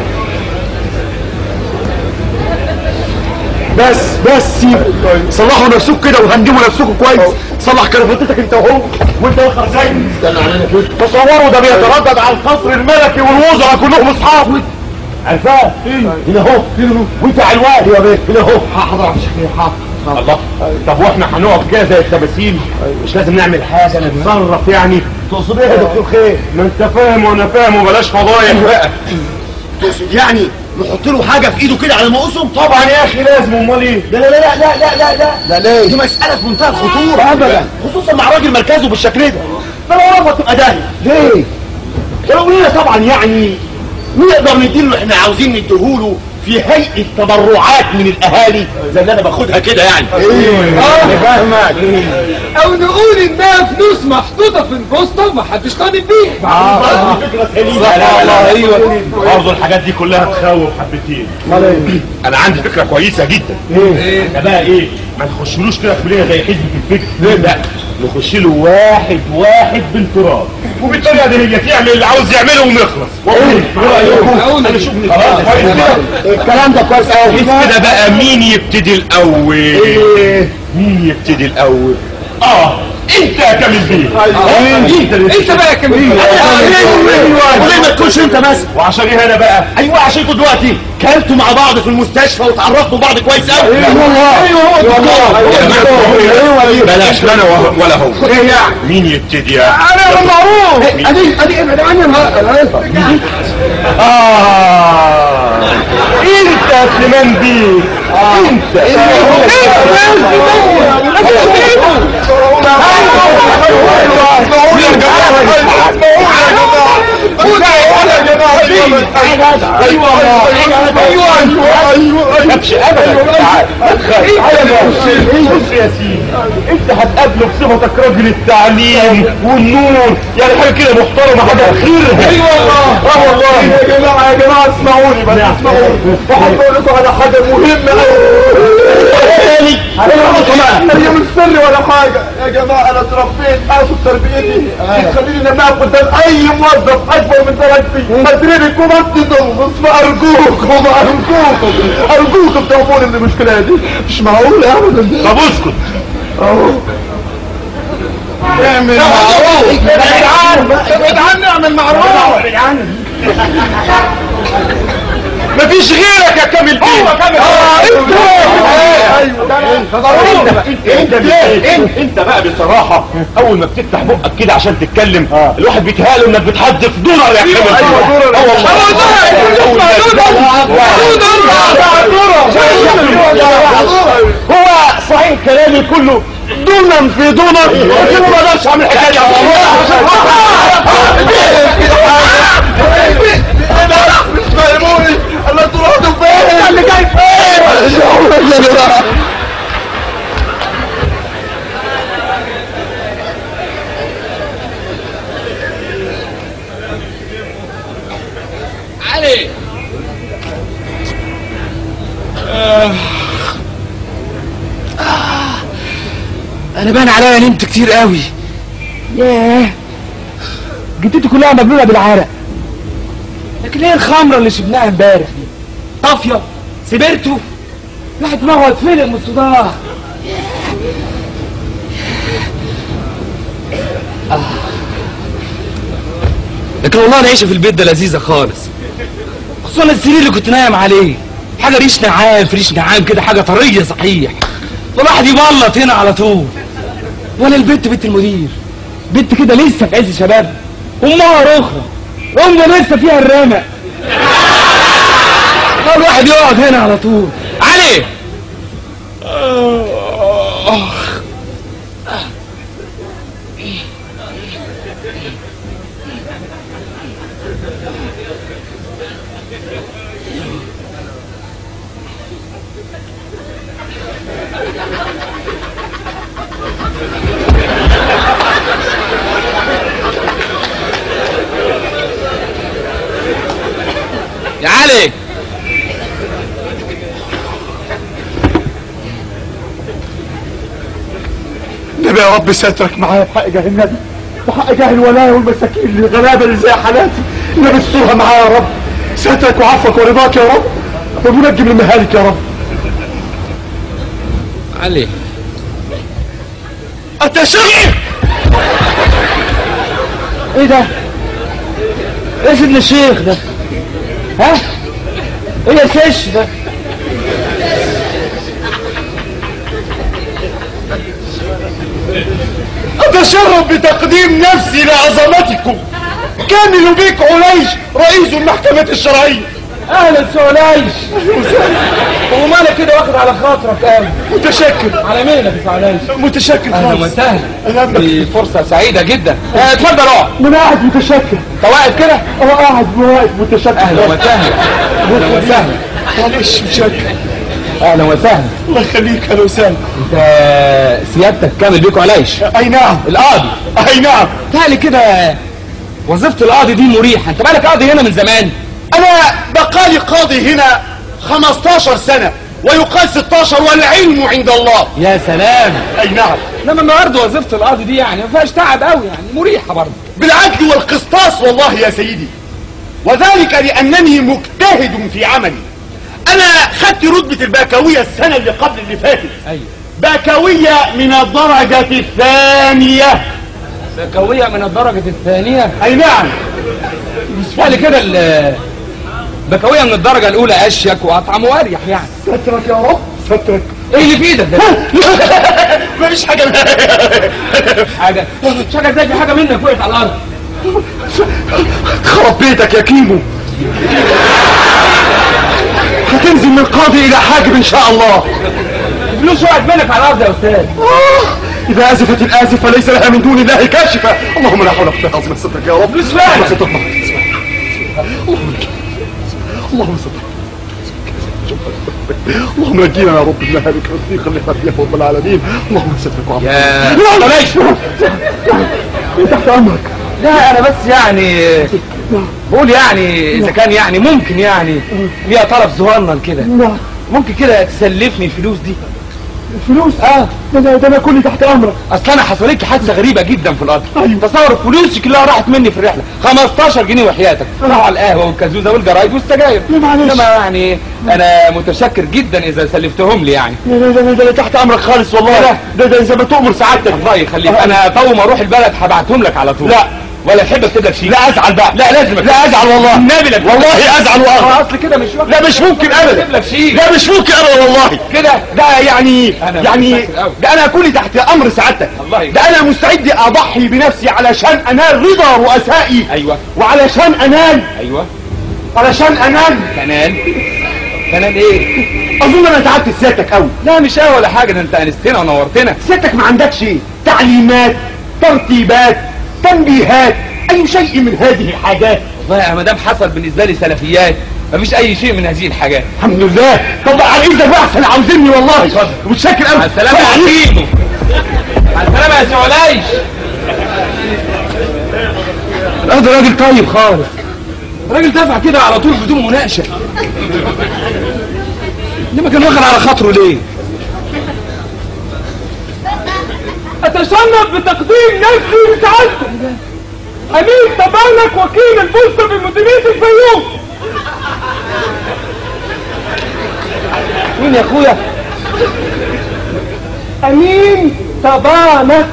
بس بس صلحوا نفسكم كده وهندموا نفسكم كويس صلح كرافتتك انت وهو وانت يا خرزين استنى علينا كده تصوروا ده بيتردد على القصر الملكي والوزراء كلهم اصحاب عرفان هنا اهو هنا اهو وانت علوان يا بيه هنا اهو حاضر يا شيخ حاضر الله طب واحنا هنقف كده زي التماثيل مش لازم نعمل حاجه نتصرف يعني تقصد ايه يا دكتور خير ما انت فاهم وانا فاهم وبلاش فضايح بقى تقصد يعني نحط له حاجه في ايده كده على ما اقسم طبعا يا اخي لازم امال ايه لا لا لا لا لا لا لا لا ليه دي مساله في منتهى الخطوره ابدا خصوصا مع راجل مركزه بالشكل ده ده لو رفض تبقى داهيه ليه ولو لنا طبعا يعني نقدر نديله اللي احنا عاوزين نديهوله في هيئه تبرعات من الاهالي زي اللي انا باخدها كده يعني ايه فاهمك او نقول انها فلوس محطوطه في البوسطه ومحدش طالب بيها فكره سليمه لا لا ايوه برضه الحاجات دي كلها تخوف حبتين انا عندي فكره كويسه جدا ايه ده بقى ايه ما نخشلوش كده كلنا زي حزب الفكر لا نخش له واحد واحد بالتراب وبالطريقه دي هي تعمل اللي عاوز يعمله ونخلص ايه رايكم انا شوف خلاص كويس كده الكلام ده كويس قوي كده بقى مين يبتدي الاول ايه مين يبتدي الاول اه انت يا كامل بيه انت اللي انت بقى كمان وليه ما تكونش انت بس وعشان ايه انا بقى ايوه عشان انتوا دلوقتي كلتوا مع بعض في المستشفى وتعرفتوا بعض كويس قوي ايوه ايوه بلاش لا انا وه- ولا هو ايه يعني مين يبتدي يا انا معروف ادي ادي ابعد عني انا اه انت يا سليمان بيه انت كبش ابدا تعال بص يا سيدي انت هتقابله بصفتك راجل التعليم والنور يعني حاجه كده محترمه حاجه خير ايوه والله اه والله يا جماعه يا جماعه اسمعوني بس اسمعوني وحب اقول لكم على حاجه مهمه قوي هي مش سر ولا حاجه يا جماعه انا اتربيت اقصد تربيتي تخليني نمام قدام اي موظف اكبر من درجتي ادريني كوماندو بس ارجوكم ارجوكم ارجوكم توفوني من المشكله دي مش معقول ابدا طب اسكت اهو اعمل معروف ابعد عني ابعد عني اعمل معروف مفيش غيرك يا كامل بيه هو كامل اه انت انت انت انت بقى بصراحة اول ما بتفتح بقك كده عشان تتكلم الواحد بيتهيأله انك بتحدف دولار يا كامل ايوه دولار. اه والله هو صحيح كلامي كله دونم في دونر لكن ما اقدرش اعمل حكايه مش فاهموني انا طلعت فين اللي جاي فين علي انا باين عليا نمت كتير قوي ياه جدتي كلها مبلوله بالعرق لكن ايه الخمره اللي شربناها امبارح دي طافيه سبرتو الواحد دماغه اتفلق من الصداع آه. لكن والله العيشه في البيت ده لذيذه خالص خصوصا السرير اللي كنت نايم عليه حاجه ريش نعام في ريش نعام كده حاجه طريه صحيح الواحد يبلط هنا على طول ولا البنت بنت المدير بنت كده لسه في عز شباب امها رخرة امها لسه فيها الرمق لا الواحد يقعد هنا على طول علي يا علي النبي يا رب سترك معايا بحق جاه النبي بحق جاه الولاية والمساكين الغلابة اللي زي حالاتي النبي استرها معايا يا رب سترك وعفوك ورضاك يا رب ومنجم من مهالك يا رب علي التشريع ايه ده ايه سيدنا الشيخ ده ها ايه يا سيش ده أتشرف بتقديم نفسي لعظمتكم كامل بيك عليش رئيس المحكمة الشرعية اهلا سعلايش هو مالك كده واخد على خاطرك قوي متشكر على مين يا سعلايش متشكر اهلا خالص وسهلا أهلا بك. دي فرصه سعيده جدا آه، اتفضل اقعد من قاعد متشكر انت واقف كده أنا قاعد واقف متشكر اهلا وسهلا اهلا وسهلا معلش متشكر اهلا وسهلا الله يخليك أهلا وسهلا انت سيادتك كامل بيكو عليش أي نعم القاضي أي نعم تالي كده وظيفه القاضي دي مريحه انت بالك قاضي هنا من زمان أنا بقالي قاضي هنا 15 سنة ويقال 16 والعلم عند الله يا سلام أي نعم انما النهارده وظيفه القاضي دي يعني ما فيهاش تعب قوي يعني مريحه برضه بالعدل والقسطاس والله يا سيدي وذلك لأنني مجتهد في عملي أنا خدت رتبة الباكوية السنة اللي قبل اللي فاتت ايوه باكوية من الدرجة الثانية بكوية من الدرجة الثانية أي نعم بالفعل كده ال- بكوية من الدرجة الأولى أشيك وأطعم وأريح يعني سترك يا رب سترك إيه اللي في إيدك ده؟ مفيش حاجة حاجة مش حاجة زي في حاجة منك وقعت على الأرض خرب بيتك يا كيمو هتنزل من قاضي إلى حاجب إن شاء الله الفلوس وقعت منك على الأرض يا أستاذ إذا أزفت الآزفة ليس لها من دون الله كاشفة اللهم لا حول ولا قوة إلا بالله سترك يا رب فلوس فعلا. اللهم سترك اللهم اللهم سترك اللهم نجينا يا رب من هذه الضيقة اللي احنا فيها يا رب العالمين اللهم سترك وعافيك يا لا لا ليش تحت أمرك لا أنا بس يعني بقول يعني إذا كان يعني ممكن يعني ليها طلب صغنن كده ممكن كده تسلفني الفلوس دي فلوس اه ده ده ده انا كلي تحت امرك اصل انا حصلت لي حادثه غريبه جدا في القطر أيوة. تصور فلوسي كلها راحت مني في الرحله 15 جنيه وحياتك راحوا على القهوه والكازوزه والجرايد والسجاير لا معلش. انما يعني انا متشكر جدا اذا سلفتهم لي يعني ده ده ده, ده, ده تحت امرك خالص والله لا. ده ده زي ما تؤمر سعادتك الله يخليك انا طول ما اروح البلد هبعتهم لك على طول لا. ولا تحب اكتب لك شيء لا ازعل بقى لا لازم أكتب. لا ازعل والله النبي لك والله ازعل واغضب اصل كده مش وقت لا مش ممكن اكتب ابدا لك شيء لا مش ممكن ابدا والله كده ده يعني أنا يعني متشكر أوي. ده انا كلي تحت امر سعادتك الله يخليك. ده انا مستعد اضحي بنفسي علشان انال رضا رؤسائي ايوه وعلشان انال ايوه علشان انال كنان كنان ايه اظن انا تعبت سيادتك قوي لا مش قوي ولا حاجه ده انت انستنا ونورتنا سيادتك ما عندكش ايه تعليمات ترتيبات تنبيهات اي شيء من هذه الحاجات والله يا مدام حصل بالنسبه لي سلفيات مفيش اي شيء من هذه الحاجات الحمد لله طب على اذنك بقى احسن عاوزيني والله متشكر قوي مع السلامه يا حبيبي مع السلامه يا سعلايش لا ده راجل طيب خالص راجل دفع كده على طول بدون مناقشه انما كان واخد على خاطره ليه اتشرف بتقديم نفسي لسعادتك امين طبانك وكيل البوسطة في مديرية الفيوم مين يا اخويا امين طبانك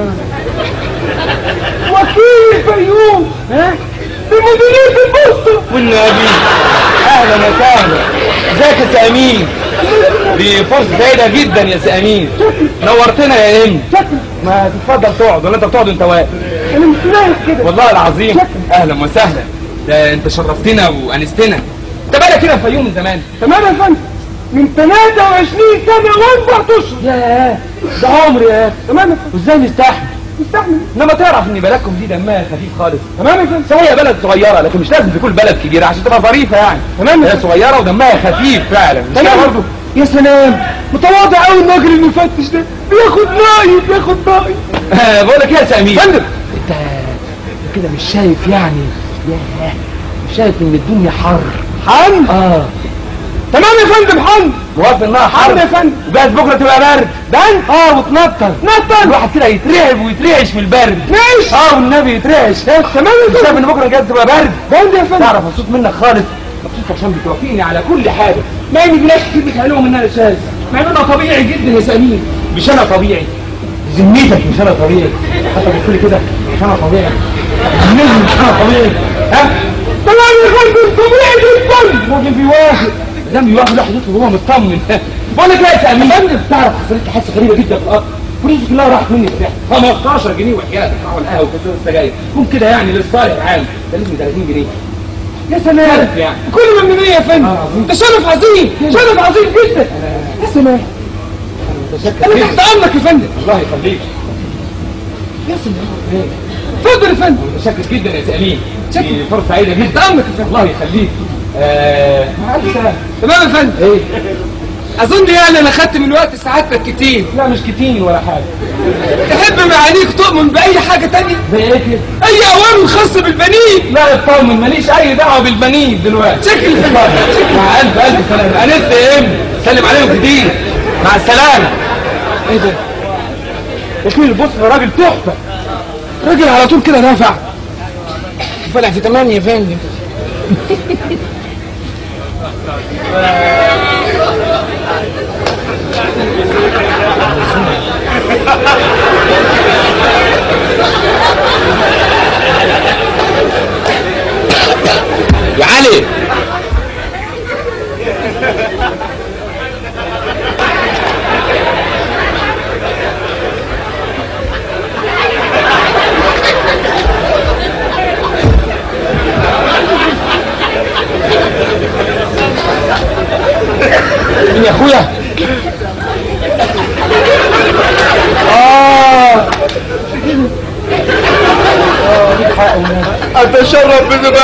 وكيل الفيوم في مديرية البوسطة والنبي اهلا وسهلا ازيك يا سي امين دي فرصه سعيده جدا يا سي امين نورتنا يا ام ما تتفضل تقعد ولا انت بتقعد وانت واقف انا مستريح كده والله العظيم اهلا وسهلا ده انت شرفتنا وانستنا انت بقالك كده في الفيوم من زمان تمام يا فندم من 23 سنة واربع اشهر ياه ده عمر يا تمام يا فندم وازاي نستحمل مستحمل انما تعرف ان بلدكم دي دمها خفيف خالص تمام يا فندم صحيح هي بلد صغيره لكن مش لازم تكون بلد كبيره عشان تبقى ظريفه يعني تمام يا هي صغيره ودمها خفيف فعلا مش كده تمام برضه يا سلام متواضع قوي الراجل المفتش ده بياخد نايب بياخد نايب آه، بقول لك ايه يا سمير فندم انت كده مش شايف يعني ياه مش شايف ان الدنيا حر حن اه تمام يا فندم حن موافق انها حر حر يا فندم وجاهز بكره تبقى برد برد اه وتنطر نطن الواحد كده يترعب ويترعش من البرد ماشي اه والنبي يترعش تمام يا مش شايف فندم ان بكره جاهز تبقى برد برد يا فندم تعرف مبسوط منك خالص مبسوط عشان بتوافقني على كل حاجه مع ان في ناس كتير بتهلهم ان انا شاذ مع ان انا طبيعي جدا يا سمير مش انا طبيعي ذمتك مش انا طبيعي حتى بص لي كده مش انا طبيعي ذمتك مش انا طبيعي ها تمام يا فندم طبيعي جدا الراجل بيوافق ده بيوافق لوحده يدخل وهو مطمن بقول لك ايه يا سمير فندم تعرف حصلت لي حادثه غريبه جدا في الارض فلوسي كلها راحت مني في الرحله 15 جنيه وحياتك راحوا القهوه وكاسات السجاير قوم كده يعني للصالح العام ده لازم 30 جنيه يا سلام يعني كل من يا فندم آه، عظيم. ده شرف عظيم شرف عظيم جدا يا سلام متشكر انا جدا تحت امرك يا فندم الله يخليك يا سلام اتفضل يا فندم متشكر جدا يا سمير شكرا. دي فرصه سعيده جدا تحت امرك يا فندم الله يخليك آه مع الف سلامه تمام يا فندم ايه اظن يعني انا خدت من وقت سعادتك كتير لا مش كتير ولا حاجه تحب معانيك تؤمن باي حاجه تانية زي ايه كده اي اوامر خاصه بالبنين لا اطمن ماليش اي دعوه بالبنين دلوقتي شكل مع الف الف سلامه انست يا ام سلم عليهم كتير مع السلامه ايه ده يا اخي بص يا راجل تحفه راجل على طول كده نافع فلع في تمانية يا فندم يا علي مين يا اخويا اتشرف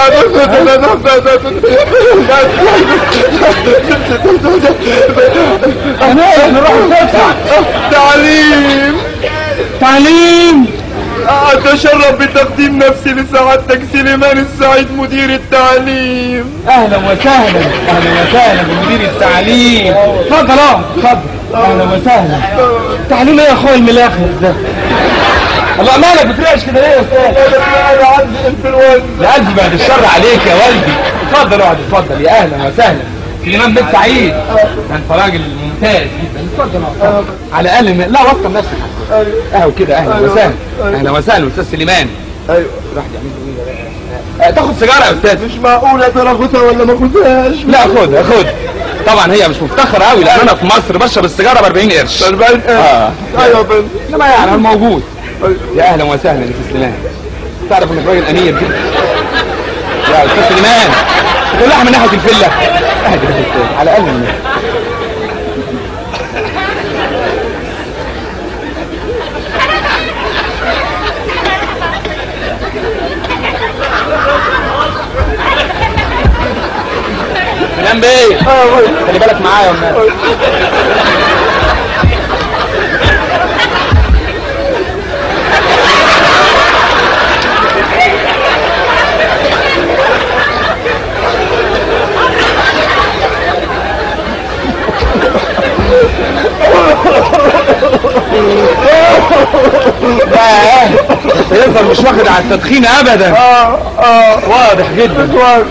انا نروح ندفع تعليم تعليم اتشرف بتقديم نفسي لسعادتك سليمان السعيد مدير التعليم اهلا وسهلا اهلا وسهلا بمدير التعليم اتفضل اقعد اتفضل اهلا وسهلا تعليم ايه يا اخويا الملاخر ده الله مالك بترعش كده ليه يا استاذ انا عندي انفلونزا يا قلبي بعد الشر عليك يا والدي اتفضل اقعد اتفضل يا اهلا وسهلا سليمان بن سعيد ده انت راجل ممتاز جدا اتفضل اقعد على الاقل م- لا وطن نفسك اهو كده اهلا وسهلا اهلا وسهلا استاذ سليمان ايوه راح يعمل له ايه ده؟ آه، تاخد سيجاره يا استاذ مش معقول انا اخدها ولا ما اخدهاش لا خدها خد طبعا هي مش مفتخره قوي لان انا في مصر بشرب السيجاره ب 40 قرش 40 اه ايوه يا بنت انما يعني انا موجود يا اهلا وسهلا يا استاذ سليمان تعرف انك راجل امير جدا يا استاذ سليمان كلها من ناحيه الفله اهدي يا استاذ على الاقل من سلام بيه خلي بالك معايا يا أمال. يظهر مش واخد على التدخين ابدا اه اه واضح جدا اتوقف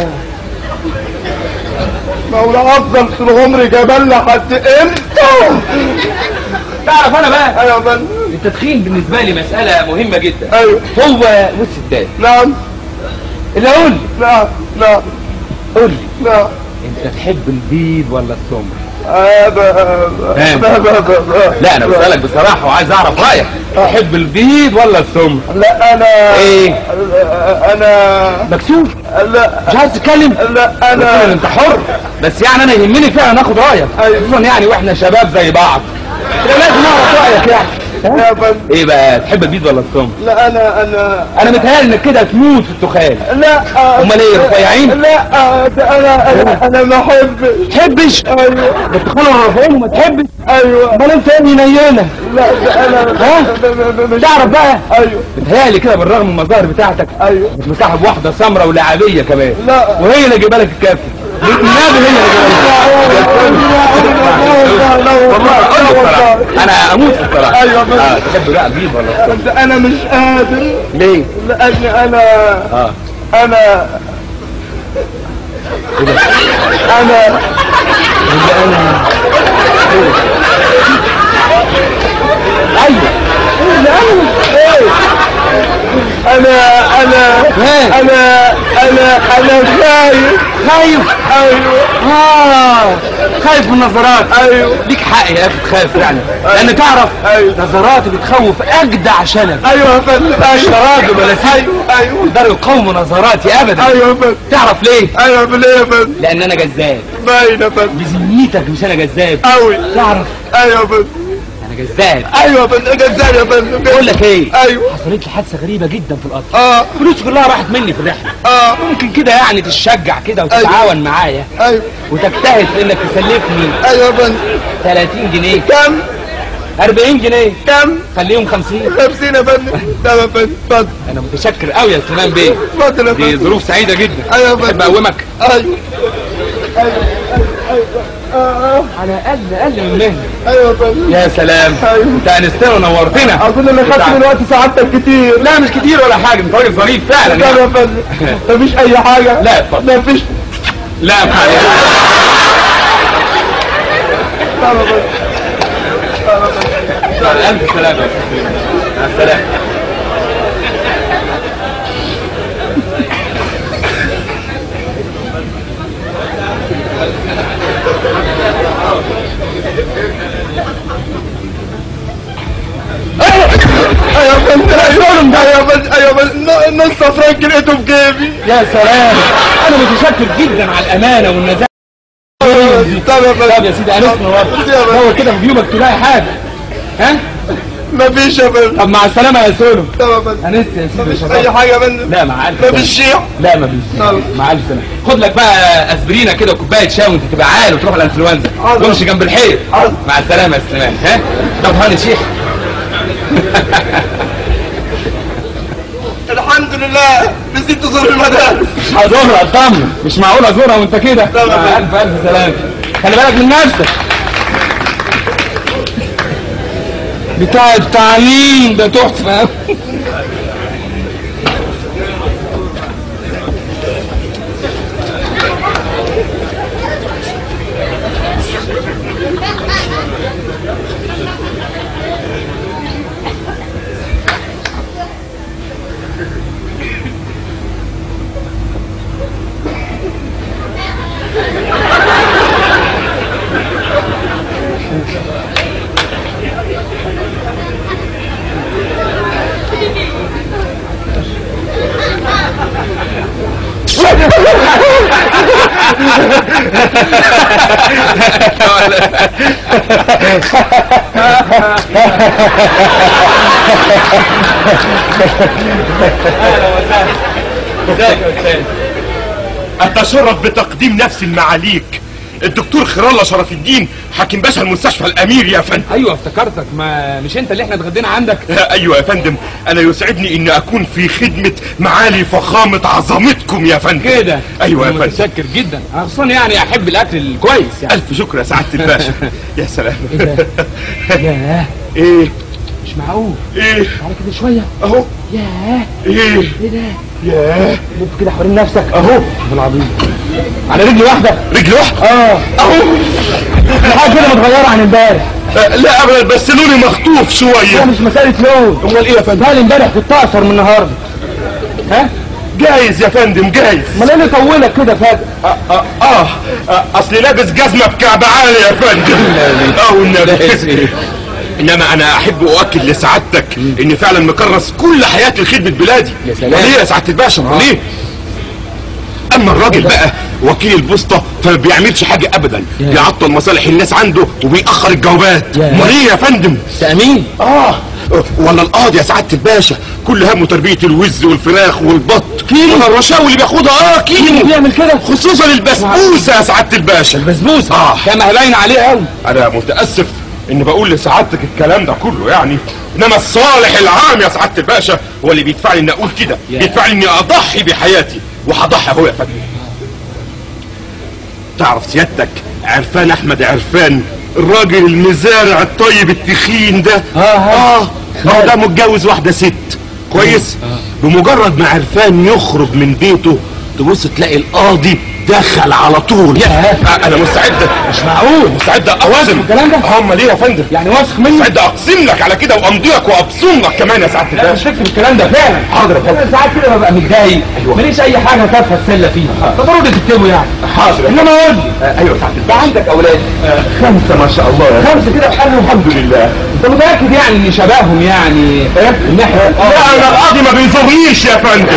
مولا افضل طول عمري جبل لحد امتى تعرف انا بقى ايوه بل التدخين بالنسبه لي مساله مهمه جدا ايوه هو والستات نعم اللي اقول لي نعم نعم قول لي نعم انت تحب البيض ولا السمر آه، ب- ب- ب- ب- ب- لا انا بسالك بصراحه وعايز اعرف رايك تحب البيض ولا السمر لا انا ايه انا مكسوف لا مش عايز تتكلم لا انا انا انت حر بس يعني انا يهمني فعلا ناخد رايك أيوة. خصوصا يعني واحنا شباب زي بعض يبقى لازم نعرف رايك يعني يا بل ايه بقى تحب البيض ولا السمر لا انا انا انا متهيألي انك كده تموت في التخان لا آه، امال ايه رفيعين لا آه، ده انا انا انا ما احبش تحبش ايوه التخان الرفيعين وما تحبش ايوه امال انت يا ابني نيانه لا ده انا ها؟ ب- ب- مش تعرف بقى ايوه متهيألي كده بالرغم من المظاهر بتاعتك ايوه مش مصاحب واحده سمرة ولعبيه كمان لا وهي اللي جايبه لك الكافي النبي هي اللي جايبه لك والله اقول لك الصراحه انا اموت في الصراحه أيوة بس. آه، تحب بقى البيض ولا السمر ده انا مش قادر ليه؟ لاني انا اه انا انا ايوه انا انا إيه؟ انا انا انا خايف خايف ايوه اه خايف من النظرات ايوه ليك حق يا اخي تخاف يعني لان تعرف أيوة. نظرات بتخوف اجدع شنب ايوه يا فندم مش ايوه راجل ولا ست ايوه ايوه يقدروا يقاوموا نظراتي ابدا ايوه يا فندم تعرف ليه؟ ايوه بالله يا فندم لان انا جذاب باين يا فندم بذمتك مش انا جذاب قوي تعرف ايوه يا فندم انا جذاب ايوه يا فندم جزار يا فندم بقول لك ايه ايوه حصلت لي حادثه غريبه جدا في القطر اه فلوسي كلها راحت مني في الرحله اه ممكن كده يعني تشجع كده وتتعاون معايا ايوه وتجتهد في انك تسلفني ايوه يا فندم 30 جنيه كم 40 جنيه كم خليهم 50 50 يا فندم تمام يا فندم اتفضل انا متشكر قوي يا سليمان بيه اتفضل يا دي فندم ظروف سعيده جدا ايوه يا بحب فندم اقومك ايوه على اقل اقل من مهنه ايوه يا فندم يا سلام أيوه. انت انستنا ونورتنا اظن ان خدت من وقت سعادتك كتير لا مش كتير ولا حاجه انت راجل ظريف فعلا طب يعني. يا فندم مفيش اي حاجه لا اتفضل مفيش لا معلش طب يا فندم الف سلامه يا أستاذ سليمان. مع السلامه ايوه يا فندم ايوه ايوه يا فندم ايوه يا فندم نص فرنك لقيته في جيبي يا سلام انا متشكر جدا على الامانه والنزاهه طب يا فندم طب يا سيدي انسنا بس يا برضه فندم. دور كده في جيوبك تلاقي حاجه ها مفيش يا فندم طب مع السلامه يا سولو طب يا فندم انست يا سيدي مفيش شرف. اي حاجه يا فندم لا مع الف سلامه مفيش شيع لا ما فيش طب. مع الف سلامه خد لك بقى اسبرينه كده وكوبايه شاي وانت تبقى عال وتروح الانفلونزا حاضر. تمشي جنب الحيط حاضر. مع السلامه يا سليمان ها طب هاني شيخ الحمد لله نسيت تزور المدارس هزورها اطمن مش معقول ازورها وانت كده طبعا. مع الف الف سلامه خلي بالك من نفسك بتاع التعليم ده تحفه ازيك يا استاذ اتشرف بتقديم نفسي المعاليك الدكتور خير الله شرف الدين حاكم باشا المستشفى الامير يا فندم ايوه افتكرتك ما مش انت اللي احنا اتغدينا عندك ايوه يا فندم انا يسعدني اني اكون في خدمه معالي فخامه عظمتكم يا فندم كده ايوه يا فندم متشكر جدا انا خصوصا يعني احب الاكل الكويس يعني الف شكر يا سعاده الباشا يا سلام ياه ايه مش معقول ايه على كده شويه اهو ياه ايه ايه ده ياه لف كده حوالين نفسك اهو العظيم على رجل واحده رجل واحده اه اهو الحاجه كده متغيره عن امبارح آه، لا ابدا بس لوني مخطوف هي شويه مش مساله لون امال ايه يا فندم قال امبارح كنت اقصر من النهارده ها جايز يا فندم جايز امال ايه اللي طولك كده فجاه آه, آه, اه آه، اصل لابس جزمه بكعب عالي يا فندم اه والنبي انما انا احب اؤكد لسعادتك اني فعلا مكرس كل حياتي لخدمه بلادي يا سلام. ليه يا سعاده الباشا ليه اما الراجل بقى وكيل البوسطه فما بيعملش حاجه ابدا بيعطل مصالح الناس عنده وبيأخر الجوابات يا. امال ايه يا فندم تأمين اه ولا القاضي يا سعاده الباشا كل همه تربيه الوز والفراخ والبط كيلو؟ ولا الرشاوي اللي بياخدها اه كيلو بيعمل كده خصوصا البسبوسه يا سعاده الباشا البسبوسه آه. كما باين عليه قوي انا متاسف اني بقول لسعادتك الكلام ده كله يعني انما الصالح العام يا سعاده الباشا هو اللي بيدفعني اني اقول كده يا. بيدفعني اني اضحي بحياتي وهضحي اهو يا فندم تعرف سيادتك عرفان احمد عرفان الراجل المزارع الطيب التخين ده آه، اه اه ده متجوز واحده ست كويس بمجرد ما عرفان يخرج من بيته تبص تلاقي القاضي دخل على طول ياه. آه، انا مستعد مش معقول مستعد اوازن الكلام ده؟ هم ليه يا فندم يعني واثق مني مستعد اقسم لك على كده وامضي لك وابصم لك كمان يا سعاده لا مش الباشا فاكر الكلام ده فعلا حاضر يا فندم انا ساعات كده ببقى متضايق ماليش اي حاجه تافهه اتسلى فيها فضروري تكتبه يعني حاضر يا انما قول لي آه، ايوه يا سعاده ده الباشا عندك اولاد خمسه ما شاء الله يا خمسه كده بحالهم الحمد لله انت متاكد يعني ان شبههم يعني ايه ان احنا لا انا القاضي ما بيزورنيش يا فندم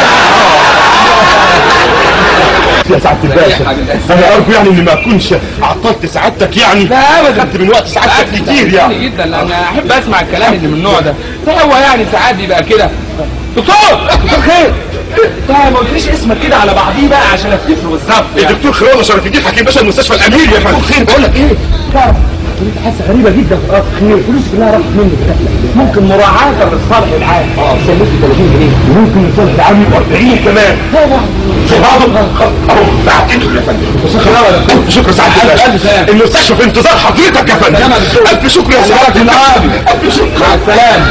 يا سعاده الباشا انا ارجو يعني اني ما اكونش عطلت سعادتك يعني لا أبداً. خدت من وقت سعادتك كتير يعني جدا انا احب اسمع الكلام اللي من النوع ده هو يعني ساعات بيبقى كده دكتور دكتور خير انت ما قلتليش اسمك كده على بعضيه بقى عشان افتكره بالظبط يعني. الدكتور خيرون شرف الدين حكيم باشا المستشفى الامير يا فندم خير بقول لك ايه تعرف انت حاسه غريبه جدا في الارض خير فلوسي كلها راحت مني ممكن مراعاه للصالح العام اه سلمت 30 جنيه ممكن الصالح العام يبقى 40 كمان شباب اهو بعتته يا فندم شكرا سعاده ألف الباشا سلام. المستشفى في انتظار حضرتك يا فندم سلام يا دكتور. الف شكر يا سعاده الباشا الف شكر مع السلامه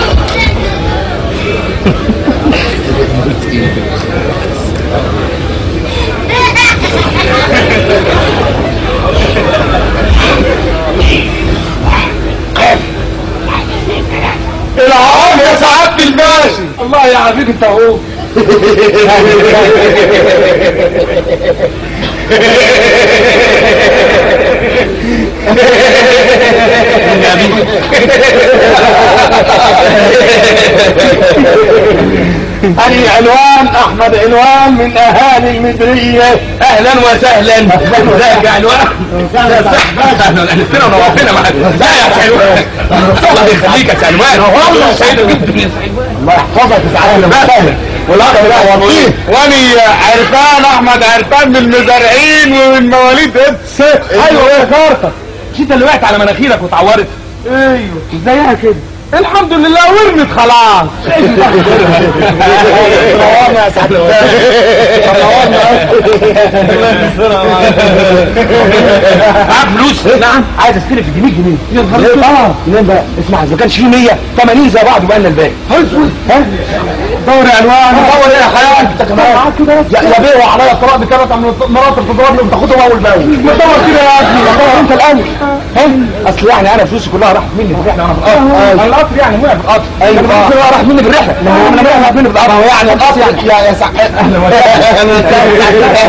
العام يا سعاده الباشا الله يعافيك انت اهو أنا عنوان أحمد عنوان من أهالي المدرية اهلا وسهلا ازيك يا علوان اهلا انستنا ونورتنا معاك لا يا سلوان الله يخليك يا سلوان والله سعيد جدا يا سلوان الله يحفظك يا سعادة المساهل والأخ ده وطيه واني عرفان احمد عرفان من المزارعين ومن مواليد ابس ايوه يا كارتك مش انت اللي وقعت على مناخيرك واتعورت ايوه ازيها كده الحمد لله ورمت خلاص نورنا يا سعادة معاك فلوس نعم عايز استلف ب 100 جنيه يا نهار اه منين بقى اسمع اذا ما كانش فيه 100 80 زي بعض وبقى لنا الباقي ها دور يا عنوان دور ايه يا حياه انت كمان يا يا بيه وعليا الطلاق بثلاث مرات بتضربني وبتاخدهم اول باول ما دور كده يا ابني دور انت الاول ها اصل يعني انا فلوسي كلها راحت مني في الرحله وانا في القطر انا القطر يعني وقع في القطر ايوه فلوسي كلها راحت مني في الرحله انا رايح مني في القطر هو يعني القطر يعني يا يا سعيد اهلا وسهلا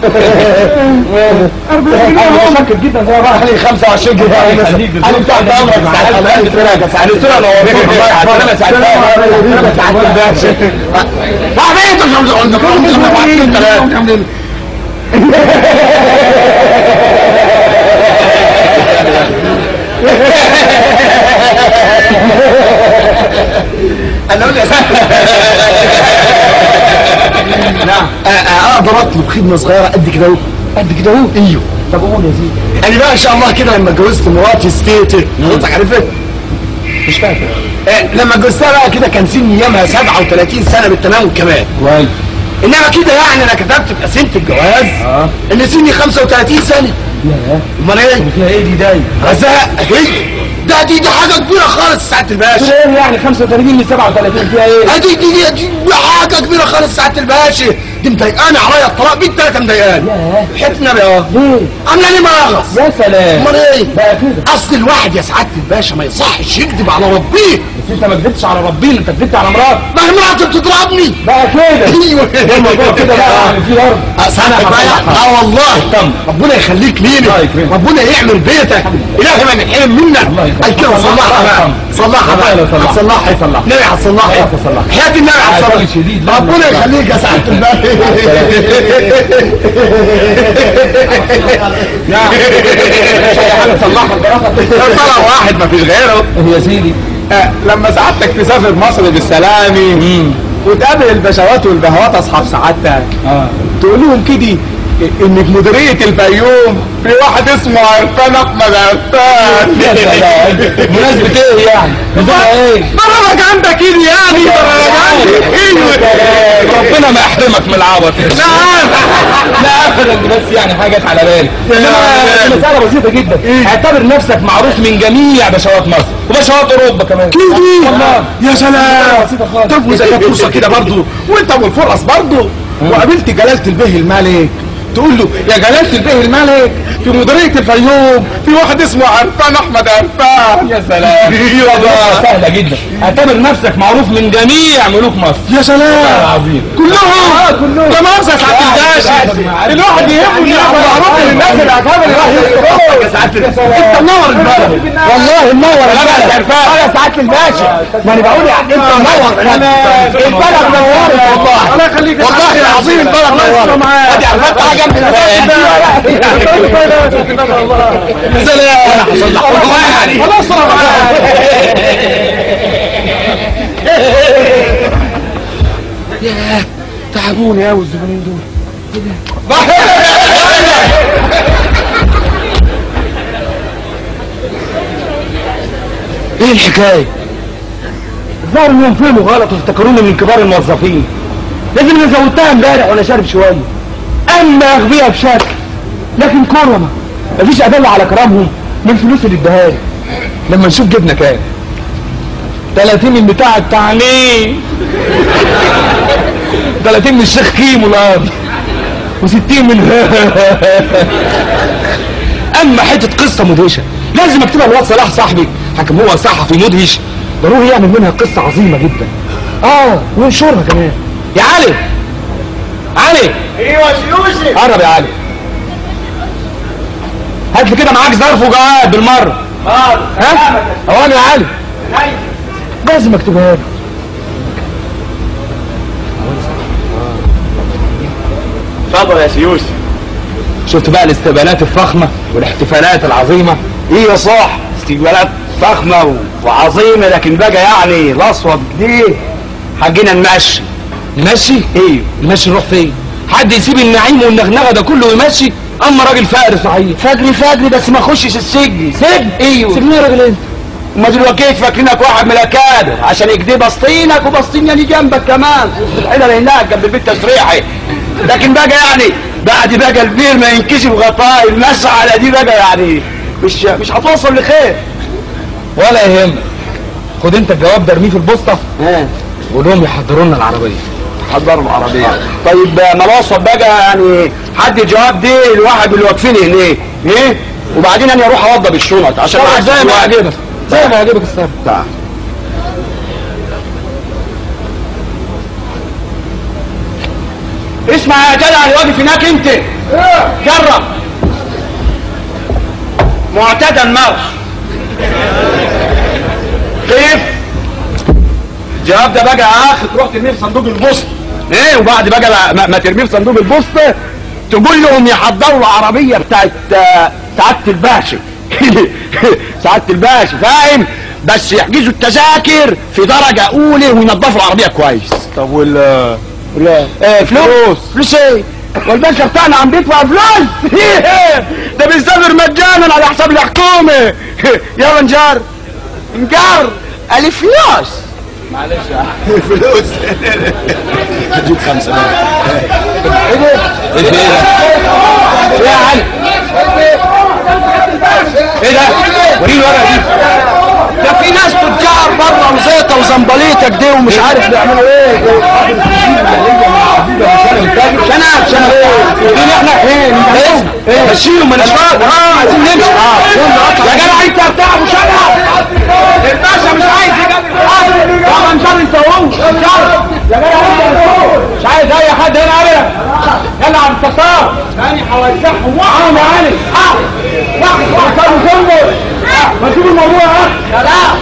انا متشكر جدا زي ما بقى خلي 25 جنيه انا بتاع دولة انا سرقة سعد سرقة نورتك الله يحفظك انا سعد انا سعد الباشا وعملت عندكم ثلاثة انا اقول يا نعم اقدر اطلب خدمه صغيره قد كده اهو قد كده اهو ايوه طب قول يا سيدي انا بقى ان شاء الله كده لما اتجوزت مراتي ستيتي حضرتك عارفها مش فاكر آه لما اتجوزتها بقى كده كان سني ايامها 37 سنه بالتمام كمان كويس انما كده يعني انا كتبت في قسيمه الجواز اه ان سني 35 سنه امال ايه فيها ايه دي داي غزاء اكيد ده دي دي حاجه كبيره خالص سعاده الباشا ايه يعني 35 من 37 فيها ايه؟ دي دي دي, دي, دي حاجه كبيره خالص سعاده الباشا دي مضايقاني عليا الطلاق بنت ثلاثه مضايقاني حتنا يا ليه؟ عامله لي مغص يا سلام امال ايه بقى كده اصل الواحد يا سعاده الباشا ما يصحش يكذب على ربيه بس انت ما كدبتش على ربنا انت كدبت على مراتك ما هي مراتي بتضربني بقى كده ايوه الموضوع كده بقى يعني في ضرب صدق بقى اه والله ربنا يخليك لينا الله يكرمك. ربنا يعمل بيتك الهي ما نحرم منك الله يكرمك. اي كده صلحها بقى صلحها بقى الله يصلحها. صلحها يصلحها. النبي هتصلحها هتصلحها. حياة النبي عتاب هتصلحها شديد. لا، ربنا لا. يخليك يا سعادة الباشا مش اي حاجه تصلحها البراءه طلع واحد ما فيش غيره يا سيدي آه، لما سعادتك تسافر مصر بالسلامي وتقابل البشوات والبهوات اصحاب سعادتك اه تقول لهم كده ان في مديريه الفيوم في واحد اسمه عرفان احمد عرفان يا سلام مناسبة ايه يعني؟ نظامها ايه؟ برامج عندك ايدي يعني برامج عندك ايدي ربنا ما يحرمك من العبط لا ابدا دي بس يعني حاجه جت على بالي انما دي مساله بسيطه جدا اعتبر نفسك معروف من جميع بشوات مصر وبشوات اوروبا كمان كده والله يا سلام بسيطه خالص طب واذا جت فرصه كده برضه وانت ابو الفرص برضه وقابلت جلاله البيه الملك تقول له يا جلاله البيه الملك في مديريه الفيوم في واحد اسمه عرفان احمد عرفان يا سلام والله سهله جدا اعتبر نفسك معروف من جميع ملوك مصر يا سلام عظيم كلهم اه كلهم ده مؤاخذة يا سعادة الباشا الواحد يهمه ان يبقى معروف للناس الاعتبار اللي راح يا سعادة انت منور البلد والله منور البلد يا سعادة الباشا ما انا بقول يعني انت منور البلد البلد نورت والله الله يخليك والله العظيم البلد نورت ادي عرفت حاجه جنب سلام والله يعني خلاص انا معاك تعبوني قوي الزبونين دول ايه الحكايه؟ الظاهر انهم فهموا غلط وافتكروني من كبار الموظفين لازم انا زودتها امبارح وانا شارب شويه اما اغبياء بشكل لكن كرمه مفيش ادله على كرامهم من فلوس اللي اداها لي لما نشوف جبنا كام 30 من بتاع التعليم 30 من الشيخ كيمو الارض و60 من اما حته قصه مدهشه لازم اكتبها لواد صلاح صاحبي حكم هو صحفي مدهش ضروري يعمل منها قصه عظيمه جدا اه وينشرها كمان يا علي علي ايوه يوسف قرب يا علي هات لي كده معاك ظرف وجواب بالمره ها هو انا يا علي لازم اكتبها له اتفضل يا سيوسف شفت بقى الاستقبالات الفخمه والاحتفالات العظيمه ايه يا صاح استقبالات فخمه و- وعظيمه لكن بقى يعني الاسود دي حقنا نمشي نمشي ايوه نمشي نروح فين حد يسيب النعيم والنغنغه ده كله ويمشي اما راجل فقر صحيح فجري فجري بس ما اخشش السجن سجن ايوه سجن يا راجل انت ما دلوقتي فاكرينك واحد من الاكابر عشان يكدي بسطينك وبسطين يعني جنبك كمان في الحيله اللي هناك جنب البيت تشريحي لكن بقى يعني بعد بقى البير ما ينكشف غطاء المسعى على دي بقى يعني مش مش هتوصل لخير ولا يهمك خد انت الجواب ده ارميه في البوسطه ها وقول لهم يحضروا لنا العربيه حضروا العربية طيب ما نوصل بقى يعني حد الجواب دي الواحد اللي واقفين هناك ايه وبعدين انا اروح اوضب الشنط عشان طبعا أعرف زي ما الوقت. يعجبك زي ما يعجبك السبب تعال. اسمع يا جدع اللي واقف هناك انت جرب معتدل مارش كيف الجواب ده بقى يا اخي تروح ترميه في صندوق البوسط ايه وبعد بقى لا- ما, ما ترميه في صندوق البوسط تقول لهم يحضروا العربيه بتاعت آه، سعاده الباشا سعاده الباشا فاهم بس يحجزوا التذاكر في درجه اولى وينظفوا العربيه كويس طب وال لا ايه فلوس فلوس ايه والباشا بتاعنا عم بيدفع فلوس ده بيسافر مجانا على حساب الحكومه يلا نجار نجار الف فلوس فلوس هديك خمسة ايه في ايه ده؟ يا علي ايه ده؟ وريني الورقه دي ده في ناس تجار بره وزيطه وزنبليطه كده ومش عارف بيعملوا ايه شنب شنب مين احنا ايه مشيهم من اشراط اه عايزين نمشي يا جدع انت بتاع ابو شنب الباشا مش عايز يجري طبعا انت انت وهو يا جدع انت مش عايز اي حد هنا ابدا يلا عم الستار ثاني هوزعهم واحد يا علي واحد واحد كانوا جنبه ما تشوف الموضوع ها يا لا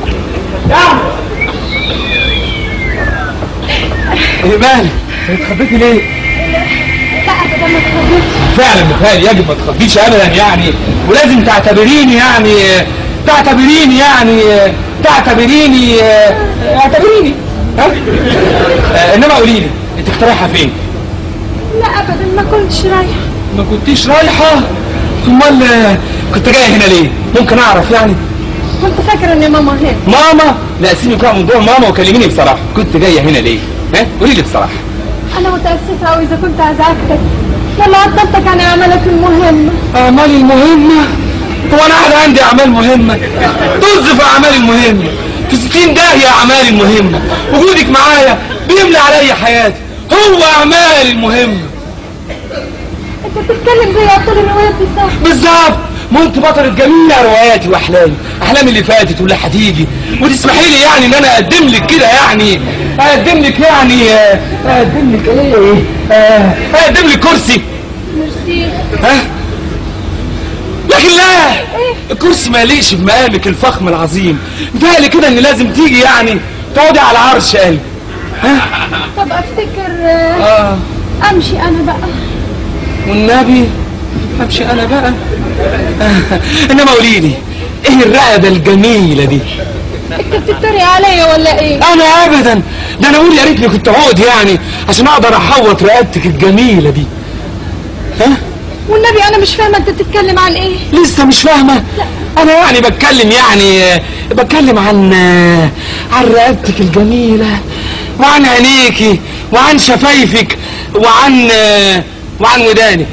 ايه مالك اتخبيتي ليه لا ابدا ما تخافيش فعلا متهيألي يجب ما تخبيش ابدا يعني ولازم تعتبريني يعني تعتبريني يعني تعتبريني اعتبريني ها آه، انما قولي لي انت كنت رايحه فين لا ابدا ما كنتش رايحه ما كنتيش رايحه امال آه، كنت جايه هنا ليه ممكن اعرف يعني كنت فاكره ان ماما هنا ماما لا سيبي بقى موضوع ماما وكلميني بصراحه كنت جايه هنا ليه ها قولي لي بصراحه انا متاسفه قوي اذا كنت ازعجتك لما عطلتك عن اعمالك المهمه اعمالي المهمه هو انا قاعد عندي اعمال مهمه طز في اعمالي المهمه في 60 داهيه اعمالي المهمه وجودك معايا بيملى عليا حياتي هو اعمالي المهمه انت بتتكلم زي ابطال الروايات بالظبط بالظبط ما انت بطلة جميع رواياتي واحلامي احلامي اللي فاتت واللي هتيجي وتسمحي لي يعني ان انا اقدم لك كده يعني اقدم لك يعني آه، اقدم لك ايه آه، اقدم لك كرسي ميرسي ها لكن لا الكرسي ما يليقش بمقامك الفخم العظيم متهيألي كده ان لازم تيجي يعني تقعدي على عرش قلبي طب افتكر آه، اه امشي انا بقى والنبي امشي انا بقى انما قولي لي ايه الرقبه الجميله دي انت بتتريق عليا ولا ايه انا ابدا ده انا اقول يا ريتني كنت عقد يعني عشان اقدر احوط رقبتك الجميله دي ها والنبي انا مش فاهمه انت بتتكلم عن ايه لسه مش فاهمه انا يعني بتكلم يعني آه، بتكلم عن آه، عن رقبتك الجميله وعن عينيكي وعن شفايفك وعن آه، وعن ودانك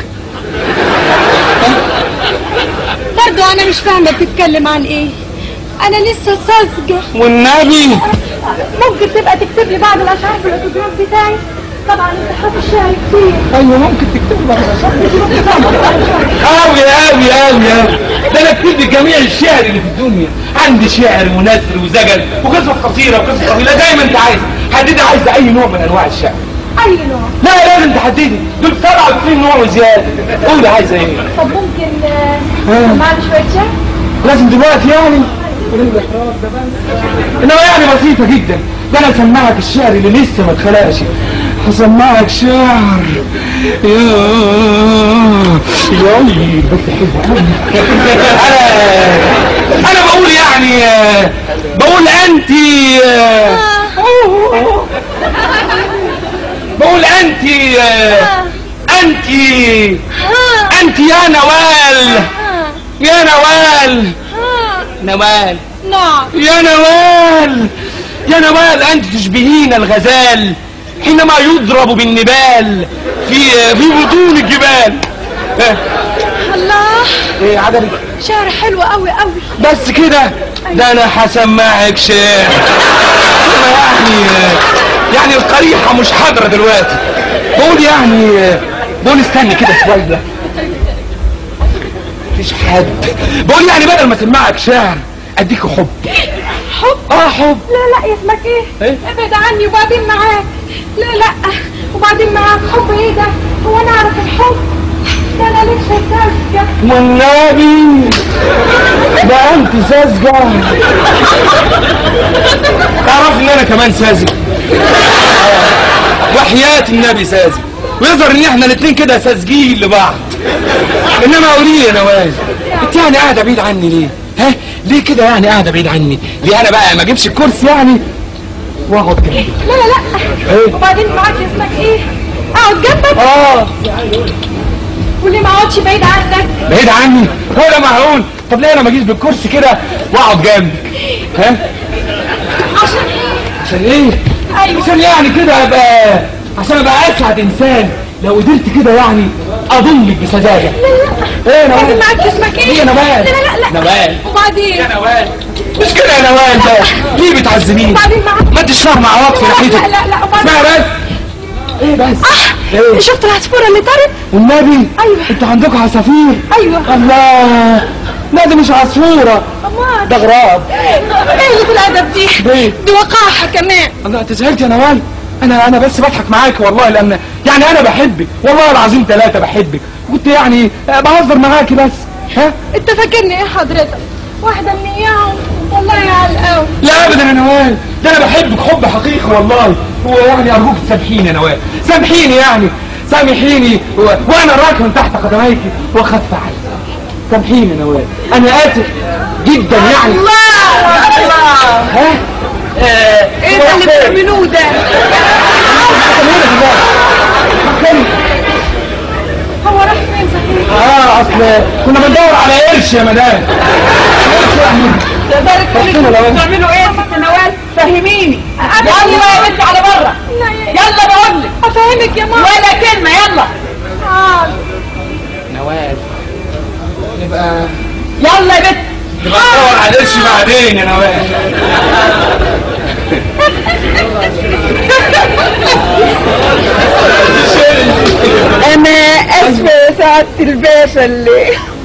برضو انا مش فاهمه بتتكلم عن ايه انا لسه ساذجه والنبي ممكن تبقى تكتب لي بعض الاشعار في الاوتوجراف بتاعي طبعا انت حافظ شعر كتير ايوه ممكن تكتب لك قوي قوي قوي قوي ده انا اكتب لك جميع الشعر اللي في الدنيا عندي شعر ونثر وزجل وقصص قصيره وقصص طويله زي ما انت عايز حددي عايزه اي نوع من انواع الشعر اي نوع لا لازم تحددي دول 97 نوع وزياده قولي عايزه ايه طب ممكن آه، معنا شويه شعر لازم دلوقتي يعني انما يعني بسيطه جدا ده انا اسمعك الشعر اللي لسه ما اتخلقش هسمعك شعر يا يا بس حلو قوي انا انا بقول يعني آه، بقول انت آه، بقول انت آه، انت انت يا نوال يا نوال نوال نعم يا نوال يا نوال أنت تشبهين الغزال حينما يضرب بالنبال في في بطون الجبال إيه، الله ايه عجبك شعر حلو قوي قوي بس كده ده انا هسمعك شعر أنا يعني يعني القريحة مش حاضرة دلوقتي بقول يعني بقول استني كده شوية مفيش حد بقول يعني بدل ما اسمعك شعر اديك حب حب اه حب لا لا اسمك ايه إيه؟ ابعد عني وبعدين معاك لا لا وبعدين معاك حب ايه ده هو انا اعرف الحب ده انا لسه ساذجه والنبي ده انت ساذجة تعرف ان انا كمان ساذج وحياة النبي ساذج ويظهر ان احنا الاتنين كده ساذجين لبعض انما قولي لي يا نواز انت يعني قاعده بعيد عني ليه ها ليه كده يعني قاعده بعيد عني ليه انا بقى ما اجيبش الكرسي يعني واقعد جنبك لا لا لا إيه؟ وبعدين معاك اسمك ايه اقعد جنبك اه وليه ما اقعدش بعيد عنك بعيد عني هو ده معقول طب ليه انا ما اجيش بالكرسي كده واقعد جنبك ها عشان ايه عشان ايه ايوه عشان يعني كده ابقى عشان ابقى اسعد انسان لو قدرت كده يعني اضمك بسذاجه لا لا ايه يا وبعدين نوال معاك اسمك ايه هي نوال. لا لا لا نوال. وبعدين يا نوال مش كده يا نوال ده ليه بتعذبيني وبعدين معاك ما انتش فاهمه عواطفي لا ناحيتك لا لا لا وبعدين اسمعي بس ايه بس ايه شفت العصفورة اللي طارت والنبي أيوة. انتوا عندكم عصافير ايوه الله لا دي مش عصفوره امال ده غراب ايه اللي الادب دي ليه؟ دي وقاحة كمان الله انت زعلت يا نوال انا انا بس بضحك معاك والله لان يعني انا بحبك والله العظيم ثلاثه بحبك كنت يعني بهزر معاكي بس ها انت فاكرني ايه حضرتك واحدة من اياهم والله يا القوي لا ابدا يا نوال ده انا بحبك حب حقيقي والله هو يعني ارجوك تسامحيني يا نوال سامحيني يعني سامحيني و... وانا راكن تحت قدميك واخف عني سامحيني يا نوال انا اسف جدا يعني الله الله ها ايه ده اللي بتعملوه ده هو راح فين صحيح اه اصل كنا بندور على قرش يا مدام تقدري تقولي كنتوا بتعملوا ايه يا ست نوال فهميني يلا يا بنتي على بره يلا بقول لك افهمك يا ماما ولا كلمه يلا آه. نوال نبقى يلا يا بنتي نبقى ندور على قرش بعدين يا نوال انا اسفه يا سعاده الباشا اللي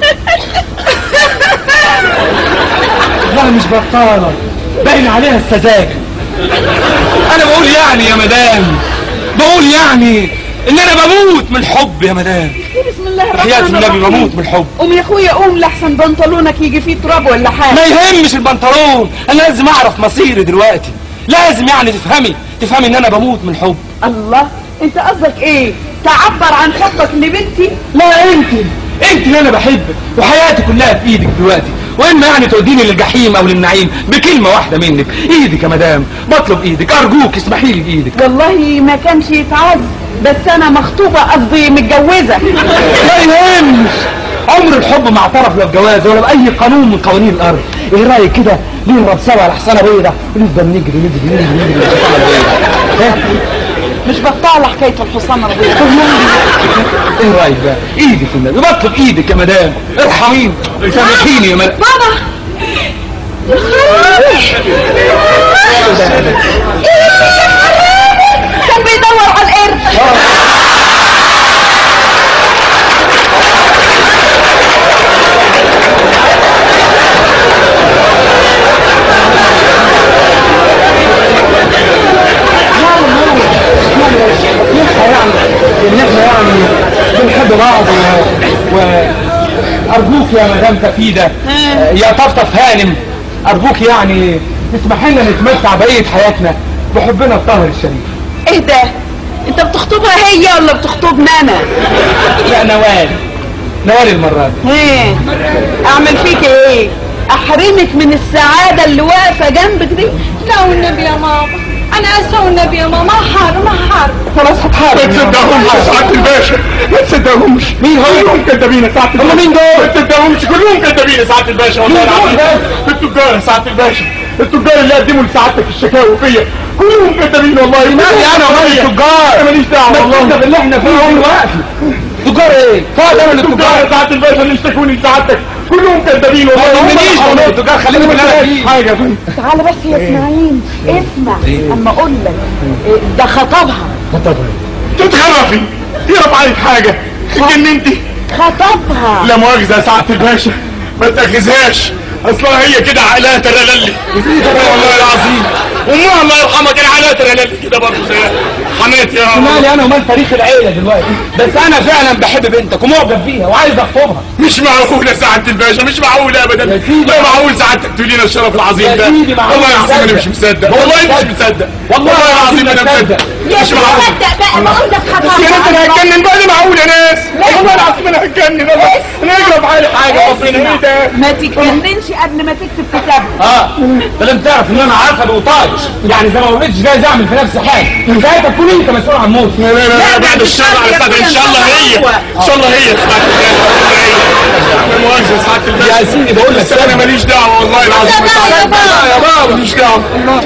والله مش بطالة باين عليها السذاجة انا بقول يعني يا مدام بقول يعني ان انا بموت من الحب يا مدام بسم الله حياة الرحمن النبي الرحيم بموت من الحب قوم يا اخويا قوم لحسن بنطلونك يجي فيه تراب ولا حاجه ما يهمش البنطلون انا لازم اعرف مصيري دلوقتي لازم يعني تفهمي تفهمي ان انا بموت من الحب الله انت قصدك ايه تعبر عن حبك لبنتي لا انت انت اللي انا بحبك وحياتي كلها في ايدك دلوقتي واما يعني توديني للجحيم او للنعيم بكلمه واحده منك ايدك يا مدام بطلب ايدك ارجوك اسمحي لي بايدك والله ما كانش يتعز بس انا مخطوبه قصدي متجوزه لا يهمش عمر الحب ما اعترف لا بجواز ولا باي قانون من قوانين الارض ايه رايك كده نهرب سوا على حصانه بيضه ونفضل نجري نجري نجري نجري على الحصانة البيضاء. ها؟ مش بطالة حكايه الحصان البيضاء ايه رايك بقى ايدك النبي بطلب ايدك يا مدام ارحميني سامحيني يا مدام بابا كان بيدور على القرد ينفع يعني ان احنا يعني بنحب بعض و... و... ارجوك يا مدام تفيدة آه، يا طفطف هانم ارجوك يعني تسمح لنا نتمتع بقية حياتنا بحبنا الطاهر الشريف ايه ده انت بتخطبها هي ولا بتخطبني انا لا نوال نوال المرة دي ايه اعمل فيك ايه احرمك من السعادة اللي واقفة جنبك دي لا والنبي يا ماما انا اسفه والنبي يا ماما حار ما حار خلاص هتحارب ما تصدقهمش يا سعاده الباشا ما تصدقهمش مين هو؟ كلهم كدابين يا سعاده الباشا هم مين دول؟ ما تصدقهمش كلهم كدابين يا سعاده الباشا والله مين دول العظيم التجار يا سعاده الباشا التجار اللي قدموا لسعادتك الشكاوى فيا كلهم كدابين والله مالي انا ومال التجار انا ماليش دعوه والله والله باللي احنا فيه دلوقتي تجار ايه؟ فاضل انا التجار للتجار يا سعاده الباشا اللي اشتكوني لسعادتك كلهم كدابين والله ما هم يهمنيش اللي والله حرامية. التجار خليني باللي انا فيه حاجه يا فندم تعالى بس يا اسماعيل اسمع اما اقول لك إيه، ده خطبها تتخرفي يقف عليك حاجه اتجننتي خطبها لا مؤاخذة يا سعادة الباشا ما تأخذهاش اصلها هي كده عقلها ترللي والله العظيم امها الله يرحمها كان عقلها ترللي كده برضه زي حماتي يا مالي انا ومال تاريخ العيله دلوقتي بس انا فعلا بحب بنتك ومعجب بيها وعايز اخطبها مش معقول يا سعادة الباشا مش معقول ابدا يا سيدي. لا معقول سعادتك تقول لنا الشرف العظيم يا ده سيدي معقول والله العظيم انا مصدق. مش مصدق والله والله مش مصدق. مصدق والله العظيم انا مصدق. مصدق يا مش معقول تصدق بقى بقول لك يا ريت انا خطبها هتجنن بقى لي معقول يا ناس والله العظيم انا هتجنن والله. انا اجرب حالي حاجه ربنا ايه ده ما تتكلمش قبل ما تكتب كتابها اه ده لازم تعرف ان انا عصبي وطايش يعني زي ما قلتش جايز اعمل في نفسي حاجه ساعتها تكون انت مسؤول عن موتي لا لا لا لا، بعد ده الشر مش على شرط سعادة يا ان شاء الله هي أخويا. ان شاء الله هي سعادة الباشا مؤاخذة يا سعادة الباشا يا سيدي بقول لك بس انا ماليش دعوة والله العظيم لا بقى يا بابا. يا بابا ماليش دعوة الله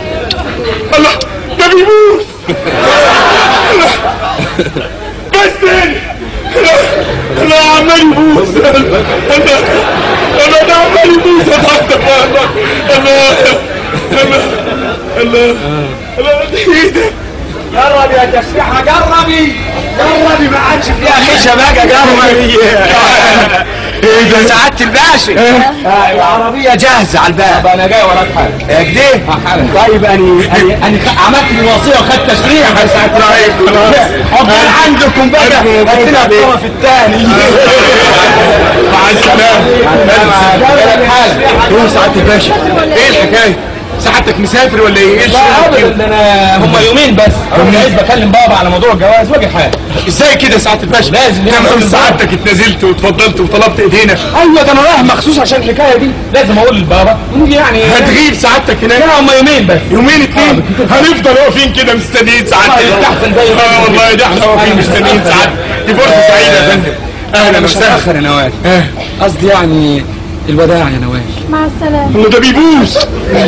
الله ده بيموت الله. بس تاني الله. انا عمال يبوس انا انا انا عمال يبوس يا طفطف انا انا انا انا انا ايه ده جرب يا تسريحة جربي جربي ما عادش فيها خيشة بقى جربي ايه ده سعادة الباشا آه، العربية جاهزة على الباب انا جاي وراك حاجة كده طيب اني اني اني خ- عملت لي وصية وخدت تشريح يا سعادة طيب خلاص عقبال عندكم بقى هدينا الطرف الثاني مع السلامه جالك حاجة ايه سعاده الباشا ايه الحكايه سعادتك مسافر ولا ايه ايه لا الشغل كده؟ ابدا ده انا هم يومين بس انا عايز بكلم بابا على موضوع الجواز واجي حاجة ازاي كده سعاده الباشا لازم تمام لازم. سعادتك اتنازلت واتفضلت وطلبت ايدينا ايوه ده انا رايح مخصوص عشان الحكايه دي لازم اقول للبابا ونيجي يعني هتغيب سعادتك هناك لا هم يومين بس يومين اتنين هنفضل واقفين كده مستنيين سعادتك والله يستحسن زي ما اه انت والله ده احنا واقفين مستنيين سعادتك دي فرصه سعيده يا فندم اهلا مش وسهلا هتاخر يا نوال قصدي يعني الوداع يا نوال مع السلامة هو ده بيبوس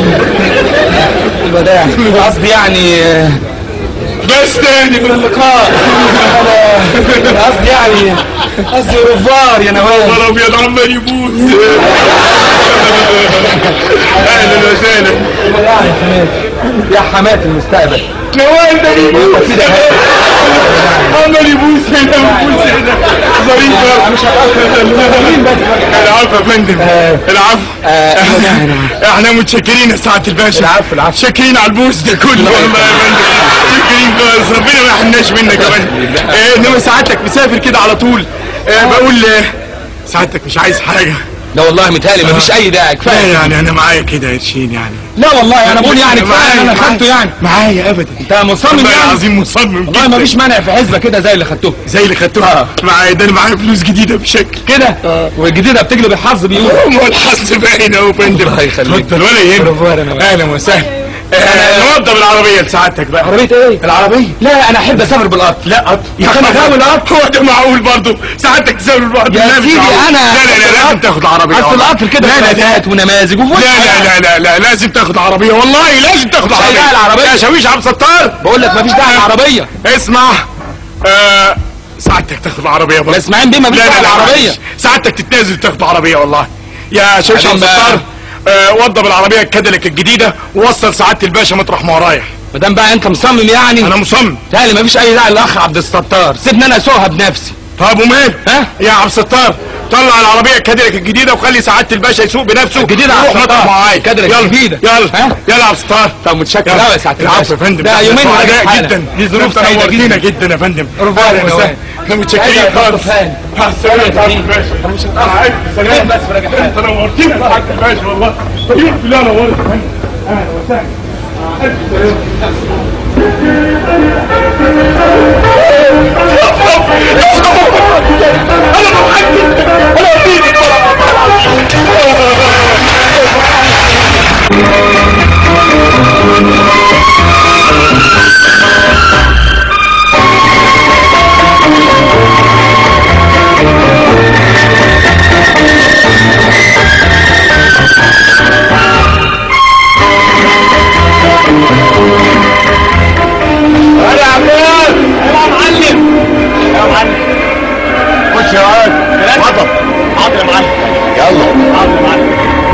الوداع قصدي يعني آه، بس تاني من اللقاء انا قصدي يعني قصدي رفار يا نوال والله ابيض عمال يبوس اهلا وسهلا الوداع يا حماد يا حماد المستقبل نوال ده بيبوس عمال يبوس هنا ويبوس هنا ظريف أنا مش هتأخر يومين بس العفو يا فندم العفو احنا متشكرين يا سعاده الباشا العفو، العفو. شاكرين على البوس ده كله والله يا فندم شاكرين خالص ربنا ما يحرمناش منك يا فندم آه، انما سعادتك مسافر كده على طول آه، بقول آه، سعادتك مش عايز حاجه لا والله متهيألي مفيش اي داعي لا كفايه يعني انا معايا كده قرشين يعني لا والله انا بقول يعني كفايه ان انا معايا- خدته يعني معايا ابدا انت مصمم والله يعني العظيم مصمم والله جدا مفيش مانع في حسبه كده زي اللي خدته زي اللي خدتوها معايا ده انا معايا فلوس جديده بشكل كده والجديده بتجلب الحظ بيقول هو الحظ باين اهو يا فندم الله يخليك. اتفضل ولا يهمك برافو يا نوال. اهلا وسهلا آه، نوضب العربيه لسعادتك بقى عربيه ايه العربيه لا انا احب اسافر بالقطر لا قطر يا أخي أنا غاوي القطر. هو ده معقول برضه سعادتك تسافر بالقطر يا لا، مش سيدي معقول. أنا لا لا لا لازم تاخد عربيه اصل والله. القطر كده لا لا لا فلاتات ونماذج وفوق لا لا لا لا لا لازم تاخد عربيه والله لازم تاخد داعي عربيه العربية. يا شاويش عبد الستار بقول لك مفيش داعي العربيه اسمع آه سعادتك تاخد عربيه برضه لا اسماعيل بيه مفيش لا داعي لا لا العربيه معلش. سعادتك تتنازل تاخد عربيه والله يا شاويش عبد بعدين بقى. الستار آه وضب العربيه الكادلك الجديده ووصل سعاده الباشا مطرح ما هو رايح ما دام بقى انت مصمم يعني انا مصمم تالي مفيش اي داعي للاخ عبد الستار سيبني انا اسوقها بنفسي طب ومال ها؟ يا عبد الستار طلع العربيه الكادلك الجديده وخلي سعاده الباشا يسوق بنفسه الجديدة يا وروح عبد مطرح الستار. ما هو عايز الكادلك يلا الجديدة. يلا ها؟ يلا يا عبد الستار طب متشكر يلا. قوي يا سعاده العفو يا الباشا. فندم ده يومين وراجع سعداء حالا. جدا دي ظروف انت سعيده نورتينا جدا جدا يا فندم رفاق يا أهلا نوال. وسهلا. احنا متشكرين أيوة يا خالص فندم. مع السلامه يا سعاده الباشا انا مش مع هتاخر الف سلامه بس وراجع حالا. انت نورتينا يا سعاده الباشا والله طيب بالله نورت يا فندم اهلا وسهلا مع الف سلامه انا بوحدي انا وديني يا عمال يا معلم يا معلم خش يا واد وضب حاضر يا معلم يلا حاضر يا معلم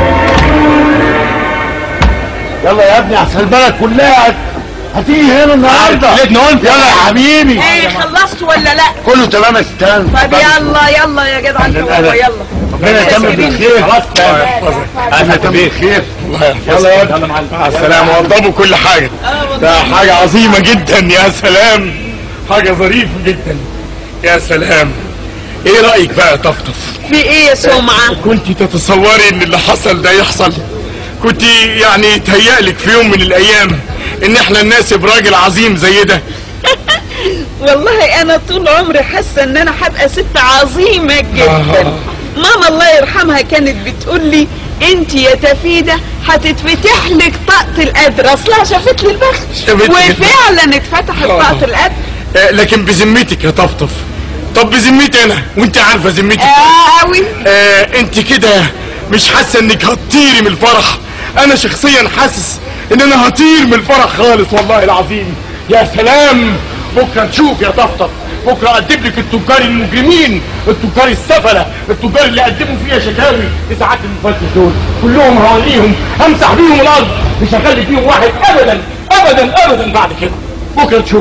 يلا يا ابني احسن البلد كلها هتيجي هنا النهارده ليتنا قلت يلا يا حبيبي ايه خلصت ولا لا كله تمام يا ستان طب يلا يلا يا جدع انت وهو يلا ربنا يتمم بالخير خلاص اهلا بيك خير يلا يا ابني مع السلامه وضبوا كل حاجه ده حاجه عظيمه جدا يا سلام حاجه ظريفه جدا يا سلام ايه رايك بقى يا طفطف في ايه يا سمعه كنت تتصوري ان اللي حصل ده يحصل كنت يعني تهيألك في يوم من الايام ان احنا نناسب راجل عظيم زي ده والله انا طول عمري حاسه ان انا هبقى ست عظيمه جدا ماما الله يرحمها كانت بتقول لي انت يا تفيده هتتفتح لك طاقه القدر اصلها شافت لي البخت شافت لي البخت. وفعلا اتفتحت طاقه القدر آه، لكن بذمتك يا طفطف طب بذمتي انا وانت عارفه ذمتي آه قوي آه انت كده مش حاسه انك هتطيري من الفرح انا شخصيا حاسس ان انا هطير من الفرح خالص والله العظيم يا سلام بكره نشوف يا طفطف بكره اقدم لك التجار المجرمين التجار السفله التجار اللي قدموا فيها شكاوي لساعات المفتش دول كلهم هوليهم همسح بيهم الارض مش هخلي فيهم واحد ابدا ابدا ابدا بعد كده بكره نشوف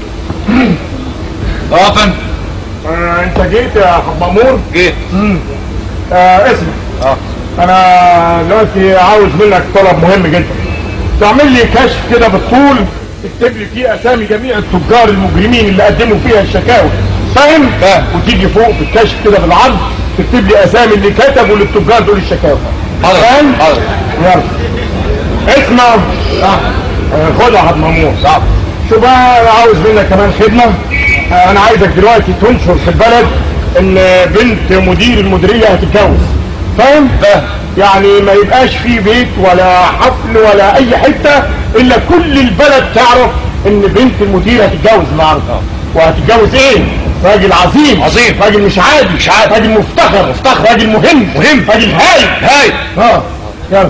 اه يا فندم آه انت جيت يا حب مامور جيت آه اسمع اه انا دلوقتي عاوز منك طلب مهم جدا تعمل لي كشف كده بالطول تكتب لي فيه اسامي جميع التجار المجرمين اللي قدموا فيها الشكاوي فاهم؟ فاهم. وتيجي فوق في الكشف كده بالعرض تكتب لي اسامي اللي كتبوا للتجار دول الشكاوي حاضر فاهم؟ حاضر يلا اسمع آه. خدها يا حاج مامور شو بقى انا عاوز منك كمان خدمه آه، انا عايزك دلوقتي تنشر في البلد ان بنت مدير المديريه هتتجوز فاهم؟ فاهم يعني ما يبقاش في بيت ولا حفل ولا اي حته الا كل البلد تعرف ان بنت المدير هتتجوز النهارده وهتتجوز ايه؟ راجل عظيم عظيم. راجل مش عادي مش عادي راجل مفتخر مفتخر راجل مهم مهم راجل هايل هاي اه يلا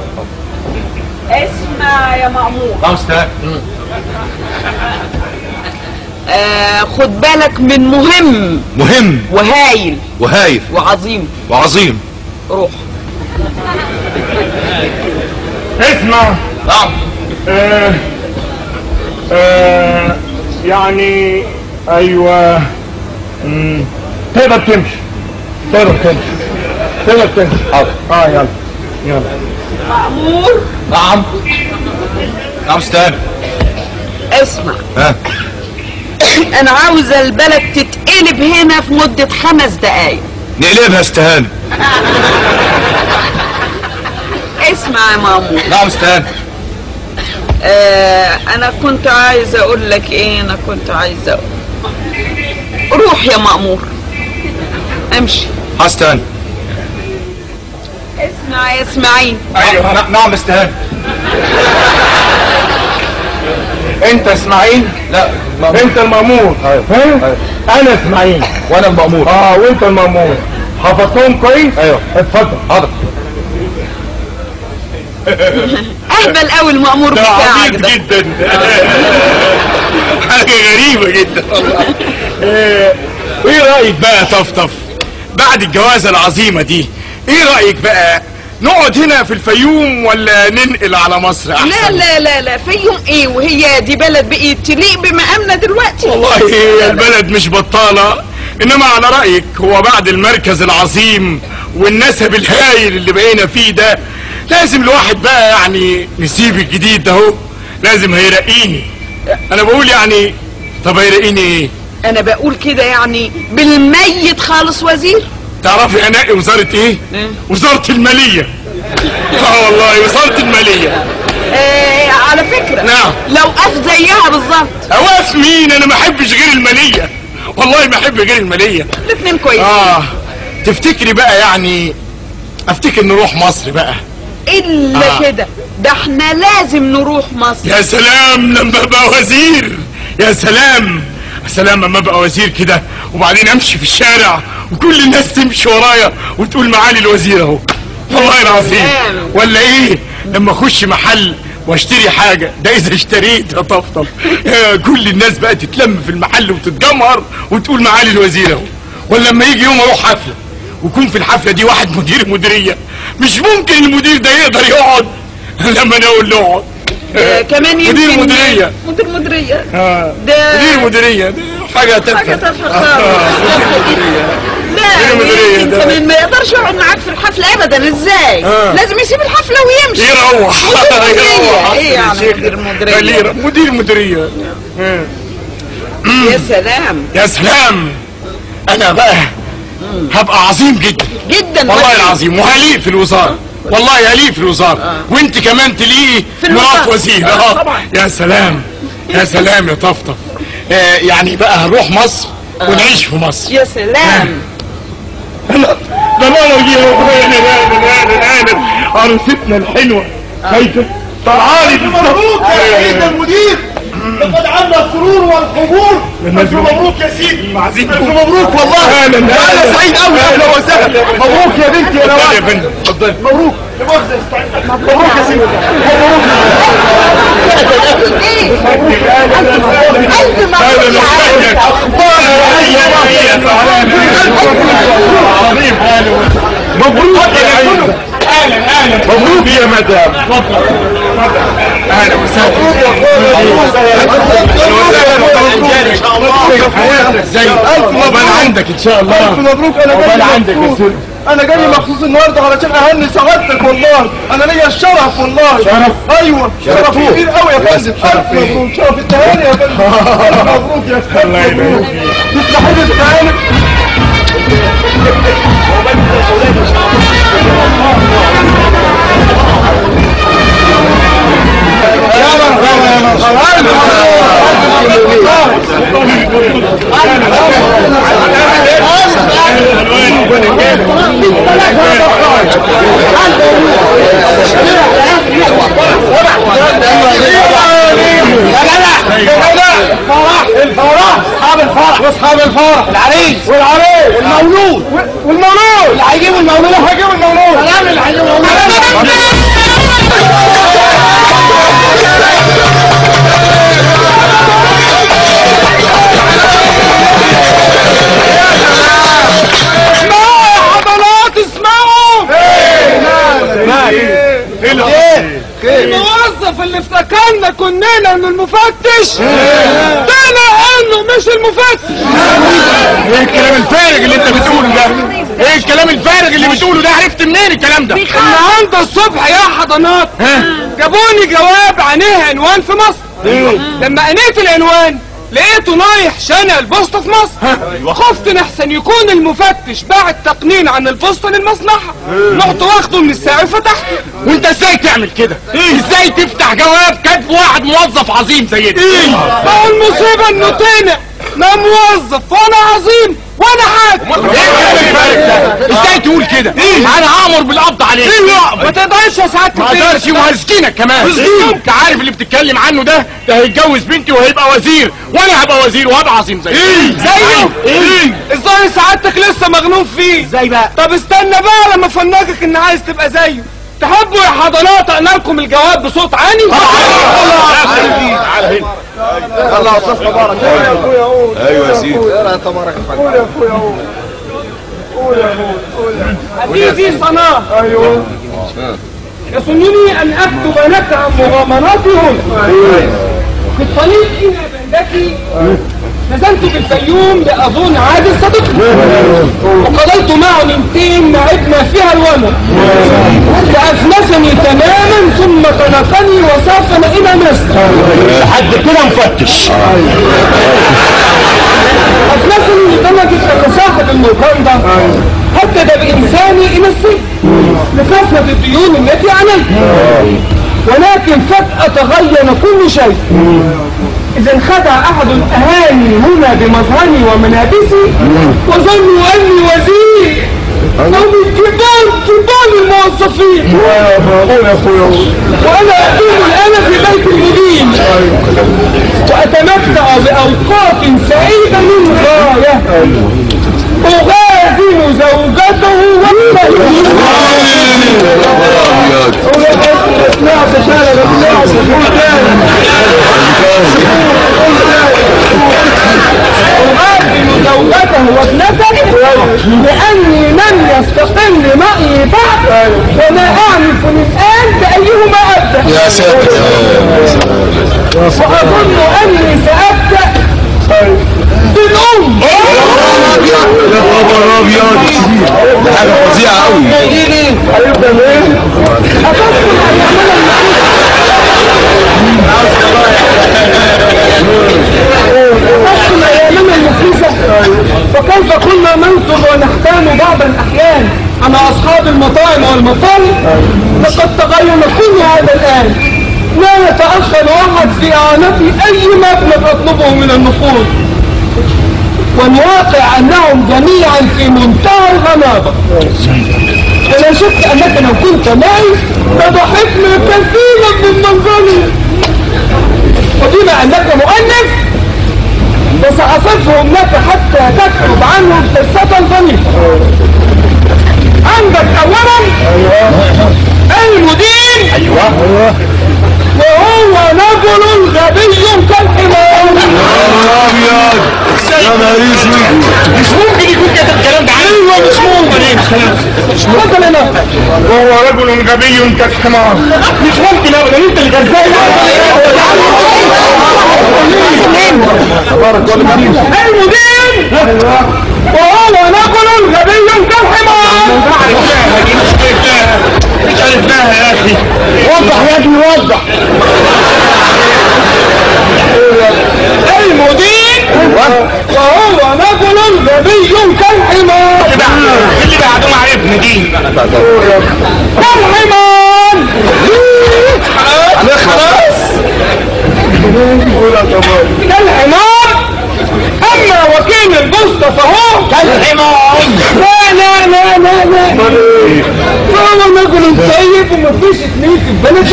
اسمع يا مأمور خمس تلاف آه خد بالك من مهم مهم وهايل وهايف وعظيم وعظيم روح اسمع نعم آه آه يعني ايوه مم. تقدر تمشي تقدر تمشي تقدر تمشي حاضر اه يلا يلا مأمور نعم خمس تلاف اسمع ها انا عاوزة البلد تتقلب هنا في مدة خمس دقايق نقلبها استهانة اسمع يا مأمور نعم استهانة آه انا كنت عايزة اقول لك ايه انا كنت عايزة اقول روح يا مأمور امشي استهانة اسمع يا اسماعيل ايوه ن- نعم استهانة انت اسماعيل لا مأمور. انت المأمور فاهم انا اسماعيل وانا المأمور اه وانت المأمور حفظتهم كويس ايوه اتفضل حاضر اهبل قوي المأمور ده بتاعك عبيط ده جدا حاجة غريبة جدا والله آه، ايه رأيك بقى يا طفطف بعد الجوازة العظيمة دي ايه رأيك بقى نقعد هنا في الفيوم ولا ننقل على مصر احسن لا لا لا لا فيهم ايه وهي دي بلد بقيت تليق بمقامنا دلوقتي والله هي البلد مش بطالة انما على رأيك هو بعد المركز العظيم والنسب الهايل اللي بقينا فيه ده لازم الواحد بقى يعني نسيب الجديد ده اهو لازم هيرقيني انا بقول يعني طب هيرقيني ايه انا بقول كده يعني بالميت خالص وزير تعرفي انقي وزارة ايه إيه؟ وزارة المالية اه والله وزارة المالية آه على فكرة نعم. لو قف زيها بالظبط اواف مين انا ما احبش غير المالية والله ما احب غير المالية الاثنين كويسين اه تفتكري بقى يعني افتكر نروح مصر بقى الا آه. كده ده احنا لازم نروح مصر يا سلام لما ابقى وزير يا سلام يا سلام لما ابقى وزير كده وبعدين امشي في الشارع وكل الناس تمشي ورايا وتقول معالي الوزير اهو والله العظيم سلام. ولا ايه لما اخش محل واشتري حاجة ده اذا اشتريت يا طفطف آه، كل الناس بقى تتلم في المحل وتتجمهر وتقول معالي الوزير اهو ولا لما يجي يوم اروح حفلة ويكون في الحفلة دي واحد مدير مديرية مش ممكن المدير ده يقدر يقعد لما انا اقول له اقعد ده كمان يمكن مدير مديرية مدير مديرية آه. ده مدير مديرية دي حاجة تافهة حاجة تافهة آه. خالص لا مدير مديرية يمكن ده. كمان ما يقدرش يقعد معاك في الحفلة ابدا ازاي آه. لازم يسيب الحفلة ويمشي يروح مدير مديرية. يروح ايه يعني يا شيخ. مدير مديرية؟ خليه- مدير مديرية آه. يا سلام يا سلام انا بقى هبقى عظيم جدا جدا والله وزير. العظيم وهليق في الوزارة والله هليق في الوزارة وانت كمان تليقي في مرات الوزارة. وزير آه، آه. طبعا. يا سلام يا سلام يا طفطف آه يعني بقى هنروح مصر ونعيش في مصر يا سلام ده ماما دي انا انا انا انا عروستنا الحلوه شايفه طلعالي مبروك يا سيد المدير لقد عنا السرور والحبور الف مبروك يا سيدي الف مبروك والله اهلا انا سعيد قوي اهلا وسهلا مبروك يا بنتي يا اتفضل يا نواف فندم اتفضل مبروك لا مؤاخذة استعد. مبروك يا سيدي ألف مبروك يا عم مبروك يا عيني اهلا اهلا مبروك يا مدام اهلا وسهلا ازيك عقبال عندك ان شاء الله ألف مبروك أنا عقبال جاي عندك يا مخصوص سيدي أنا جاي مخصوص النهاردة علشان أهني سعادتك والله أنا ليا الشرف والله شرف؟ أيوه شرف كبير قوي يا فندم ألف مبروك شرف التهاني يا فندم ألف مبروك يا أستاذ الله يبارك مبروك تسمحي لي التهاني الفرح اصحاب الفرح واصحاب الفرح العريس والعريس والمولود والمولود اللي هيجيبوا المولود هجيب المولود سلام اللي هيجيبوا المولود اسمعوا يا حضرات اسمعوا الموظف اللي افتكرنا كلنا انه المفتش طلع انه مش المفتش ايه الكلام الفارغ اللي انت بتقوله ده ايه الكلام الفارغ اللي بتقوله ده عرفت منين الكلام ده النهارده الصبح يا حضنات جابوني جواب عينيه عنوان في مصر لما قنيت العنوان لقيته رايح شنق البوسطة في مصر خفت ان احسن يكون المفتش باعت تقنين عن البوسطة للمصلحة رحت واخده من الساعة وفتحته وانت ازاي تعمل كده ازاي تفتح جواب كاتب واحد موظف عظيم زي ده ما هو المصيبة انه طلع لا موظف ولا عظيم ولا حاجة ايه الكلام الفارغ ده ازاي تقول كده انا هامر بالقبض عليك ما تقدرش يا سعادة ما البيه. اقدرش وهسجنك كمان انت عارف اللي بتتكلم عنه ده ده هيتجوز بنتي وهيبقى وزير وانا هبقى وزير وهبقى عظيم زيه زيه ايه الظاهر سعادتك لسه مغنوم فيه ازاي بقى طب استنى بقى لما افنجك ان عايز تبقى زيه تحبوا يا حضرات اقرا لكم الجواب بصوت عالي الله يا استاذ مبارك يا اخويا قول ايوه يا سيدي يا تبارك قول يا اخويا قول قول يا ابوي قول يا عزيزي صناه ايوه يسنني ان اكتب لك عن مغامراتهم في الطريق الى بلدتي نزلت بالفيوم لأظن عادل صديقي وقضيت معه ليلتين لعبنا فيها الولد فأفلسني تماما ثم طلقني وسافر إلى مصر لحد كده مفتش أفلسني لدرجة أتصاحب المقام ده هدد بإنساني إلى السجن لكثرة الديون التي علي ولكن فجأة تغير كل شيء إذا انخدع أحد الأهالي هنا بمظهري وملابسي وظنوا أني وزير أو من كبار كبار الموظفين وأنا أقيم الآن في بيت المدين وأتمتع بأوقات سعيدة للغاية أغازل زوجته وابنته أغازل زوجته وابنته لأني لم يستقل معي بعد ولا أعرف الآن بأيهما أبدأ يا ساتر وأظن أني سأبدأ بالأم يا خبر ابيض ده حاجه فظيعه قوي هيبدأ ليه؟ أتذكر أيامنا أتذكر أيامنا المفلسة وكيف كنا ننقض ونحتال بعض الأحيان على أصحاب المطاعم والمطالب لقد تغير كل هذا الآن لا يتأخر أحد في إعانتي أي مبلغ أطلبه من النقود والواقع أنهم جميعا في منتهى الغلابة ولا شك أنك لو كنت معي لضحكنا كثيرا من منظري وبما أنك مؤلف فسأصفهم لك حتى تكتب عنهم قصة ظريفة اتفضل هنا وهو رجل غبي كالحمار مش ممكن ابدا انت اللي غزال المدير وهو رجل غبي كالحمار مش عرفناها يا اخي وضح يا ابني وضح المدير وهو رجل غبي كالحمار اللي بعده ما عرفنا دي كالحمار خلاص كالحمار اما وكيل البوسطة فهو كالحمار لا لا لا لا لا فهو رجل طيب ومفيش اتنين في البلد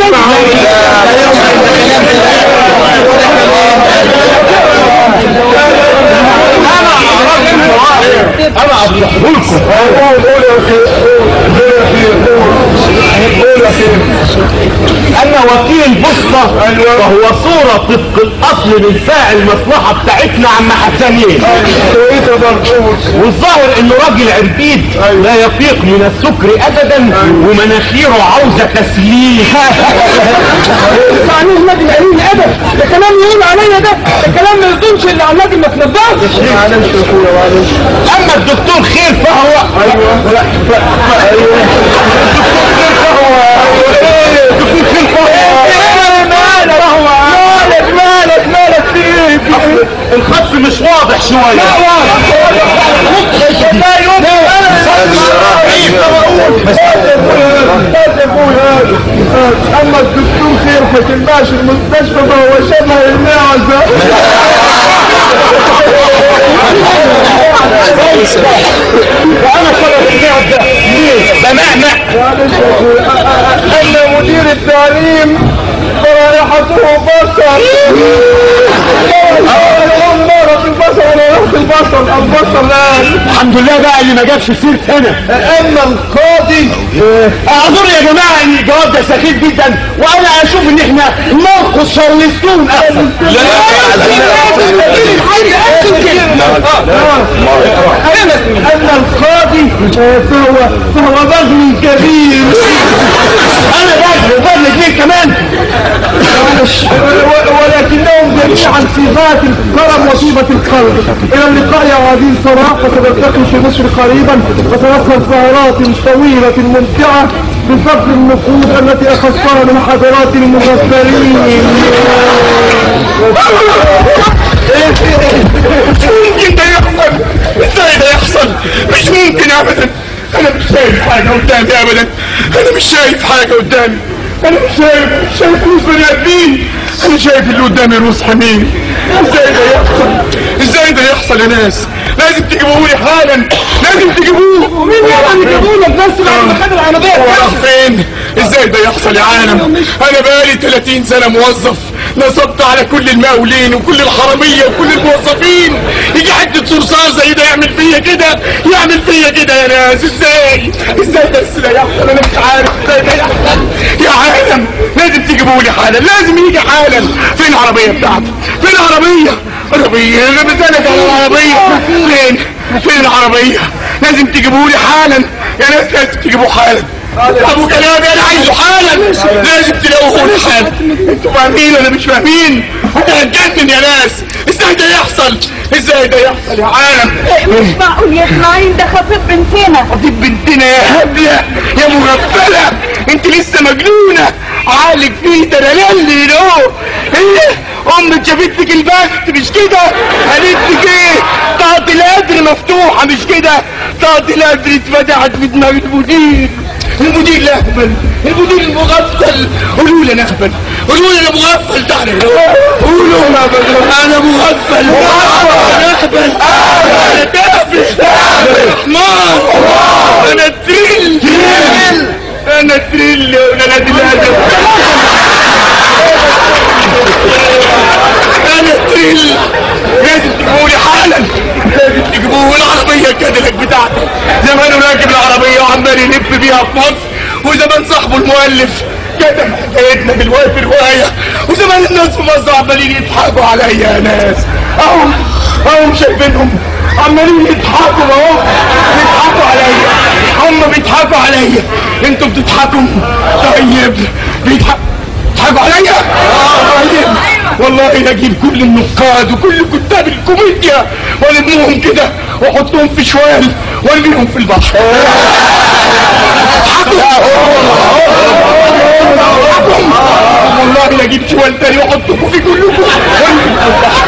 انا اصلحهولكم قول قول يا اخي قول يا اخي قول يا اخي انا وكيل بوسطة وهو صورة طبق الاصل من فاعل المصلحة بتاعتنا عم حسنين ايه يا مرحوم والظاهر انه راجل عربيد لا يفيق من السكر ابدا ومناخيره عاوزة تسليم معنيه نادي القليل ابدا ده كلام يقول عليا ده ده كلام ما يظنش اللي على النادي ما تنبهش معلش يا اخويا معلش اما الدكتور خير فهو ايوه لا ف- ايوه مالك مالك مالك فيك الخط مش واضح شوية اما الدكتور خير حكمناش المستشفى فهو شبه المعزة وانا شرف النعم ده ليه بمعنى معلش يا اخويا ان مدير التعليم رائحته بصر مرض البصر انا رحت البصر البصر الان الحمد لله بقى اللي ما جابش سيرة هنا اما القاضي اعذروا يا جماعة ان الجواب ده سخيف جدا وانا اشوف ان احنا ننقص شارلستون احسن اما القاضي فهو فهو رجل كبير انا بقى بقى كبير كمان و- ولكنهم جميعا صفات الكرم وطيبة القلب إلى اللقاء يا عزيز صلاح وسنلتقي في مصر قريبا وسنسهر سهرات طويلة ممتعة بفضل النقود التي أخذتها من حضرات المغفلين مش ممكن ده يحصل ازاي ده يحصل مش ممكن ابدا انا مش شايف حاجه قدامي ابدا انا مش شايف حاجه قدامي انا مش شايف مش شايف روس بني ادمين انا شايف اللي قدامي روس حمير ازاي ده يحصل ازاي ده يحصل يا ناس لازم تجيبوه لي حالا لازم تجيبوه مين يقدر يجيبوا لك بس بعد ما خد العربية هو بتاعته؟ راح فين ازاي ده يحصل يا عالم انا بقالي 30 سنه موظف نصبت على كل المقاولين وكل الحراميه وكل الموظفين يجي حته صرصار زي ده يعمل فيا كده يعمل فيا كده يا ناس ازاي ازاي ده بس لا يحصل انا مش عارف ازاي ده يحصل يا عالم لازم تجيبوا لي حالا لازم يجي حالا فين العربيه بتاعتي فين العربيه عربيه انا بسالك على العربيه فين فين العربيه لازم تجيبوا لي حالا يا ناس لازم تجيبوه حالا ابو كلامي انا عايزه حالا لازم تلاقوه لي حالا انتوا فاهمين ولا مش فاهمين انا هتجنن يا ناس ازاي ده يحصل ازاي ده يحصل يا عالم مش معقول يا اسماعيل ده خطيب بنتنا دي بنتنا يا هبلة يا مغفلة انت لسه مجنونة عقلك فيه ترللي لو ايه امك جابت لك البخت مش كده قالت لك ايه طاقة القدر مفتوحة مش كده طاقة القدر اتفتحت في دماغ المدير المدير الاهبل المدير المغفل قولوا لي انا اهبل قولوا لي انا مغفل تعالى هنا. قولوا انا مغفل انا اهبل انا تافه انا حمار انا تريل انا تريل يا ولاد الادب انا تريل لازم تجيبوا لي حالا لازم تجيبوا العربيه الكاديلاك بتاعتي زمانه راكب العربيه وعمال يلف بيها في مصر وزمان صاحبه المؤلف كتب حكايتنا دلوقتي روايه وزمان الناس في مصر عمالين يضحكوا عليا يا ناس اهو اهو شايفينهم عمالين يضحكوا اهو يضحكوا عليا عليا انتوا بتضحكوا طيب بيضحك بيضحكوا عليا طيب والله اجيب كل النقاد وكل كتاب الكوميديا والمهم كده واحطهم في شوال وارميهم في البحر والله لا اجيب شوال تاني واحطكم في كلكم وارميهم في البحر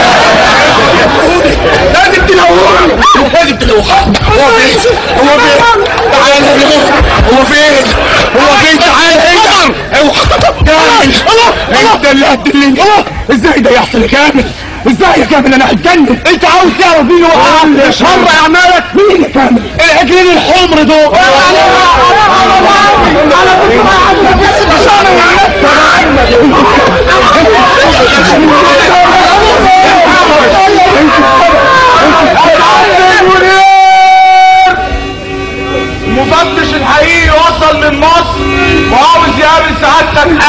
لازم تلوحوا لازم تلوحوا هو فين هو فين تعال هنا هو فين هو فين تعال هنا كامل انت اللي هتدلني ازاي ده يحصل يا كامل ازاي يا كامل انا هتجنن انت عاوز تعرف مين وقع شر اعمالك مين يا كامل العجلين الحمر دول المفتش الحقيقي وصل من مصر وعاوز يقابل سعادتك